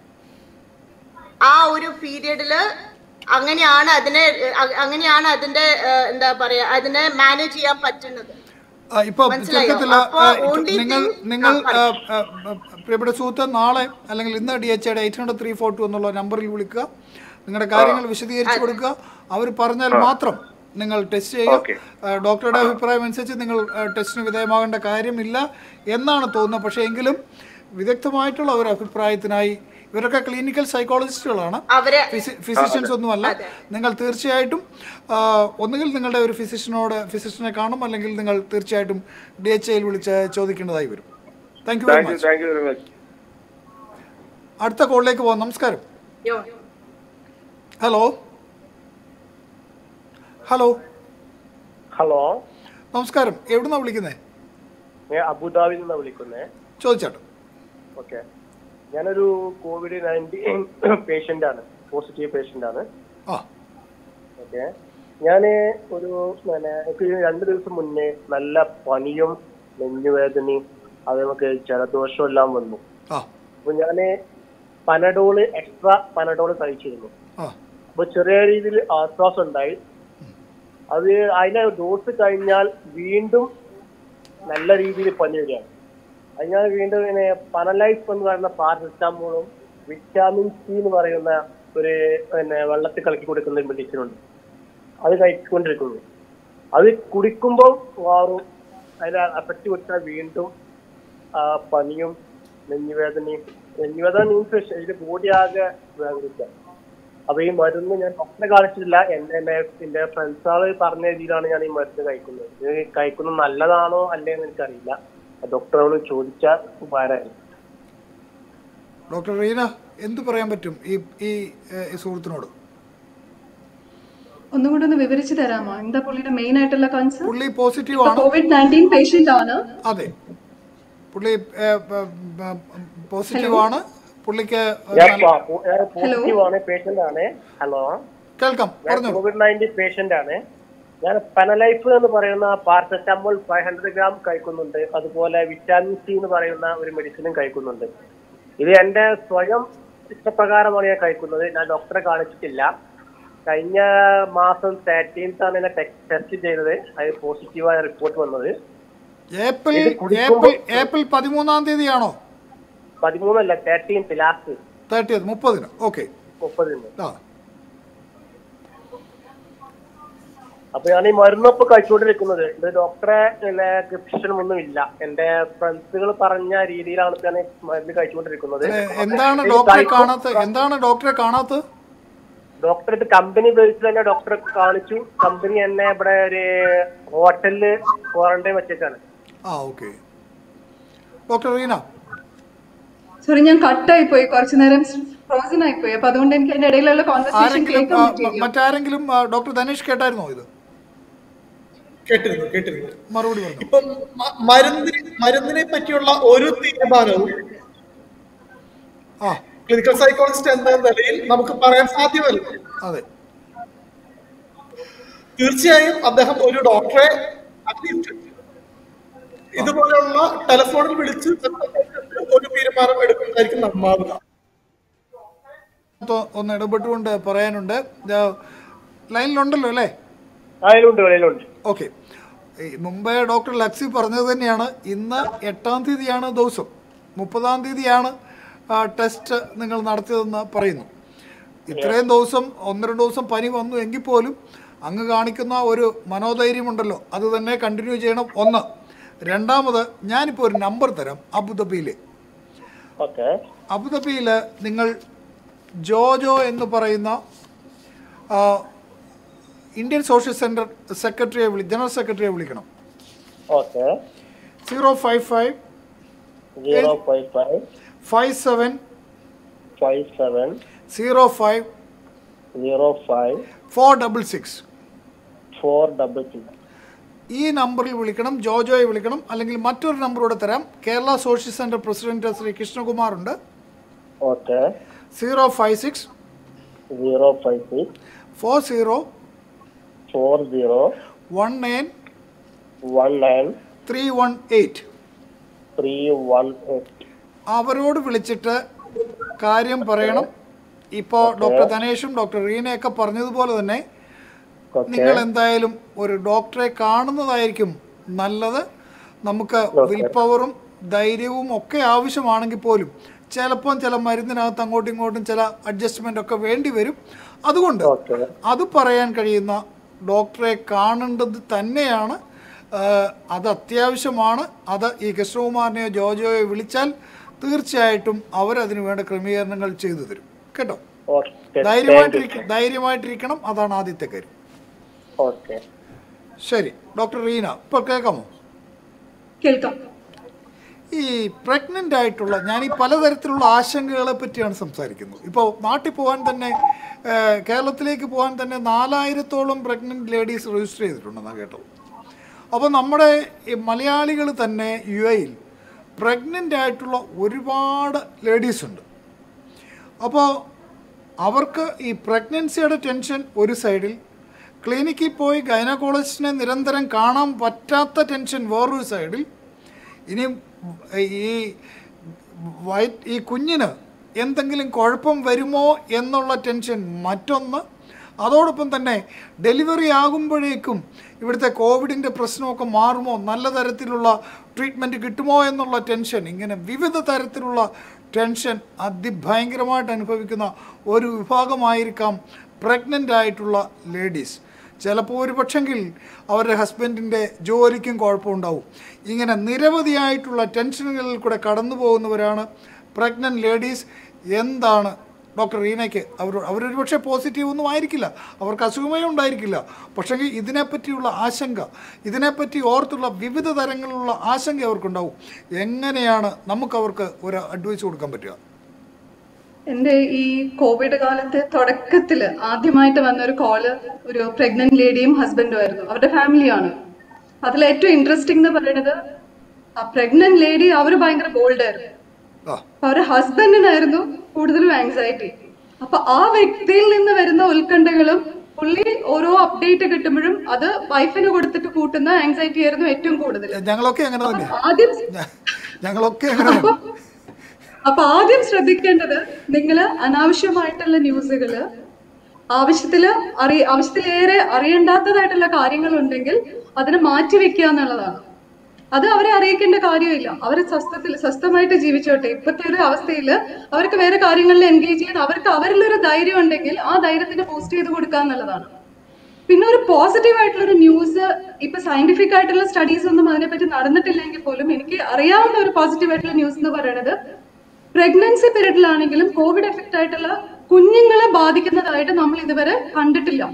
ആ ഒരു പീരിയഡില് അങ്ങനെയാണ് അതിനെ അ- അങ്ങനെയാണ് അതിന്റെ ഏഹ്, എന്താ പറയാ അതിനെ മാനേജ് ചെയ്യാൻ പറ്റുന്നത് ആ, ഇപ്പൊ മനസ്സിലായോ? ചുരുക്കത്തില് അപ്പൊ ആ, only നിങ്ങൾ thing- നിങ്ങൾ ആ, ആ, ആ, പ്രിയപ്പെട്ട സുഹൃത്ത് നാളെ അല്ലെങ്കിൽ ഇന്ന് ഡി എച്ച് എയുടെ eight hundred three four two എന്നുള്ള നമ്പറിൽ വിളിക്കുക നിങ്ങളുടെ കാര്യങ്ങൾ വിശദീകരിച്ച് കൊടുക്കുക അവർ പറഞ്ഞാൽ മാത്രം നിങ്ങൾ ടെസ്റ്റ് ചെയ്യുക Okay. ആ, ഡോക്ടറുടെ അഭിപ്രായം അനുസരിച്ച് നിങ്ങൾ ആ, ടെസ്റ്റിന് വിധേയമാകേണ്ട കാര്യമില്ല എന്നാണ് തോന്നുന്നത് പക്ഷേ എങ്കിലും വിദഗ്ധമായിട്ടുള്ള ഒരു അഭിപ്രായത്തിനായി ഇവരൊക്കെ ക്ലിനിക്കൽ സൈക്കോളജിസ്റ്റുകളാണ് അവരെ ഫിസിഷ്യൻസ് ഒന്നുമല്ല നിങ്ങൾ തീർച്ചയായിട്ടും ആ, ഒന്നുകിൽ നിങ്ങളുടെ ഒരു ഫിസിഷ്യനോട് ഫിസിഷ്യനെ കാണും അല്ലെങ്കിൽ നിങ്ങൾ തീർച്ചയായിട്ടും ഡി എച്ച് ഐയിൽ വിളിച്ച് ചോദിക്കേണ്ടതായി വരും thank you very thank you much thank you very much അടുത്ത കോളിലേക്ക് പോകാം നമസ്കാരം യോ ഹലോ ഹലോ ഹലോ നമസ്കാരം എവിടുന്നാ വിളിക്കുന്നത് ഞാൻ അബുദാബിയിൽ നിന്നാണ് വിളിക്കുന്നത് ചോദിച്ചാട്ടോ ഓക്കെ ഞാനൊരു കോവിഡ് നയൻറ്റീൻ പേഷ്യൻ്റ് ആണ് പോസിറ്റീവ് പേഷ്യൻ്റ് ആണ് ആ ഓക്കെ ഞാൻ ഒരു പിന്നെ എനിക്ക് രണ്ട് ദിവസം മുന്നേ നല്ല പനിയും നെഞ്ഞുവേദനയും അതേപോലെ ജലദോഷവും എല്ലാം വന്നു ആ അപ്പൊ ഞാൻ പനഡോള് എക്സ്ട്രാ പനഡോള് കഴിച്ചിരുന്നു ആ അപ്പൊ ചെറിയ രീതിയിൽ ആശ്വാസം ഉണ്ടായി അത് അതിന്റെ ഡോസ് കഴിഞ്ഞാൽ വീണ്ടും നല്ല രീതിയിൽ പനി വരികയാണ് അത് ഞാൻ വീണ്ടും ഇങ്ങനെ പനലൈഫ് എന്ന് പറയുന്ന പാരസെറ്റാമോളും വിറ്റാമിൻ സി എന്ന് പറയുന്ന ഒരു പിന്നെ വെള്ളത്തിൽ കലക്കി കൊടുക്കുന്ന ഒരു മെഡിസിൻ ഉണ്ട് അത് കഴിച്ചുകൊണ്ടിരിക്കുന്നു അത് കുടിക്കുമ്പോൾ മാറും അതിന്റെ എഫക്റ്റ് കൊടുത്താൽ വീണ്ടും ആ പനിയും നെഞ്ഞുവേദനയും നെഞ്ഞുവേദന മീൻസ് ശരീരം ബോഡി ആകെ വേദനിക്കാം അപ്പൊ ഈ മരുന്ന് ഞാൻ ഡോക്ടറെ കാണിച്ചിട്ടില്ല എന്റെ എന്റെ എന്റെ ഫ്രണ്ട്സുകൾ പറഞ്ഞ രീതിയിലാണ് ഞാൻ ഈ മരുന്ന് കഴിക്കുന്നത് ഇത് കഴിക്കുന്നത് നല്ലതാണോ അല്ലേ എന്ന് എനിക്കറിയില്ല ഡോക്ടറോട് ചോദിച്ചാൽ ഉപകാരമായിരുന്നു ഡോക്ടർ റീന എന്ത് പറയാൻ പറ്റും ഈ ഈ ഏഹ്, ഈ സുഹൃത്തിനോട് ഒന്നുകൂടെ ഒന്ന് വിവരിച്ചു തരാമോ എന്താ പുള്ളിയുടെ മെയിൻ ആയിട്ടുള്ള കൺസേൺ പുള്ളി പോസിറ്റീവ് ആണ് കോവിഡ് നയൻറ്റീൻ പേഷ്യന്റ് ആണ് അതെ പുള്ളി പോസിറ്റീവ് ആണ് പുള്ളിക്ക് ഞാൻ നല്ല- പോസിറ്റീവ് ആണ് പേഷ്യന്റ് ആണ് ഹലോ കേൾക്കാം ഞാൻ പറഞ്ഞോളൂ കോവിഡ് നയൻറ്റീൻ പേഷ്യന്റ് ആണ് ഞാൻ പെനലൈഫ് എന്ന് പറയുന്ന പാരസെറ്റാമോൾ ഫൈവ് ഹൺഡ്രഡ് ഗ്രാം കഴിക്കുന്നുണ്ട് അതുപോലെ വിറ്റാമിൻ സി എന്ന് പറയുന്ന ഒരു മെഡിസിനും കഴിക്കുന്നുണ്ട് ഇത് എന്റെ സ്വയം ഇഷ്ടപ്രകാരമാണ് ഞാൻ കഴിക്കുന്നത് ഞാൻ ഡോക്ടറെ കാണിച്ചിട്ടില്ല കഴിഞ്ഞ മാസം തേർട്ടീൻത്ത് ആണ് ഞാൻ ടെസ്റ്റ് ചെയ്തത് അത് പോസിറ്റീവായ റിപ്പോർട്ട് വന്നത് ഏപ്രിൽ ഇത് കുടിക്കുമ്പോൾ- ഏപ്രിൽ ഏപ്രിൽ പതിമൂന്നാം തീയതിയാണോ പതിമൂന്നല്ല തേർട്ടീൻത്ത് ലാസ്റ്റ് തേർട്ടിയത് മുപ്പതിന് ഓക്കെ മുപ്പതിന് ആ അപ്പൊ ഞാൻ ഈ മരുന്നൊക്കെ കഴിച്ചുകൊണ്ടിരിക്കുന്നത് ഇത് ഡോക്ടറെ പിന്നെ പ്രിസ്ക്രിപ്ഷൻ ഒന്നും ഇല്ല എന്റെ ഫ്രണ്ട്സുകൾ പറഞ്ഞ രീതിയിലാണ് ഞാൻ ഈ മരുന്ന് കഴിച്ചുകൊണ്ടിരിക്കുന്നത് ഏ, എന്താണ് ഈ ഡോക്ടറെ കഴിക്കും- കാണാത്ത എന്താണ് ഡോക്ടറെ കാണാത്തത് ഡോക്ടറെ ഇത് കമ്പനി ബേസിൽ തന്നെ ഡോക്ടറെ കാണിച്ചു കമ്പനി എന്നെ ഇവിടെ ഒരു ഹോട്ടലില് ക്വാറന്റൈൻ വെച്ചേക്കാണ് ആ ഓക്കെ ഡോക്ടർ റീന സോറി ഞാൻ കട്ടായി പോയി കുറച്ചു നേരം ഫ്രോസൺ ആയി പോയി അപ്പൊ അതുകൊണ്ട് എനിക്ക് അതിന്റെ ഇടയിലുള്ള കോൺവെർസേഷൻ ആരെങ്കിലും കേൾക്കാൻ ആ, പറ്റിയില്ല മറ്റാരെങ്കിലും ആ, ഡോക്ടർ ധനേഷ് കേട്ടായിരുന്നോ ഇത് കേട്ടിരുന്നു കേട്ടിരുന്നു മറുപടി പറഞ്ഞു ഇപ്പം മ- മരുന്നിന് മരുന്നിനെ പറ്റിയുള്ള ഒരു തീരുമാനവും ആ ക്ലിനിക്കൽ സൈക്കോളജിസ്റ്റ് എന്ന നിലയിൽ നമുക്ക് പറയാൻ സാധ്യമല്ല അതെ തീർച്ചയായും അദ്ദേഹം ഒരു ഡോക്ടറെ അറ്റ്ലീസ്റ്റ് ഇതുപോലെയുള്ള ടെലിഫോണിൽ വിളിച്ച് ഒരു തീരുമാനം എടുക്കുന്നതായിരിക്കും നന്നാവുക തൊ- ഒന്ന് ഇടപെട്ടുകൊണ്ട് പറയാനുണ്ട് ഇത് ലൈനിലുണ്ടല്ലോ അല്ലേ അതിലുണ്ട് വെളിയിലുണ്ട് ഓക്കെ ഈ മുമ്പേ ഡോക്ടർ ലക്സി പറഞ്ഞത് തന്നെയാണ് ഇന്ന് എട്ടാം തീയതിയാണ് ദിവസം മുപ്പതാം തീയതിയാണ് ആ, ടെസ്റ്റ് നിങ്ങൾ നടത്തിയതെന്ന് പറയുന്നു ഇത്രയും ദിവസം ഒന്ന് രണ്ട് ദിവസം പനി വന്നു എങ്കിൽ പോലും അങ്ങ് കാണിക്കുന്ന ഒരു മനോധൈര്യമുണ്ടല്ലോ അത് തന്നെ കണ്ടിന്യൂ ചെയ്യണം ഒന്ന് രണ്ടാമത് ഞാനിപ്പോൾ ഒരു നമ്പർ തരാം അബുദാബിയിലെ ഓക്കെ അബുദാബിയിൽ നിങ്ങൾ ജോജോ എന്ന് പറയുന്ന ആ, ഇന്ത്യൻ സോഷ്യൽ സെൻറ്റർ സെക്രട്ടറിയെ വിളി ജനറൽ സെക്രട്ടറിയെ വിളിക്കണം okay zero five five zero five five five seven five seven zero five zero five four double six four double six ഈ നമ്പറിൽ വിളിക്കണം ജോജോയെ വിളിക്കണം അല്ലെങ്കിൽ മറ്റൊരു നമ്പർ കൂടെ തരാം Kerala social centre president Shri Krishnakumar ഉണ്ട് okay zero five six zero five six four zero four zero one nine one nine three one eight three one eight അവരോട് വിളിച്ചിട്ട് കാര്യം പറയണം ഇപ്പോൾ ഡോക്ടർ ധനേഷും ഡോക്ടർ റീനയൊക്കെ പറഞ്ഞതുപോലെ തന്നെ ഓക്കെ നിങ്ങൾ എന്തായാലും ഒരു ഡോക്ടറെ കാണുന്നതായിരിക്കും നല്ലത് നമുക്ക് വിൽ പവറും ധൈര്യവും ഒക്കെ ആവശ്യമാണെങ്കിൽ പോലും ചിലപ്പം ചില മരുന്നിനകത്ത് അങ്ങോട്ടും ഇങ്ങോട്ടും ചില അഡ്ജസ്റ്റ്മെൻ്റ് ഒക്കെ വേണ്ടി വരും അതുകൊണ്ട് ഓക്കെ അത് പറയാൻ കഴിയുന്ന ഡോക്ടറെ കാണേണ്ടത് തന്നെയാണ് ആഹ് അത് അത്യാവശ്യമാണ് അത് ഈ കൃഷ്ണകുമാറിനെയോ ജോജോയോ വിളിച്ചാൽ തീർച്ചയായിട്ടും അവരതിന് വേണ്ട ക്രമീകരണങ്ങൾ ചെയ്തു തരും കേട്ടോ ഓക്കെ ധൈര്യമായിട്ടിരിക്കണം ധൈര്യമായിട്ടിരിക്കണം അതാണ് ആദ്യത്തെ കാര്യം ഓക്കെ ശരി ഡോക്ടർ റീന ഇപ്പോൾ കേൾക്കാമോ കേൾക്കാം ഈ പ്രഗ്നൻ്റ് ആയിട്ടുള്ള ഞാൻ ഈ പലതരത്തിലുള്ള ആശങ്കകളെ പറ്റിയാണ് സംസാരിക്കുന്നത് ഇപ്പോൾ നാട്ടിൽ പോകാൻ തന്നെ ഏഹ്, കേരളത്തിലേക്ക് പോകാൻ തന്നെ നാലായിരത്തോളം പ്രഗ്നൻ്റ് ലേഡീസ് രജിസ്റ്റർ ചെയ്തിട്ടുണ്ടെന്നാണ് കേട്ടത് അപ്പോൾ നമ്മുടെ ഈ മലയാളികൾ തന്നെ യു എയിൽ പ്രഗ്നൻ്റ് ആയിട്ടുള്ള ഒരുപാട് ലേഡീസ് ഉണ്ട് അപ്പോൾ അവർക്ക് ഈ പ്രഗ്നൻസിയുടെ ടെൻഷൻ ഒരു സൈഡിൽ ക്ലിനിക്കിൽ പോയി ഗൈനക്കോളജിസ്റ്റിനെ നിരന്തരം കാണാൻ പറ്റാത്ത ടെൻഷൻ വേറൊരു സൈഡിൽ ഇനി ഈ വയറ്റ് ഈ കുഞ്ഞിന് എന്തെങ്കിലും കുഴപ്പം വരുമോ എന്നുള്ള ടെൻഷൻ മറ്റൊന്ന് അതോടൊപ്പം തന്നെ ഡെലിവറി ആകുമ്പോഴേക്കും ഇവിടുത്തെ കോവിഡിൻ്റെ പ്രശ്നമൊക്കെ മാറുമോ നല്ല തരത്തിലുള്ള ട്രീറ്റ്മെൻറ്റ് കിട്ടുമോ എന്നുള്ള ടെൻഷൻ ഇങ്ങനെ വിവിധ തരത്തിലുള്ള ടെൻഷൻ അതിഭയങ്കരമായിട്ട് അനുഭവിക്കുന്ന ഒരു വിഭാഗമായിരിക്കാം പ്രഗ്നൻ്റ് ആയിട്ടുള്ള ലേഡീസ് ചിലപ്പോൾ ഒരു പക്ഷെങ്കിൽ അവരുടെ ഹസ്ബൻഡിൻ്റെ ജോലിക്കും കുഴപ്പമുണ്ടാവും ഇങ്ങനെ നിരവധിയായിട്ടുള്ള ടെൻഷനുകളിൽ കൂടെ കടന്നു പോകുന്നവരാണ് പ്രഗ്നൻ്റ് ലേഡീസ് എന്താണ് ഡോക്ടർ റീനയ്ക്ക് അവർ അവരൊരു പക്ഷേ പോസിറ്റീവ് ഒന്നും ആയിരിക്കില്ല അവർക്ക് അസുഖമേ ഉണ്ടായിരിക്കില്ല പക്ഷേ ഇതിനെപ്പറ്റിയുള്ള ആശങ്ക ഇതിനെപ്പറ്റി ഓർത്തുള്ള വിവിധ തരങ്ങളിലുള്ള ആശങ്ക അവർക്കുണ്ടാവും എങ്ങനെയാണ് നമുക്കവർക്ക് ഒരു അഡ്വൈസ് കൊടുക്കാൻ പറ്റുക എന്റെ ഈ കോവിഡ് കാലത്ത് തുടക്കത്തില് ആദ്യമായിട്ട് വന്ന ഒരു കോള് ഒരു പ്രഗ്നന്റ് ലേഡിയും ഹസ്ബൻഡും ആയിരുന്നു അവരുടെ ഫാമിലിയാണ് അതിൽ ഏറ്റവും ഇൻട്രസ്റ്റിംഗ് എന്ന് പറയുന്നത് ആ പ്രഗ്നന്റ് ലേഡി അവർ ഭയങ്കര ബോൾഡ് ആയിരുന്നു ആ അപ്പൊ അവരുടെ ഹസ്ബൻഡിനായിരുന്നു കൂടുതലും ആങ്സൈറ്റി അപ്പൊ ആ വ്യക്തിയിൽ നിന്ന് വരുന്ന ഉത്കണ്ഠകളും പുള്ളി ഓരോ അപ്ഡേറ്റ് കിട്ടുമ്പോഴും അത് വൈഫിന് കൊടുത്തിട്ട് കൂട്ടുന്ന ആങ്സൈറ്റി ആയിരുന്നു ഏറ്റവും കൂടുതൽ ഞങ്ങളൊക്കെ അങ്ങനെ തന്നെ ആദ്യം ഞങ്ങളൊക്കെ അങ്ങനെ തന്നെ അപ്പൊ ആദ്യം ശ്രദ്ധിക്കേണ്ടത് നിങ്ങള് അനാവശ്യമായിട്ടുള്ള ന്യൂസുകള് ആവശ്യത്തില് അറിയ ആവശ്യത്തിലേറെ അറിയണ്ടാത്തതായിട്ടുള്ള കാര്യങ്ങൾ ഉണ്ടെങ്കിൽ അതിനെ മാറ്റി വെക്കുക എന്നുള്ളതാണ് അത് അവരെ അറിയിക്കേണ്ട കാര്യമില്ല അവർ സ്വസ്ഥത്തിൽ സ്വസ്ഥമായിട്ട് ജീവിച്ചോട്ടെ ഇപ്പോഴത്തെ ഒരു അവസ്ഥയിൽ അവർക്ക് വേറെ കാര്യങ്ങളിൽ എൻഗേജ് ചെയ്യാൻ അവർക്ക് അവരിലൊരു ധൈര്യം ഉണ്ടെങ്കിൽ ആ ധൈര്യത്തിന് ബൂസ്റ്റ് ചെയ്ത് കൊടുക്കുക എന്നുള്ളതാണ് പിന്നെ ഒരു പോസിറ്റീവ് ആയിട്ടുള്ള ഒരു ന്യൂസ് ഇപ്പൊ സയന്റിഫിക് ആയിട്ടുള്ള സ്റ്റഡീസ് ഒന്നും അതിനെപ്പറ്റി നടന്നിട്ടില്ലെങ്കിൽ പോലും എനിക്ക് അറിയാവുന്ന ഒരു പോസിറ്റീവ് ആയിട്ടുള്ള ന്യൂസ് എന്ന് പറയുന്നത് പ്രഗ്നൻസി പീരീഡിലാണെങ്കിലും കോവിഡ് എഫക്റ്റ് ആയിട്ടുള്ള കുഞ്ഞുങ്ങളെ ബാധിക്കുന്നതായിട്ട് നമ്മൾ ഇതുവരെ കണ്ടിട്ടില്ല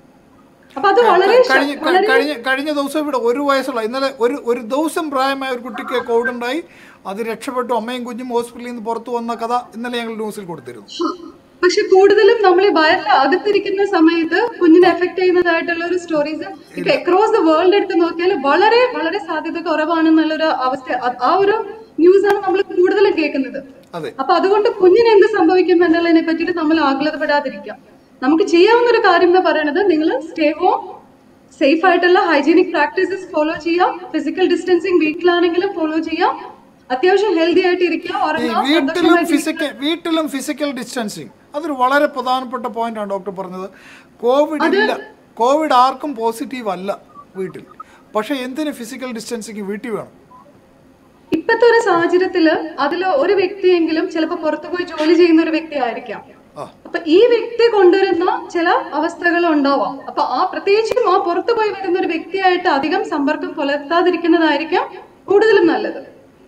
അപ്പൊ അത് വളരെ ശ- കഴിഞ്ഞ ക- വളരെ കഴിഞ്ഞ കഴിഞ്ഞ ദിവസം ഇവിടെ ഒരു വയസ്സുള്ള ഇന്നലെ ഒരു ഒരു ദിവസം പ്രായമായ ഒരു കുട്ടിക്ക് കോവിഡ് ഉണ്ടായി അത് രക്ഷപ്പെട്ടു അമ്മയും കുഞ്ഞും ഹോസ്പിറ്റലിൽ നിന്ന് പുറത്തു വന്ന കഥ ഇന്നലെ ഞങ്ങൾ ന്യൂസിൽ കൊടുത്തിരുന്നു പക്ഷെ കൂടുതലും നമ്മൾ ഈ വയറിൽ അകത്തിരിക്കുന്ന സമയത്ത് കുഞ്ഞിനെ എഫക്ട് ചെയ്യുന്നതായിട്ടുള്ള ഒരു സ്റ്റോറീസ് ഇപ്പൊ അക്രോസ് ദ വേൾഡ് എടുത്ത് നോക്കിയാൽ വളരെ വളരെ സാധ്യത കുറവാണെന്നുള്ളൊരു അവസ്ഥ അ- ആ ഒരു ന്യൂസ് ആണ് നമ്മൾ കൂടുതലും കേൾക്കുന്നത് അതെ അപ്പൊ അതുകൊണ്ട് കുഞ്ഞിന് എന്ത് സംഭവിക്കും എന്നുള്ളതിനെ പറ്റിയിട്ട് നമ്മൾ ആഹ്ലാദപ്പെടാതിരിക്കാം നമുക്ക് ചെയ്യാവുന്ന ഒരു കാര്യം എന്ന് പറയുന്നത് നിങ്ങൾ സ്റ്റേ ഹോം സേഫ് ആയിട്ടുള്ള ഹൈജീനിക് പ്രാക്ടീസസ് ഫോളോ ചെയ്യാം ഫിസിക്കൽ ഡിസ്റ്റൻസിങ് വീട്ടിലാണെങ്കിലും ഫോളോ ചെയ്യാം അത്യാവശ്യം ഹെൽത്തി ആയിട്ട് ഇരിക്കുക ഈ ഉറങ്ങാം വീട്ടിലും സന്തോഷമായിട്ട് ഫിസിക്കൽ വീട്ടിലും ഫിസിക്കൽ ഡിസ്റ്റൻസിങ് അതൊരു വളരെ പ്രധാനപ്പെട്ട പോയിന്റാണ് ഡോക്ടർ പറഞ്ഞത് കോവിഡ് ഇല്ല കോവിഡ് ആർക്കും പോസിറ്റീവ് അല്ല വീട്ടിൽ പക്ഷെ എന്തിന് ഫിസിക്കൽ ഡിസ്റ്റൻസിങ് വീട്ടിൽ വേണം ഇപ്പത്തെ ഒരു സാഹചര്യത്തില് അതിൽ ഒരു വ്യക്തിയെങ്കിലും ചിലപ്പോ പുറത്തു പോയി ജോലി ചെയ്യുന്ന ഒരു വ്യക്തി ആയിരിക്കാം ആ. അപ്പൊ ഈ വ്യക്തി കൊണ്ടുവരുന്ന ചില അവസ്ഥകൾ ഉണ്ടാവാം അപ്പൊ ആ പ്രത്യേകിച്ചും ആ പുറത്തു പോയി വരുന്ന ഒരു വ്യക്തിയായിട്ട് അധികം സമ്പർക്കം പുലർത്താതിരിക്കുന്നതായിരിക്കും കൂടുതലും നല്ലത്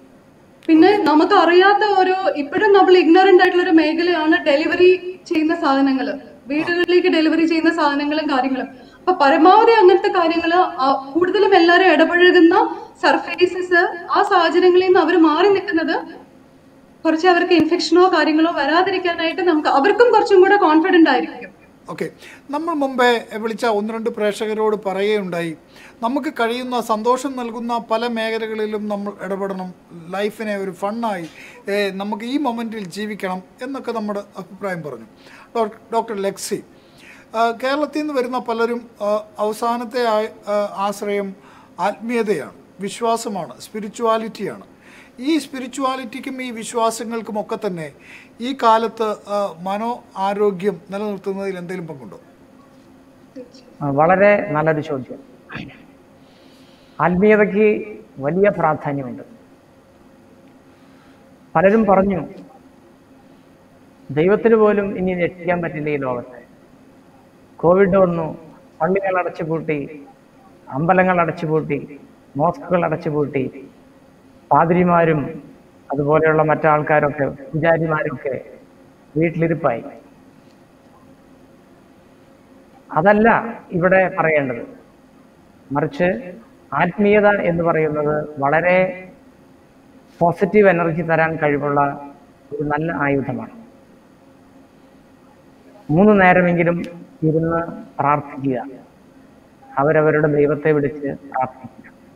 പിന്നെ നമുക്ക് അറിയാത്ത ഒരു ഇപ്പോഴും നമ്മൾ ഇഗ്നറന്റ് ആയിട്ടുള്ള ഒരു മേഖലയാണ് ഡെലിവറി ചെയ്യുന്ന സാധനങ്ങൾ വീടുകളിലേക്ക് ഡെലിവറി ചെയ്യുന്ന സാധനങ്ങളും കാര്യങ്ങളും അപ്പൊ പരമാവധി അങ്ങനത്തെ കാര്യങ്ങൾ കൂടുതലും എല്ലാവരും ഇടപഴകുന്ന സർഫേസസ് ആ സാഹചര്യങ്ങളിൽ നിന്ന് അവർ മാറി നിൽക്കുന്നത് കുറച്ച് അവർക്ക് ഇൻഫെക്ഷനോ കാര്യങ്ങളോ വരാതിരിക്കാനായിട്ട് നമുക്ക് അവർക്കും കുറച്ചും കൂടെ കോൺഫിഡന്റ് ആയിരിക്കും ഓക്കെ നമ്മൾ മുമ്പേ വിളിച്ച ഒന്ന് രണ്ട് പ്രേക്ഷകരോട് പറയുകയുണ്ടായി നമുക്ക് കഴിയുന്ന സന്തോഷം നൽകുന്ന പല മേഖലകളിലും നമ്മൾ ഇടപെടണം ലൈഫിനെ ഒരു ഫണ്ണായി ഏ, നമുക്ക് ഈ മൊമെൻറ്റിൽ ജീവിക്കണം എന്നൊക്കെ നമ്മുടെ അഭിപ്രായം പറഞ്ഞു ഡോക്ടർ ഡോക്ടർ ലെക്സി ആ, കേരളത്തിൽ നിന്ന് വരുന്ന പലരും ആ, അവസാനത്തെ ആ- ആ, ആശ്രയം ആത്മീയതയാണ് വിശ്വാസമാണ് സ്പിരിച്വാലിറ്റിയാണ് ഈ സ്പിരിച്വാലിറ്റിക്കും ഈ വിശ്വാസങ്ങൾക്കും ഒക്കെ തന്നെ ഈ കാലത്ത് ആ, മനോ ആരോഗ്യം നിലനിർത്തുന്നതിൽ എന്തെങ്കിലും പങ്കുണ്ടോ ആ, വളരെ നല്ലൊരു ചോദ്യം ആത്മീയതയ്ക്ക് വലിയ പ്രാധാന്യമുണ്ട് പലരും പറഞ്ഞു ദൈവത്തിന് പോലും ഇനി രക്ഷിക്കാൻ പറ്റില്ല ഈ ലോകത്തെ കോവിഡ് വന്നു പള്ളികൾ അടച്ചുപൂട്ടി അമ്പലങ്ങൾ അടച്ചുപൂട്ടി മോസ്കുകൾ അടച്ചുപൂട്ടി പാതിരിമാരും അതുപോലെയുള്ള മറ്റാൾക്കാരൊക്കെ പൂജാരിമാരൊക്കെ വീട്ടിലിരിപ്പായി അതല്ല ഇവിടെ പറയേണ്ടത് മറിച്ച് ആത്മീയത എന്ന് പറയുന്നത് വളരെ പോസിറ്റീവ് എനർജി തരാൻ കഴിവുള്ള ഒരു നല്ല ആയുധമാണ് മൂന്ന് നേരമെങ്കിലും ഇരുന്ന് പ്രാർത്ഥിക്കുക അവരവരുടെ ദൈവത്തെ വിളിച്ച് പ്രാർത്ഥിക്കുക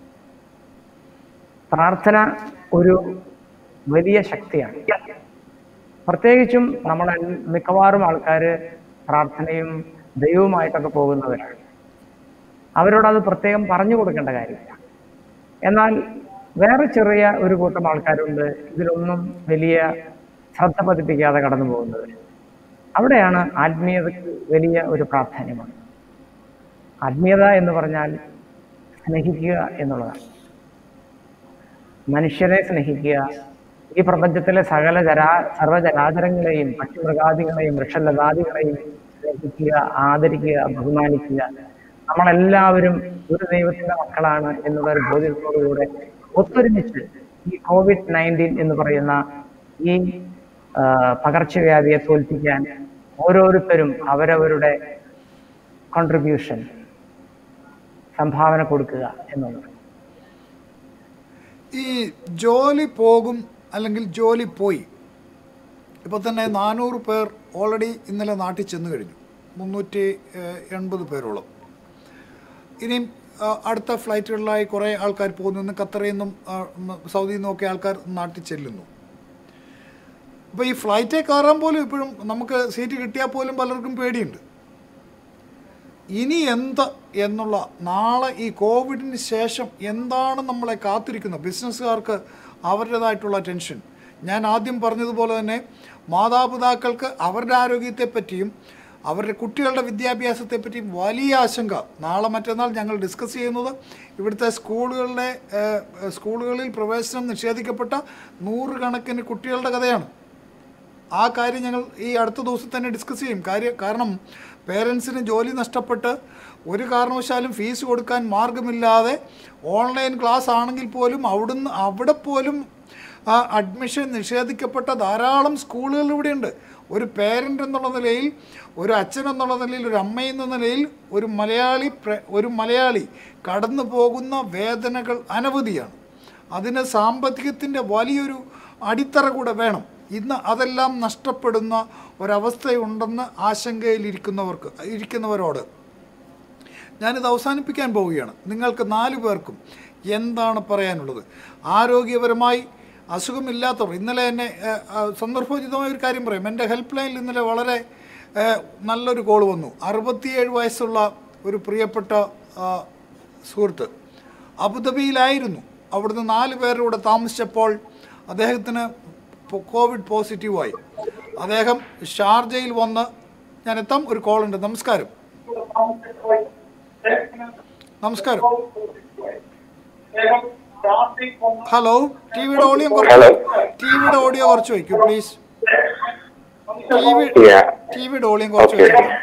പ്രാർത്ഥന ഒരു വലിയ ശക്തിയാണ് പ്രത്യേകിച്ചും നമ്മൾ മിക്കവാറും ആൾക്കാർ പ്രാർത്ഥനയും ദൈവവുമായിട്ടൊക്കെ പോകുന്നവരാണ് അവരോട് അത് പ്രത്യേകം പറഞ്ഞു കൊടുക്കേണ്ട കാര്യമില്ല എന്നാൽ വേറെ ചെറിയ ഒരു കൂട്ടം ആൾക്കാരുണ്ട് ഇതിലൊന്നും വലിയ ശ്രദ്ധ പതിപ്പിക്കാതെ കടന്നു പോകുന്നവർ അവിടെയാണ് ആത്മീയതയ്ക്ക് വലിയ ഒരു പ്രാധാന്യമാണ് ആത്മീയത എന്ന് പറഞ്ഞാൽ സ്നേഹിക്കുക എന്നുള്ളതാണ് മനുഷ്യരെ സ്നേഹിക്കുക ഈ പ്രപഞ്ചത്തിലെ സകല ജരാ സർവ്വജരാചരങ്ങളെയും പക്ഷിമൃഗാദികളെയും വൃക്ഷലതാദികളെയും സ്നേഹിക്കുക ആദരിക്കുക ബഹുമാനിക്കുക നമ്മളെല്ലാവരും ഒരു ദൈവത്തിന്റെ മക്കളാണ് എന്നുള്ള ഒരു ബോധ്യത്തോടുകൂടെ ഒത്തൊരുമിച്ച് ഈ കോവിഡ് നയൻറ്റീൻ എന്ന് പറയുന്ന ഈ ആ, പകർച്ചവ്യാധിയെ തോൽപ്പിക്കാൻ ഓരോരുത്തരും അവരവരുടെ കോൺട്രിബ്യൂഷൻ സംഭാവന കൊടുക്കുക എന്നുള്ളത് ഈ ജോലി പോകും അല്ലെങ്കിൽ ജോലി പോയി ഇപ്പോൾ തന്നെ നാനൂറ് പേർ ഓൾറെഡി ഇന്നലെ നാട്ടിൽ ചെന്ന് കഴിഞ്ഞു മുന്നൂറ്റി ഏഹ്, എൺപത് പേരോളം ഇനിയും ആ, അടുത്ത ഫ്ലൈറ്റുകളിലായി കുറേ ആൾക്കാർ പോകുന്നു ഇന്ന് ഖത്തറിൽ നിന്നും ആ, ഉം, സൗദിയിൽ നിന്നും ഒക്കെ ആൾക്കാർ നാട്ടിൽ ചെല്ലുന്നു അപ്പോൾ ഈ ഫ്ലൈറ്റിൽ കയറാൻ പോലും ഇപ്പോഴും നമുക്ക് സീറ്റ് കിട്ടിയാൽ പോലും പലർക്കും പേടിയുണ്ട് ഇനി എന്ത് എന്നുള്ള നാളെ ഈ കോവിഡിന് ശേഷം എന്താണ് നമ്മളെ കാത്തിരിക്കുന്നത് ബിസിനസ്സുകാർക്ക് അവരുടേതായിട്ടുള്ള ടെൻഷൻ ഞാൻ ആദ്യം പറഞ്ഞതുപോലെ തന്നെ മാതാപിതാക്കൾക്ക് അവരുടെ ആരോഗ്യത്തെപ്പറ്റിയും അവരുടെ കുട്ടികളുടെ വിദ്യാഭ്യാസത്തെ പറ്റിയും വലിയ ആശങ്ക നാളെ മറ്റന്നാൾ ഞങ്ങൾ ഡിസ്കസ് ചെയ്യുന്നത് ഇവിടുത്തെ സ്കൂളുകളിലെ ഏഹ്, സ്കൂളുകളിൽ പ്രവേശനം നിഷേധിക്കപ്പെട്ട നൂറുകണക്കിന് കുട്ടികളുടെ കഥയാണ് ആ കാര്യം ഞങ്ങൾ ഈ അടുത്ത ദിവസം തന്നെ ഡിസ്കസ് ചെയ്യും കാര്യം കാരണം പേരൻസിന് ജോലി നഷ്ടപ്പെട്ട് ഒരു കാരണവശാലും ഫീസ് കൊടുക്കാൻ മാർഗമില്ലാതെ ഓൺലൈൻ ക്ലാസ് ആണെങ്കിൽ പോലും അവിടുന്ന് അവിടെ പോലും ആ അഡ്മിഷൻ നിഷേധിക്കപ്പെട്ട ധാരാളം സ്കൂളുകൾ ഇവിടെയുണ്ട് ഒരു പേരൻ്റ് എന്നുള്ള നിലയിൽ ഒരു അച്ഛൻ എന്നുള്ള നിലയിൽ ഒരു അമ്മ എന്ന നിലയിൽ ഒരു മലയാളി പ്ര- ഒരു മലയാളി കടന്നു പോകുന്ന വേദനകൾ അനവധിയാണ് അതിന് സാമ്പത്തികത്തിൻ്റെ വലിയൊരു അടിത്തറ കൂടെ വേണം ഇന്ന് അതെല്ലാം നഷ്ടപ്പെടുന്ന ഒരവസ്ഥയുണ്ടെന്ന് ആശങ്കയിലിരിക്കുന്നവർക്ക് ഇരിക്കുന്നവരോട് ഞാനിത് അവസാനിപ്പിക്കാൻ പോവുകയാണ് നിങ്ങൾക്ക് നാല് പേർക്കും എന്താണ് പറയാനുള്ളത് ആരോഗ്യപരമായി അസുഖമില്ലാത്തവർ ഇന്നലെ എന്നെ ഏഹ്, ആ, സന്ദർഭോചിതമായ ഒരു കാര്യം പറയാം എൻ്റെ ഹെൽപ്പ് ലൈനിൽ ഇന്നലെ വളരെ ഏഹ്, നല്ലൊരു കോൾ വന്നു അറുപത്തിയേഴ് വയസ്സുള്ള ഒരു പ്രിയപ്പെട്ട ആ, സുഹൃത്ത് അബുദാബിയിലായിരുന്നു അവിടുന്ന് നാല് പേരുടെ കൂടെ താമസിച്ചപ്പോൾ അദ്ദേഹത്തിന് പൊ- കോവിഡ് പോസിറ്റീവായി അദ്ദേഹം ഷാർജയിൽ വന്ന് ഞാൻ എത്താം ഒരു കോൾ ഉണ്ട് നമസ്കാരം നമസ്കാരം ഹലോ ടി വിയുടെ ഓഡിയോ കുറച്ച് ടി വിയുടെ ഓഡിയോ കുറച്ച് വയ്ക്കൂ please T V Yeah. T വിയുടെ ഓഡിയോ കുറച്ച് Okay. വയ്ക്കൂ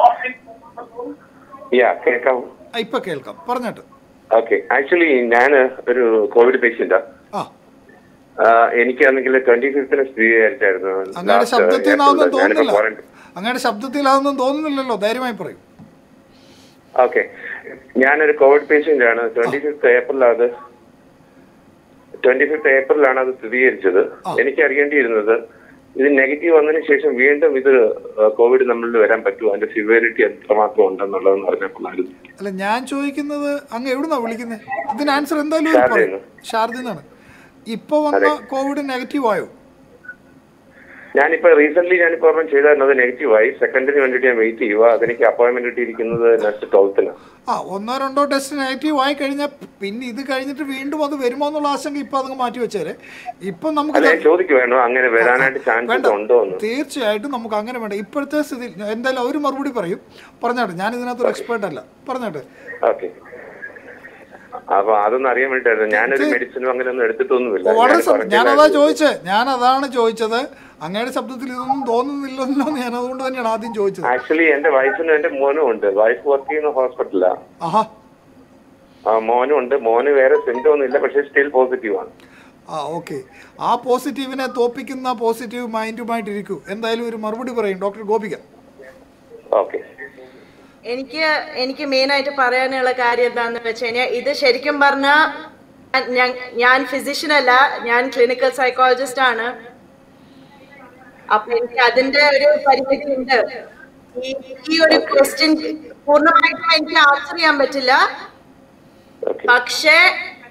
യാ കേൾക്കാം ആ, ഇപ്പൊ കേൾക്കാം പറഞ്ഞിട്ട് ഓക്കെ ആക്ച്വലി ഞാൻ ഒരു കോവിഡ് പേഷ്യന്റാ ആ എനിക്കാണെങ്കിൽ ട്വന്റി ഫിഫ്തിന് സ്ഥിരീകരിച്ചായിരുന്നു അങ്ങയുടെ Last, ശബ്ദത്തിൽ April. നിന്നാവുന്നും ഞാനിപ്പോ തോന്നുന്നില്ല quarantine- അങ്ങയുടെ ശബ്ദത്തിൽ അതൊന്നും തോന്നുന്നില്ലല്ലോ ധൈര്യമായി പറയൂ ഓക്കെ ഞാനൊരു കോവിഡ് പേഷ്യന്റ് ആണ് ട്വന്റി ഫിഫ്ത് ഏപ്രിലാണ് ട്വന്റി ഫിഫ്ത് ഏപ്രിലാണ് അത് സ്ഥിരീകരിച്ചത് എനിക്ക് അറിയേണ്ടിയിരുന്നത് ഇത് നെഗറ്റീവ് വന്നതിന് ശേഷം വീണ്ടും ഇത് കോവിഡ് നമ്മളിൽ വരാൻ പറ്റുമോ അതിന്റെ സിവിയറിറ്റി എത്രമാത്രം ഉണ്ടെന്നുള്ളതെന്ന് അറിഞ്ഞപ്പോഴായിരുന്നു അല്ല ഞാൻ ചോദിക്കുന്നത് അങ്ങ് എവിടുന്നാ വിളിക്കുന്നത് ഇതിന് ആൻസർ എന്തായാലും ഒരു പറയും ഷാർജയിൽ ഷാർജന്നാണ് ഇപ്പൊ വന്ന കോവിഡ് നെഗറ്റീവ് ആയോ ഞാനിപ്പോ റീസെന്റ് ഞാനിപ്പോ ഒരെണ്ണം ചെയ്തായിരുന്നു അത് നെഗറ്റീവായി സെക്കൻഡിന് വേണ്ടിയിട്ട് ഞാൻ വെയിറ്റ് ചെയ്യുക അതെനിക്ക് അപ്പോയിന്റ്മെന്റ് കിട്ടിയിരിക്കുന്നത് നെക്സ്റ്റ് ട്വൽത്തിന് ആ ഒന്നോ രണ്ടോ ടെസ്റ്റ് നെഗറ്റീവ് ആയി കഴിഞ്ഞാൽ പിന്നെ ഇത് കഴിഞ്ഞിട്ട് വീണ്ടും അത് വരുമോ എന്നുള്ള ആശങ്ക ഇപ്പൊ അതങ്ങ് മാറ്റി വെച്ചേരെ ഇപ്പൊ നമുക്ക് അതെ ചോദിക്കുവാണോ അങ്ങനെ വരാനായിട്ട് ചാൻസസ് വേണ്ട ഉണ്ടോ എന്ന് തീർച്ചയായിട്ടും നമുക്ക് അങ്ങനെ വേണ്ട ഇപ്പോഴത്തെ സ്ഥിതിയിൽ എന്തായാലും അവർ മറുപടി പറയും പറഞ്ഞാട്ടെ ഞാൻ ഇതിനകത്തൊരു എക്സ്പേർട്ട് അല്ല പറഞ്ഞാട്ടെ ഓക്കെ അപ്പൊ അതൊന്നും അറിയാൻ വേണ്ടിട്ടായിരുന്നു ഞാനൊരു മെഡിസിനും അങ്ങനെ ഒന്നും എടുത്തിട്ടൊന്നുമില്ല ഓ, വളരെ ഞാൻ സം- ഞാനതാ കുറച്ചിലായിരുന്നു. ചോദിച്ചത് ഞാൻ അതാണ് ചോദിച്ചത് അങ്ങയുടെ ശബ്ദത്തിൽ ഇതൊന്നും തോന്നുന്നില്ലല്ലോ എന്ന് ഞാൻ അതുകൊണ്ട് തന്നെയാണ് ആദ്യം ചോദിച്ചത് ആക്ച്വലി എന്റെ വൈഫിനും എന്റെ മോനും ഉണ്ട് വൈഫ് വർക്ക് ചെയ്യുന്ന ഹോസ്പിറ്റലാ ആഹാ ആ, മോനും ഉണ്ട് മോന് വേറെ സിംറ്റം ഒന്നും ഇല്ല പക്ഷെ സ്റ്റിൽ പോസിറ്റീവ് ആണ് ആ ഓക്കെ ആ പോസിറ്റീവിനെ തോപ്പിക്കുന്ന പോസിറ്റീവ് മൈൻഡുമായിട്ടിരിക്കൂ എന്തായാലും ഒരു മറുപടി പറയും ഡോക്ടർ ഗോപിക ഓക്കെ എനിക്ക് എനിക്ക് മെയിൻ ആയിട്ട് പറയാനുള്ള കാര്യം എന്താന്ന് വെച്ച് കഴിഞ്ഞാൽ ഇത് ശരിക്കും പറഞ്ഞാൽ ഞാൻ ഫിസിഷ്യൻ അല്ല ഞാൻ ക്ലിനിക്കൽ സൈക്കോളജിസ്റ്റ് ആണ് അപ്പൊ എനിക്ക് അതിന്റെ ഒരു പരിമിതി ഉണ്ട് ഈ ഈ ഒരു ക്വസ്റ്റ്യൻ പൂർണ്ണമായിട്ടും എനിക്ക് ആൻസർ ചെയ്യാൻ പറ്റില്ല പക്ഷേ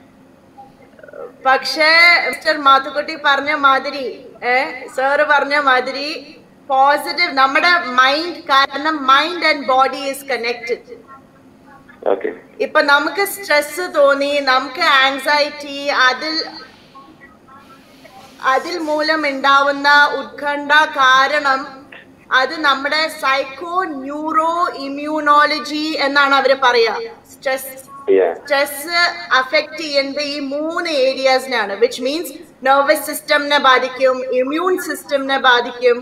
പക്ഷേ മിസ്റ്റർ മാത്തുക്കുട്ടി പറഞ്ഞ മാതിരി ഏ സാറ് പറഞ്ഞ മാതിരി പോസിറ്റീവ് നമ്മുടെ മൈൻഡ് കാരണം mind and body is connected okay ഇപ്പൊ നമുക്ക് സ്ട്രെസ് തോന്നി നമുക്ക് ആങ്സൈറ്റി അതിൽ അതിൽ മൂലം ഉണ്ടാവുന്ന ഉത്കണ്ഠ കാരണം അത് നമ്മുടെ സൈക്കോ ന്യൂറോ ഇമ്മ്യൂണോളജി എന്നാണ് അവര് പറയാ സ്ട്രെസ് സ്ട്രെസ് അഫക്ട് ചെയ്യുന്നത് ഈ മൂന്ന് ഏരിയാസിനാണ് വിച്ച് മീൻസ് നെർവസ് സിസ്റ്റമിനെ ബാധിക്കും ഇമ്മ്യൂൺ സിസ്റ്റമിനെ ബാധിക്കും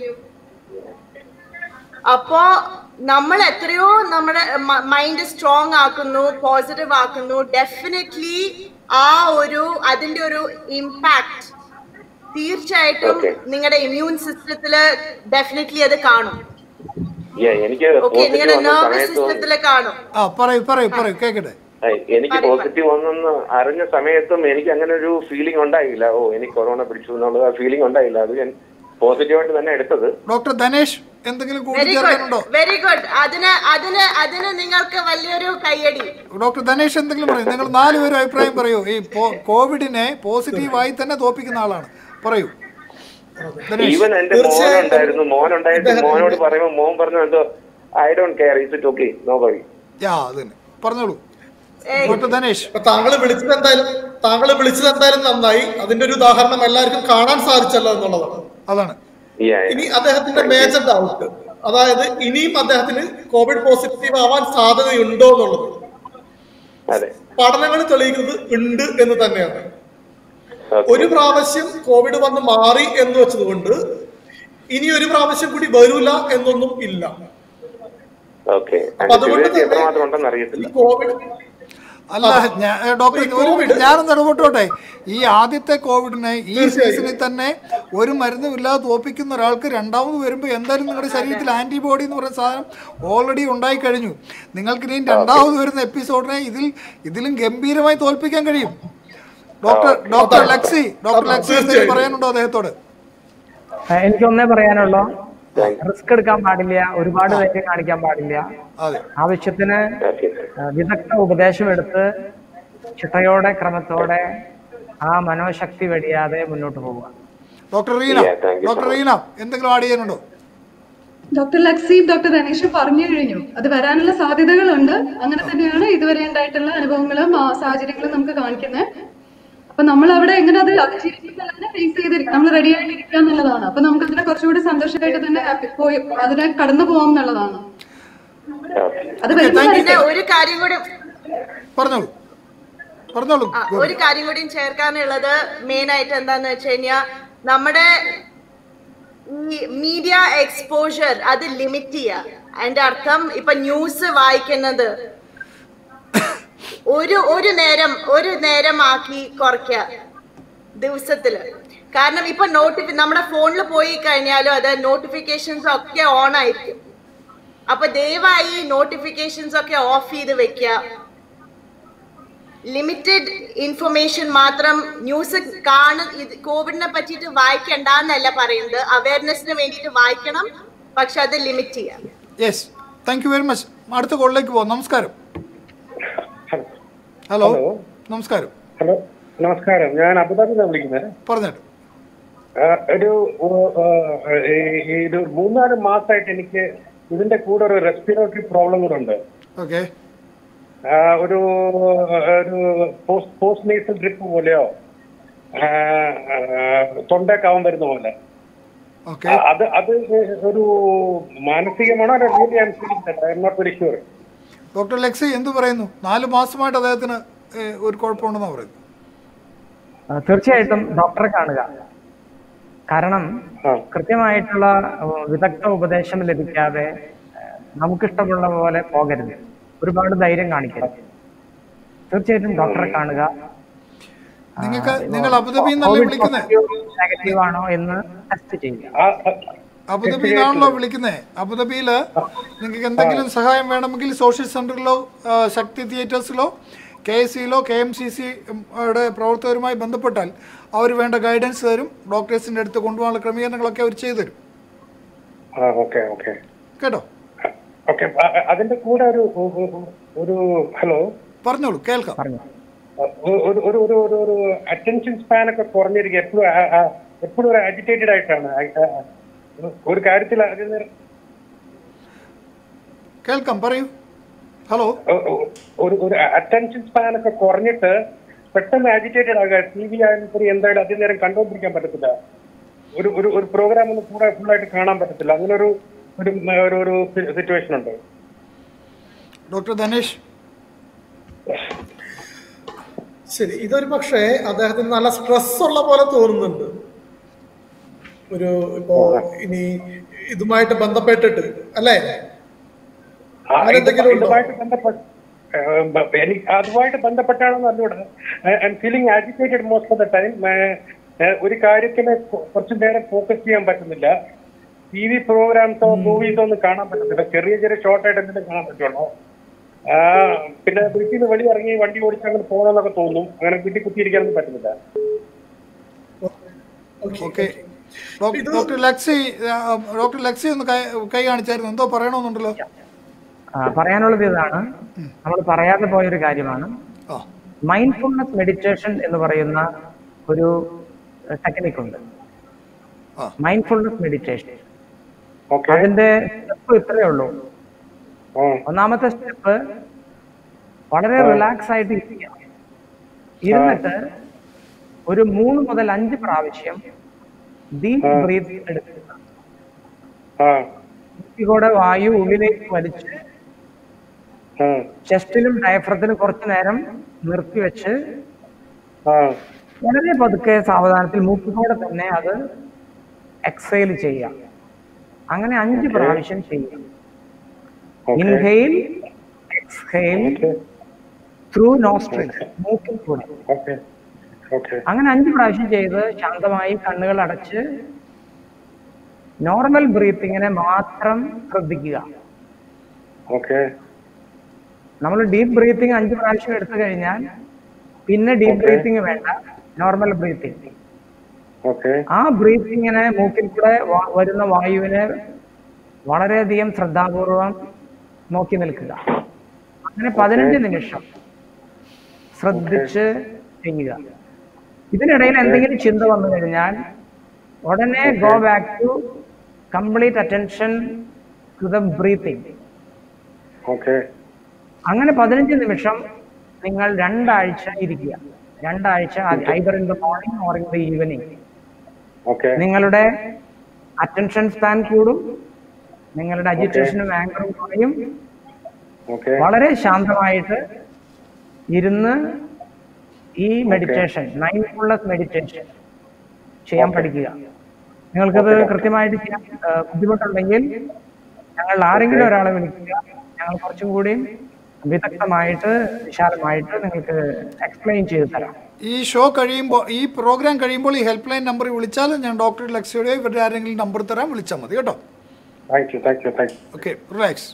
അപ്പോ നമ്മൾ എത്രയോ നമ്മുടെ മൈൻഡ് സ്ട്രോങ് ആക്കുന്നു പോസിറ്റീവ് ആക്കുന്നു ഡെഫിനറ്റ്ലി ആ ഒരു അതിന്റെ ഒരു ഇമ്പാക്ട് തീർച്ചയായിട്ടും നിങ്ങളുടെ ഇമ്മ്യൂൺ സിസ്റ്റത്തില് ഡെഫിനറ്റ്ലി അത് കാണും എനിക്ക് ഓക്കെ പോസിറ്റീവ് നിങ്ങളുടെ വന്ന നെർവസ് സമയത്ത് സിസ്റ്റത്തില് കാണും ആ പറയൂ പറയൂ പറയൂ കേക്കട്ടെ ഏയ്, എനിക്ക് പോസിറ്റീവ് വന്നെന്ന് അറിഞ്ഞ സമയത്തും എനിക്ക് അങ്ങനെ ഒരു ഫീലിംഗ് ഉണ്ടായില്ല ഓ എനിക്ക് കൊറോണ പിടിച്ചു എന്നുള്ള ഫീലിംഗ് ഉണ്ടായില്ല അത് ഞാൻ പോസിറ്റീവായിട്ട് തന്നെ എടുത്തത് ഡോക്ടർ ധനേഷ് എന്തെങ്കിലും വെരി ഗുഡ് കൂട്ടിച്ചേർക്കാനുണ്ടോ വെരി ഗുഡ് അതിന് അതിന് അതിന് നിങ്ങൾക്ക് വലിയൊരു കയ്യടി ഡോക്ടർ ധനേഷ് എന്തെങ്കിലും പറയൂ നിങ്ങൾ നാലുപേരും അഭിപ്രായം പറയൂ ഈ പോ- കോവിഡിനെ പോസിറ്റീവായി തന്നെ തോപ്പിക്കുന്ന ആളാണ് പറയൂ ധനേഷ് ഈവൻ എന്റെ മോൻ ഉണ്ടായിരുന്നു മോൻ ഉണ്ടായിട്ട് മോനോട് പറയുമ്പോൾ മോൻ പറഞ്ഞു എന്തോ I don't care is it okay no worry yeah അത് തന്നെ പറഞ്ഞോളൂ ഡോക്ടർ ധനേഷ് താങ്കൾ വിളിച്ചത് എന്തായാലും താങ്കൾ വിളിച്ചത് എന്തായാലും നന്നായി അതിന്റെ ഒരു ഉദാഹരണം എല്ലാവർക്കും കാണാൻ സാധിച്ചല്ലോ എന്നുള്ളതാണ് അതാണ് ഇനി അദ്ദേഹത്തിന്റെ മേജർ ഡൗട്ട് അതായത് ഇനിയും അദ്ദേഹത്തിന് കോവിഡ് പോസിറ്റീവ് ആവാൻ സാധ്യതയുണ്ടോ എന്നുള്ളത് അതെ പഠനങ്ങൾ തെളിയിക്കുന്നത് ഉണ്ട് എന്ന് തന്നെയാണ് ഒരു പ്രാവശ്യം കോവിഡ് വന്ന് മാറി എന്ന് വെച്ചതുകൊണ്ട് ഇനി ഒരു പ്രാവശ്യം കൂടി വരൂല എന്നൊന്നും ഇല്ല ഓക്കെ അപ്പൊ അതുകൊണ്ട് തന്നെ എത്രമാത്രം ഉണ്ടെന്ന് അറിയത്തില്ല കോവിഡ് അല്ല ഞാ- ഏ, ഡോക്ടർ ഒരു മിനിറ്റ് ഞാനൊന്ന് ഇടപെട്ടോട്ടെ ഈ ആദ്യത്തെ കോവിഡിനെ ഈ സീസണിൽ തന്നെ ഒരു മരുന്നും ഇല്ലാതെ തോപ്പിക്കുന്ന ഒരാൾക്ക് രണ്ടാമത് വരുമ്പോൾ എന്തായാലും നിങ്ങളുടെ ശരീരത്തിൽ ആന്റിബോഡി എന്ന് പറയുന്ന സാധനം ഓൾറെഡി ഉണ്ടായി കഴിഞ്ഞു നിങ്ങൾക്ക് ഇനിയും രണ്ടാമത് വരുന്ന എപ്പിസോഡിനെ ഇതിൽ ഇതിലും ഗംഭീരമായി തോൽപ്പിക്കാൻ കഴിയും doctor doctor Laxy doctor Laxy എന്തെങ്കിലും പറയാനുണ്ടോ അദ്ദേഹത്തോട് ആ, എനിക്കൊന്നേ പറയാനുള്ളൂ റിസ്ക് എടുക്കാൻ പാടില്ല ഒരുപാട് ധൈര്യം കാണിക്കാൻ പാടില്ല ആവശ്യത്തിന് ആ, വിദഗ്ധ ഉപദേശം എടുത്ത് ചിട്ടയോടെ ക്രമത്തോടെ ആ മനോശക്തി വെടിയാതെ മുന്നോട്ട് പോവുക ഡോക്ടർ റീന ഡോക്ടർ റീന എന്തെങ്കിലും ആഡ് ചെയ്യാനുണ്ടോ ഡോക്ടർ ലക്സീം ഡോക്ടർ അനീഷും പറഞ്ഞു കഴിഞ്ഞു അത് വരാനുള്ള സാധ്യതകളുണ്ട് അങ്ങനെ തന്നെയാണ് ഇതുവരെ ഉണ്ടായിട്ടുള്ള അനുഭവങ്ങളും ആ, സാഹചര്യങ്ങളും നമുക്ക് കാണിക്കുന്നത് അപ്പൊ നമ്മൾ അവിടെ എങ്ങനെ അത് അതിജീവിക്കുന്നതന്നെ ഫേസ് ചെയ്തിരിക്കും നമ്മൾ റെഡി ആയിട്ടിരിക്കുക എന്നുള്ളതാണ് അപ്പൊ നമുക്ക് അതിനെ കുറച്ചുകൂടി സന്തോഷമായിട്ട് തന്നെ happy- പോയി അതിനെ കടന്നു പോകാം എന്നുള്ളതാണ് അത് വരുമ്പോൾ പിന്നെ ഒരു കാര്യം കൂടി പറഞ്ഞോളൂ പറഞ്ഞോളൂ ആ, ഒരു കാര്യം കൂടി ചേർക്കാനുള്ളത് മെയിൻ ആയിട്ട് എന്താന്ന് വെച്ച് കഴിഞ്ഞാൽ നമ്മുടെ ഈ മീഡിയ എക്സ്പോഷർ അത് ലിമിറ്റ് ചെയ്യുക അതിന്റെ അർത്ഥം ഇപ്പൊ ന്യൂസ് വായിക്കുന്നത് ഒരു ഒരു നേരം ഒരു നേരം ആക്കി കുറയ്ക്കുക ദിവസത്തില് കാരണം ഇപ്പൊ നോട്ടിഫി നമ്മുടെ ഫോണിൽ പോയി കഴിഞ്ഞാലും അത് നോട്ടിഫിക്കേഷൻസ് ഒക്കെ ഓൺ ആയിരിക്കും അപ്പൊ ദയവായി നോട്ടിഫിക്കേഷൻസ് ഒക്കെ ഓഫ് ചെയ്ത് വെക്കുക ലിമിറ്റഡ് ഇൻഫർമേഷൻ മാത്രം ന്യൂസ് കാണ ഇത് കോവിഡിനെ പറ്റിയിട്ട് വായിക്കണ്ട എന്നല്ല പറയുന്നത് അവയർനെസ്സിന് വേണ്ടിയിട്ട് വായിക്കണം പക്ഷെ അത് ലിമിറ്റ് ചെയ്യാം yes thank you very much അടുത്ത കോളിലേക്ക് പോകാം നമസ്കാരം ഹലോ നമസ്കാരം ഹലോ നമസ്കാരം ഞാൻ അബുദാബിന്നാണ് വിളിക്കുന്നത് പറഞ്ഞിട്ട് ആ, ഒരു ഓ, ആ, ഈ- ഈ ഒരു മൂന്നാല് മാസമായിട്ട് എനിക്ക് ഇതിന്റെ കൂടെ ഒരു റെസ്പിറേറ്ററി പ്രോബ്ലം കൂടെ ഉണ്ട് ഓക്കെ ആ, ഒരു ഒരു പോസ്റ്റ് പോസ്റ്റ് നേസൽ ഡ്രിപ്പ് പോലെയോ ആ, ആ, തൊണ്ടക്കാവൻ വരുന്ന പോലെ ഓക്കെ ആ, അത് അത് ഒരു മാനസികമാണോ really I'm feeling I'm not very sure doctor Laxy എന്ത് പറയുന്നു നാല് മാസമായിട്ട് അദ്ദേഹത്തിന് ഏഹ്, ഒരു കുഴപ്പമുണ്ടെന്നാണ് പറയുന്നത് ആ, തീർച്ചയായിട്ടും ഡോക്ടറെ കാണുക കാരണം കൃത്യമായിട്ടുള്ള ഏഹ്, വിദഗ്ധ ഉപദേശം ലഭിക്കാതെ ഏഹ്, നമുക്കിഷ്ടമുള്ള പോലെ പോകരുത് ഒരുപാട് ധൈര്യം കാണിക്കരുത് തീർച്ചയായിട്ടും ഡോക്ടറെ കാണുക നിങ്ങൾക്ക് നിങ്ങൾ അബുദാബിയിൽ നിന്നല്ലേ വിളിക്കുന്നത് നെഗറ്റീവ് ആണോ എന്ന് ടെസ്റ്റ് ചെയ്യുക അബുദാബിയിൽ നിന്നാണല്ലോ വിളിക്കുന്നത് അബുദാബിയിൽ നിങ്ങൾക്ക് എന്തെങ്കിലും സഹായം വേണമെങ്കിൽ സോഷ്യൽ സെന്ററിലോ ആ, ശക്തി തിയേറ്റേഴ്സിലോ കെ എസ് സിയിലോ കെ എം സി സി യുടെ പ്രവർത്തകരുമായി ബന്ധപ്പെട്ടാൽ അവർ വേണ്ട ഗൈഡൻസ് തരും ഡോക്ടേഴ്സിൻ്റെ അടുത്ത് കൊണ്ടുപോകാനുള്ള ക്രമീകരണങ്ങളൊക്കെ അവർ ചെയ്തു തരും ആ ഓക്കെ ഓക്കെ കേട്ടോ ഓക്കെ അതിന്റെ കൂടെ ഒരു ഒരു- ഒരു- ഒരു ഹലോ പറഞ്ഞോളൂ കേൾക്കാം ഒരു ഒരു ഒരു ഒരു ഒരു ഒരു അറ്റൻഷൻ സ്പാൻ ഒക്കെ കുറഞ്ഞിരിക്കുക എപ്പോഴും എപ്പോഴും ഒരു അജിറ്റേറ്റഡ് ആയിട്ടാണ് ആ- ആ- ആ. ഒരു കാര്യത്തിൽ അതിൽ നിന്ന് കേൾക്കാം പറയൂ ഹലോ ഒരു ഒരു അറ്റൻഷൻ സ്പാൻ ഒക്കെ കുറഞ്ഞിട്ട് പെട്ടെന്ന് അജിറ്റേറ്റഡ് ആകുക ടി വി ആയാലും ശരി എന്തായാലും അധികം നേരം കണ്ടുകൊണ്ടിരിക്കാൻ പറ്റത്തില്ല ഒരു ഒരു ഒരു പ്രോഗ്രാം ഒന്നും കൂടെ ഫുള്ളായിട്ട് കാണാൻ പറ്റത്തില്ല അങ്ങനെ ഒരു ഒരു ഒരു ഒരു സിറ്റുവേഷൻ ഉണ്ട് ഡോക്ടർ ധനേഷ് ശരി ഇതൊരു പക്ഷേ അദ്ദേഹത്തിന് നല്ല സ്ട്രെസ് ഉള്ള പോലെ തോന്നുന്നുണ്ട് ഒരു ഇപ്പോ ഇനി ഇതുമായിട്ട് ബന്ധപ്പെട്ടിട്ട് അല്ലേ ആ, അങ്ങനെ ഇത് എന്തെങ്കിലും ഉണ്ടോ? ഇതുമായിട്ട് ബന്ധപ്പെട്ട് ഏഹ്, ബ- എനിക്ക് അതുമായിട്ട് ബന്ധപ്പെട്ടാണെന്ന് അറിഞ്ഞൂടാ I'm feeling agitated most of the time ഒരു കാര്യത്തിന് കൊ- കുറച്ചു നേരം ഫോക്കസ് ചെയ്യാൻ പറ്റുന്നില്ല ടി വി പ്രോഗ്രാംസോ മൂവീസോ ഒന്നും കാണാൻ പറ്റത്തില്ല ചെറിയ ചെറിയ ഷോർട്ട് ആയിട്ട് എന്തെങ്കിലും കാണാൻ പറ്റുള്ളൂ ആ, പിന്നെ വീട്ടിൽ നിന്ന് വെളിയിറങ്ങി വണ്ടി ഓടിച്ച് അങ്ങനെ പോകണമെന്നൊക്കെ തോന്നും അങ്ങനെ വീട്ടിൽ കുത്തിയിരിക്കാനൊന്നും പറ്റുന്നില്ല ഓക്കെ ഡോക്ടർ ലക്സി ആ, ഡോക്ടർ ലക്സി ഒന്ന് കൈ കൈ കാണിച്ചായിരുന്നു എന്തോ പറയണമെന്നുണ്ടല്ലോ ആ, പറയാനുള്ളത് ഇതാണ് നമ്മൾ പറയാതെ പോയൊരു കാര്യമാണ് മൈൻഡ്ഫുൾനെസ് മെഡിറ്റേഷൻ എന്ന് പറയുന്ന ഒരു ടെക്നിക് ഉണ്ട് മൈൻഡ്ഫുൾനെസ് മെഡിറ്റേഷൻ അതിന്റെ സ്റ്റെപ്പ് ഇത്രയേ ഉള്ളൂ ഒന്നാമത്തെ സ്റ്റെപ്പ് വളരെ റിലാക്സ് ആയിട്ട് ഇരിക്കുക ഇരുന്നിട്ട് ഒരു മൂന്ന് മുതൽ അഞ്ച് പ്രാവശ്യം ഡീപ് ബ്രീത്ത് എടുക്കുക കൂടെ വായു ഉള്ളിലേക്ക് വലിച്ച് ചെസ്റ്റിലും ഡയഫ്രത്തിലും കുറച്ചു നേരം നിർത്തിവെച്ച് വളരെ പതുക്കെ സാവധാനത്തിൽ മൂക്കിലൂടെ തന്നെ അത് എക്സൈൽ ചെയ്യാം അങ്ങനെ അഞ്ച് പ്രാവശ്യം ചെയ്യാം ഇൻഹെയിൽ എക്സ്ഹെയിൽ ത്രൂ നോസ്ട്രിൽസ് മൂക്കിൽ കൂടെ അങ്ങനെ അഞ്ച് പ്രാവശ്യം ചെയ്ത് ശാന്തമായി കണ്ണുകൾ അടച്ച് നോർമൽ ബ്രീത്തിങ്ങിനെ മാത്രം ശ്രദ്ധിക്കുക ഓക്കെ നമ്മൾ ഡീപ്പ് ബ്രീത്തിങ് അഞ്ച് പ്രാവശ്യം എടുത്തു കഴിഞ്ഞാൽ പിന്നെ ഡീപ്പ് ബ്രീത്തിങ് വേണ്ട നോർമൽ ബ്രീത്തിങ് ഓക്കെ ആ ബ്രീത്തിങ്ങിനെ മൂക്കിൽ കൂടെ വ- വരുന്ന വായുവിനെ വളരെയധികം ശ്രദ്ധാപൂർവം നോക്കി നിൽക്കുക അങ്ങനെ പതിനഞ്ച് നിമിഷം ശ്രദ്ധിച്ച് ചെയ്യുക ഇതിനിടയിൽ എന്തെങ്കിലും ചിന്ത വന്നു കഴിഞ്ഞാൽ ഉടനെ go back to complete attention to the breathing okay അങ്ങനെ പതിനഞ്ച് നിമിഷം നിങ്ങൾ രണ്ടാഴ്ച ഇരിക്കുക രണ്ടാഴ്ച either in the morning or in the evening okay നിങ്ങളുടെ അറ്റൻഷൻ സ്പാൻ കൂടും നിങ്ങളുടെ അജിറ്റേഷനും ആങ്കറും കുറയും ഓക്കെ വളരെ ശാന്തമായിട്ട് ഇരുന്ന് ഈ മെഡിറ്റേഷൻ മൈൻഡ്ഫുൾനെസ് മെഡിറ്റേഷൻ ചെയ്യാൻ പഠിക്കുക നിങ്ങൾക്കത് കൃത്യമായിട്ട് ചെയ്യാൻ ആ, ബുദ്ധിമുട്ടുണ്ടെങ്കിൽ ഞങ്ങൾ ആരെങ്കിലും ഒരാളെ വിളിക്കുക ഞങ്ങൾ കുറച്ചും കൂടി വിദഗ്ധമായിട്ട് വിശാലമായിട്ട് നിങ്ങൾക്ക് എക്സ്പ്ലെയിൻ ചെയ്തു തരാം ഈ ഷോ കഴിയുമ്പോൾ ഈ പ്രോഗ്രാം കഴിയുമ്പോൾ ഈ ഹെൽപ്പ് ലൈൻ നമ്പറിൽ വിളിച്ചാൽ ഞാൻ ഡോക്ടർ ലക്ഷ്യയുടെയോ ഇവരുടെ ആരെങ്കിലും നമ്പർ തരാൻ വിളിച്ചാൽ മതി കേട്ടോ thank you thank you thank you okay relax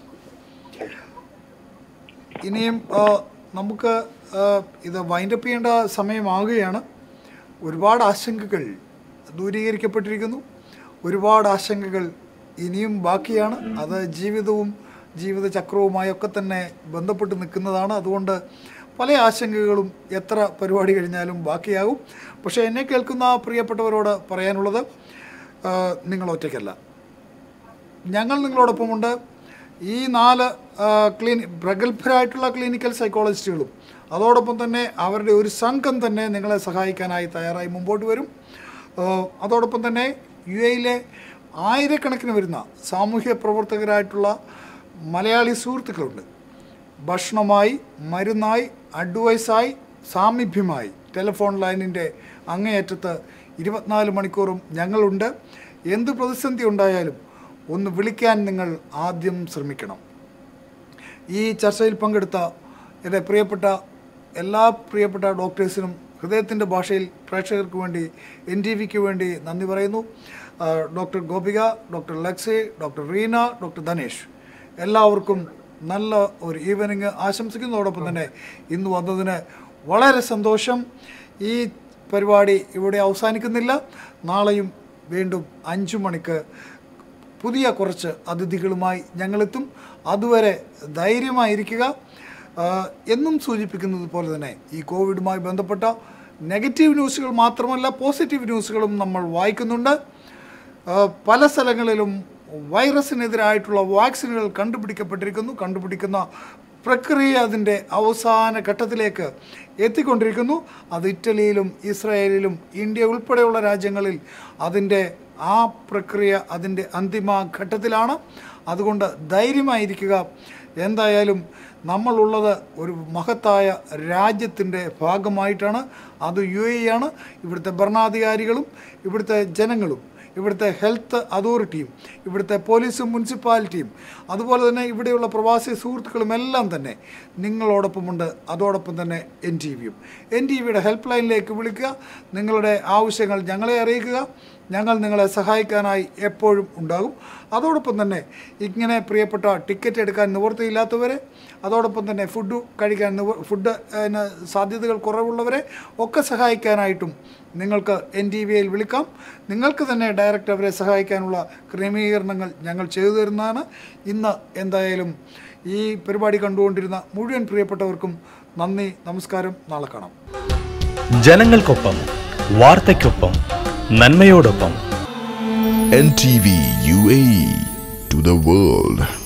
ഇനിയും ആ, നമുക്ക് ആ, ഇത് വൈൻഡപ്പ് ചെയ്യേണ്ട സമയമാകുകയാണ് ഒരുപാട് ആശങ്കകൾ ദൂരീകരിക്കപ്പെട്ടിരിക്കുന്നു ഒരുപാട് ആശങ്കകൾ ഇനിയും ബാക്കിയാണ് അത് ജീവിതവും ജീവിതചക്രവുമായി ഒക്കെ തന്നെ ബന്ധപ്പെട്ട് നിൽക്കുന്നതാണ് അതുകൊണ്ട് പല ആശങ്കകളും എത്ര പരിപാടി കഴിഞ്ഞാലും ബാക്കിയാകും പക്ഷേ എന്നെ കേൾക്കുന്ന പ്രിയപ്പെട്ടവരോട് പറയാനുള്ളത് ആ, നിങ്ങൾ ഒറ്റയ്ക്കല്ല ഞങ്ങൾ നിങ്ങളോടൊപ്പമുണ്ട് ഈ നാല് ആ, ക്ലിനി പ്രഗത്ഭരായിട്ടുള്ള ക്ലിനിക്കൽ സൈക്കോളജിസ്റ്റുകളും അതോടൊപ്പം തന്നെ അവരുടെ ഒരു സംഘം തന്നെ നിങ്ങളെ സഹായിക്കാനായി തയ്യാറായി മുമ്പോട്ട് വരും ആ, അതോടൊപ്പം തന്നെ യു എയിലെ ആയിരക്കണക്കിന് വരുന്ന സാമൂഹ്യ പ്രവർത്തകരായിട്ടുള്ള മലയാളി സുഹൃത്തുക്കളുണ്ട് ഭക്ഷണമായി മരുന്നായി അഡ്വൈസായി സാമീപ്യമായി ടെലിഫോൺ ലൈനിൻ്റെ അങ്ങേയറ്റത്ത് ഇരുപത്തിനാല് മണിക്കൂറും ഞങ്ങളുണ്ട് എന്ത് പ്രതിസന്ധി ഉണ്ടായാലും ഒന്ന് വിളിക്കാൻ നിങ്ങൾ ആദ്യം ശ്രമിക്കണം ഈ ചർച്ചയിൽ പങ്കെടുത്ത എൻ്റെ പ്രിയപ്പെട്ട എല്ലാ പ്രിയപ്പെട്ട ഡോക്ടേഴ്സിനും ഹൃദയത്തിൻ്റെ ഭാഷയിൽ പ്രേക്ഷകർക്ക് വേണ്ടി എൻ ടി വിക്ക് വേണ്ടി നന്ദി പറയുന്നു ആ, doctor Gopika doctor Laxy doctor Reena doctor Dhanesh എല്ലാവർക്കും നല്ല ഒരു ഈവനിങ് ആശംസിക്കുന്നതോടൊപ്പം തന്നെ ഇന്ന് വന്നതിന് വളരെ സന്തോഷം ഈ പരിപാടി ഇവിടെ അവസാനിക്കുന്നില്ല നാളെയും വീണ്ടും അഞ്ചു മണിക്ക് പുതിയ കുറച്ച് അതിഥികളുമായി ഞങ്ങളെത്തും അതുവരെ ധൈര്യമായിരിക്കുക ആ, എന്നും സൂചിപ്പിക്കുന്നത് പോലെ തന്നെ ഈ കോവിഡുമായി ബന്ധപ്പെട്ട നെഗറ്റീവ് ന്യൂസുകൾ മാത്രമല്ല പോസിറ്റീവ് ന്യൂസുകളും നമ്മൾ വായിക്കുന്നുണ്ട് ആ, പല സ്ഥലങ്ങളിലും വൈറസിനെതിരായിട്ടുള്ള വാക്സിനുകൾ കണ്ടുപിടിക്കപ്പെട്ടിരിക്കുന്നു കണ്ടുപിടിക്കുന്ന പ്രക്രിയ അതിൻ്റെ അവസാന ഘട്ടത്തിലേക്ക് എത്തിക്കൊണ്ടിരിക്കുന്നു അത് ഇറ്റലിയിലും ഇസ്രായേലിലും ഇന്ത്യ ഉൾപ്പെടെയുള്ള രാജ്യങ്ങളിൽ അതിൻ്റെ ആ പ്രക്രിയ അതിൻ്റെ അന്തിമ ഘട്ടത്തിലാണ് അതുകൊണ്ട് ധൈര്യമായിരിക്കുക എന്തായാലും നമ്മളുള്ളത് ഒരു മഹത്തായ രാജ്യത്തിൻ്റെ ഭാഗമായിട്ടാണ് അത് യു എ ആണ് ഇവിടുത്തെ ഭരണാധികാരികളും ഇവിടുത്തെ ജനങ്ങളും ഇവിടുത്തെ ഹെൽത്ത് അതോറിറ്റിയും ഇവിടുത്തെ പോലീസും മുനിസിപ്പാലിറ്റിയും അതുപോലെ തന്നെ ഇവിടെയുള്ള പ്രവാസി സുഹൃത്തുക്കളും എല്ലാം തന്നെ നിങ്ങളോടൊപ്പമുണ്ട് അതോടൊപ്പം തന്നെ എൻ ടി വിയും എൻ ടി വിയുടെ ഹെൽപ്പ് ലൈനിലേക്ക് വിളിക്കുക നിങ്ങളുടെ ആവശ്യങ്ങൾ ഞങ്ങളെ അറിയിക്കുക ഞങ്ങൾ നിങ്ങളെ സഹായിക്കാനായി എപ്പോഴും ഉണ്ടാകും അതോടൊപ്പം തന്നെ ഇങ്ങനെ പ്രിയപ്പെട്ട ടിക്കറ്റ് എടുക്കാൻ നിവൃത്തിയില്ലാത്തവരെ അതോടൊപ്പം തന്നെ ഫുഡ് കഴിക്കാൻ നിവ ഫുഡ് അതിന് സാധ്യതകൾ കുറവുള്ളവരെ ഒക്കെ സഹായിക്കാനായിട്ടും നിങ്ങൾക്ക് എൻ ടി വിയിൽ വിളിക്കാം നിങ്ങൾക്ക് തന്നെ ഡയറക്റ്റ് അവരെ സഹായിക്കാനുള്ള ക്രമീകരണങ്ങൾ ഞങ്ങൾ ചെയ്തു തരുന്നതാണ് ഇന്ന് എന്തായാലും ഈ പരിപാടി കണ്ടുകൊണ്ടിരുന്ന മുഴുവൻ പ്രിയപ്പെട്ടവർക്കും നന്ദി നമസ്കാരം നാളെ കാണാം ജനങ്ങൾക്കൊപ്പം വാർത്തയ്ക്കൊപ്പം നന്മയോടൊപ്പം NTV UAE to the world.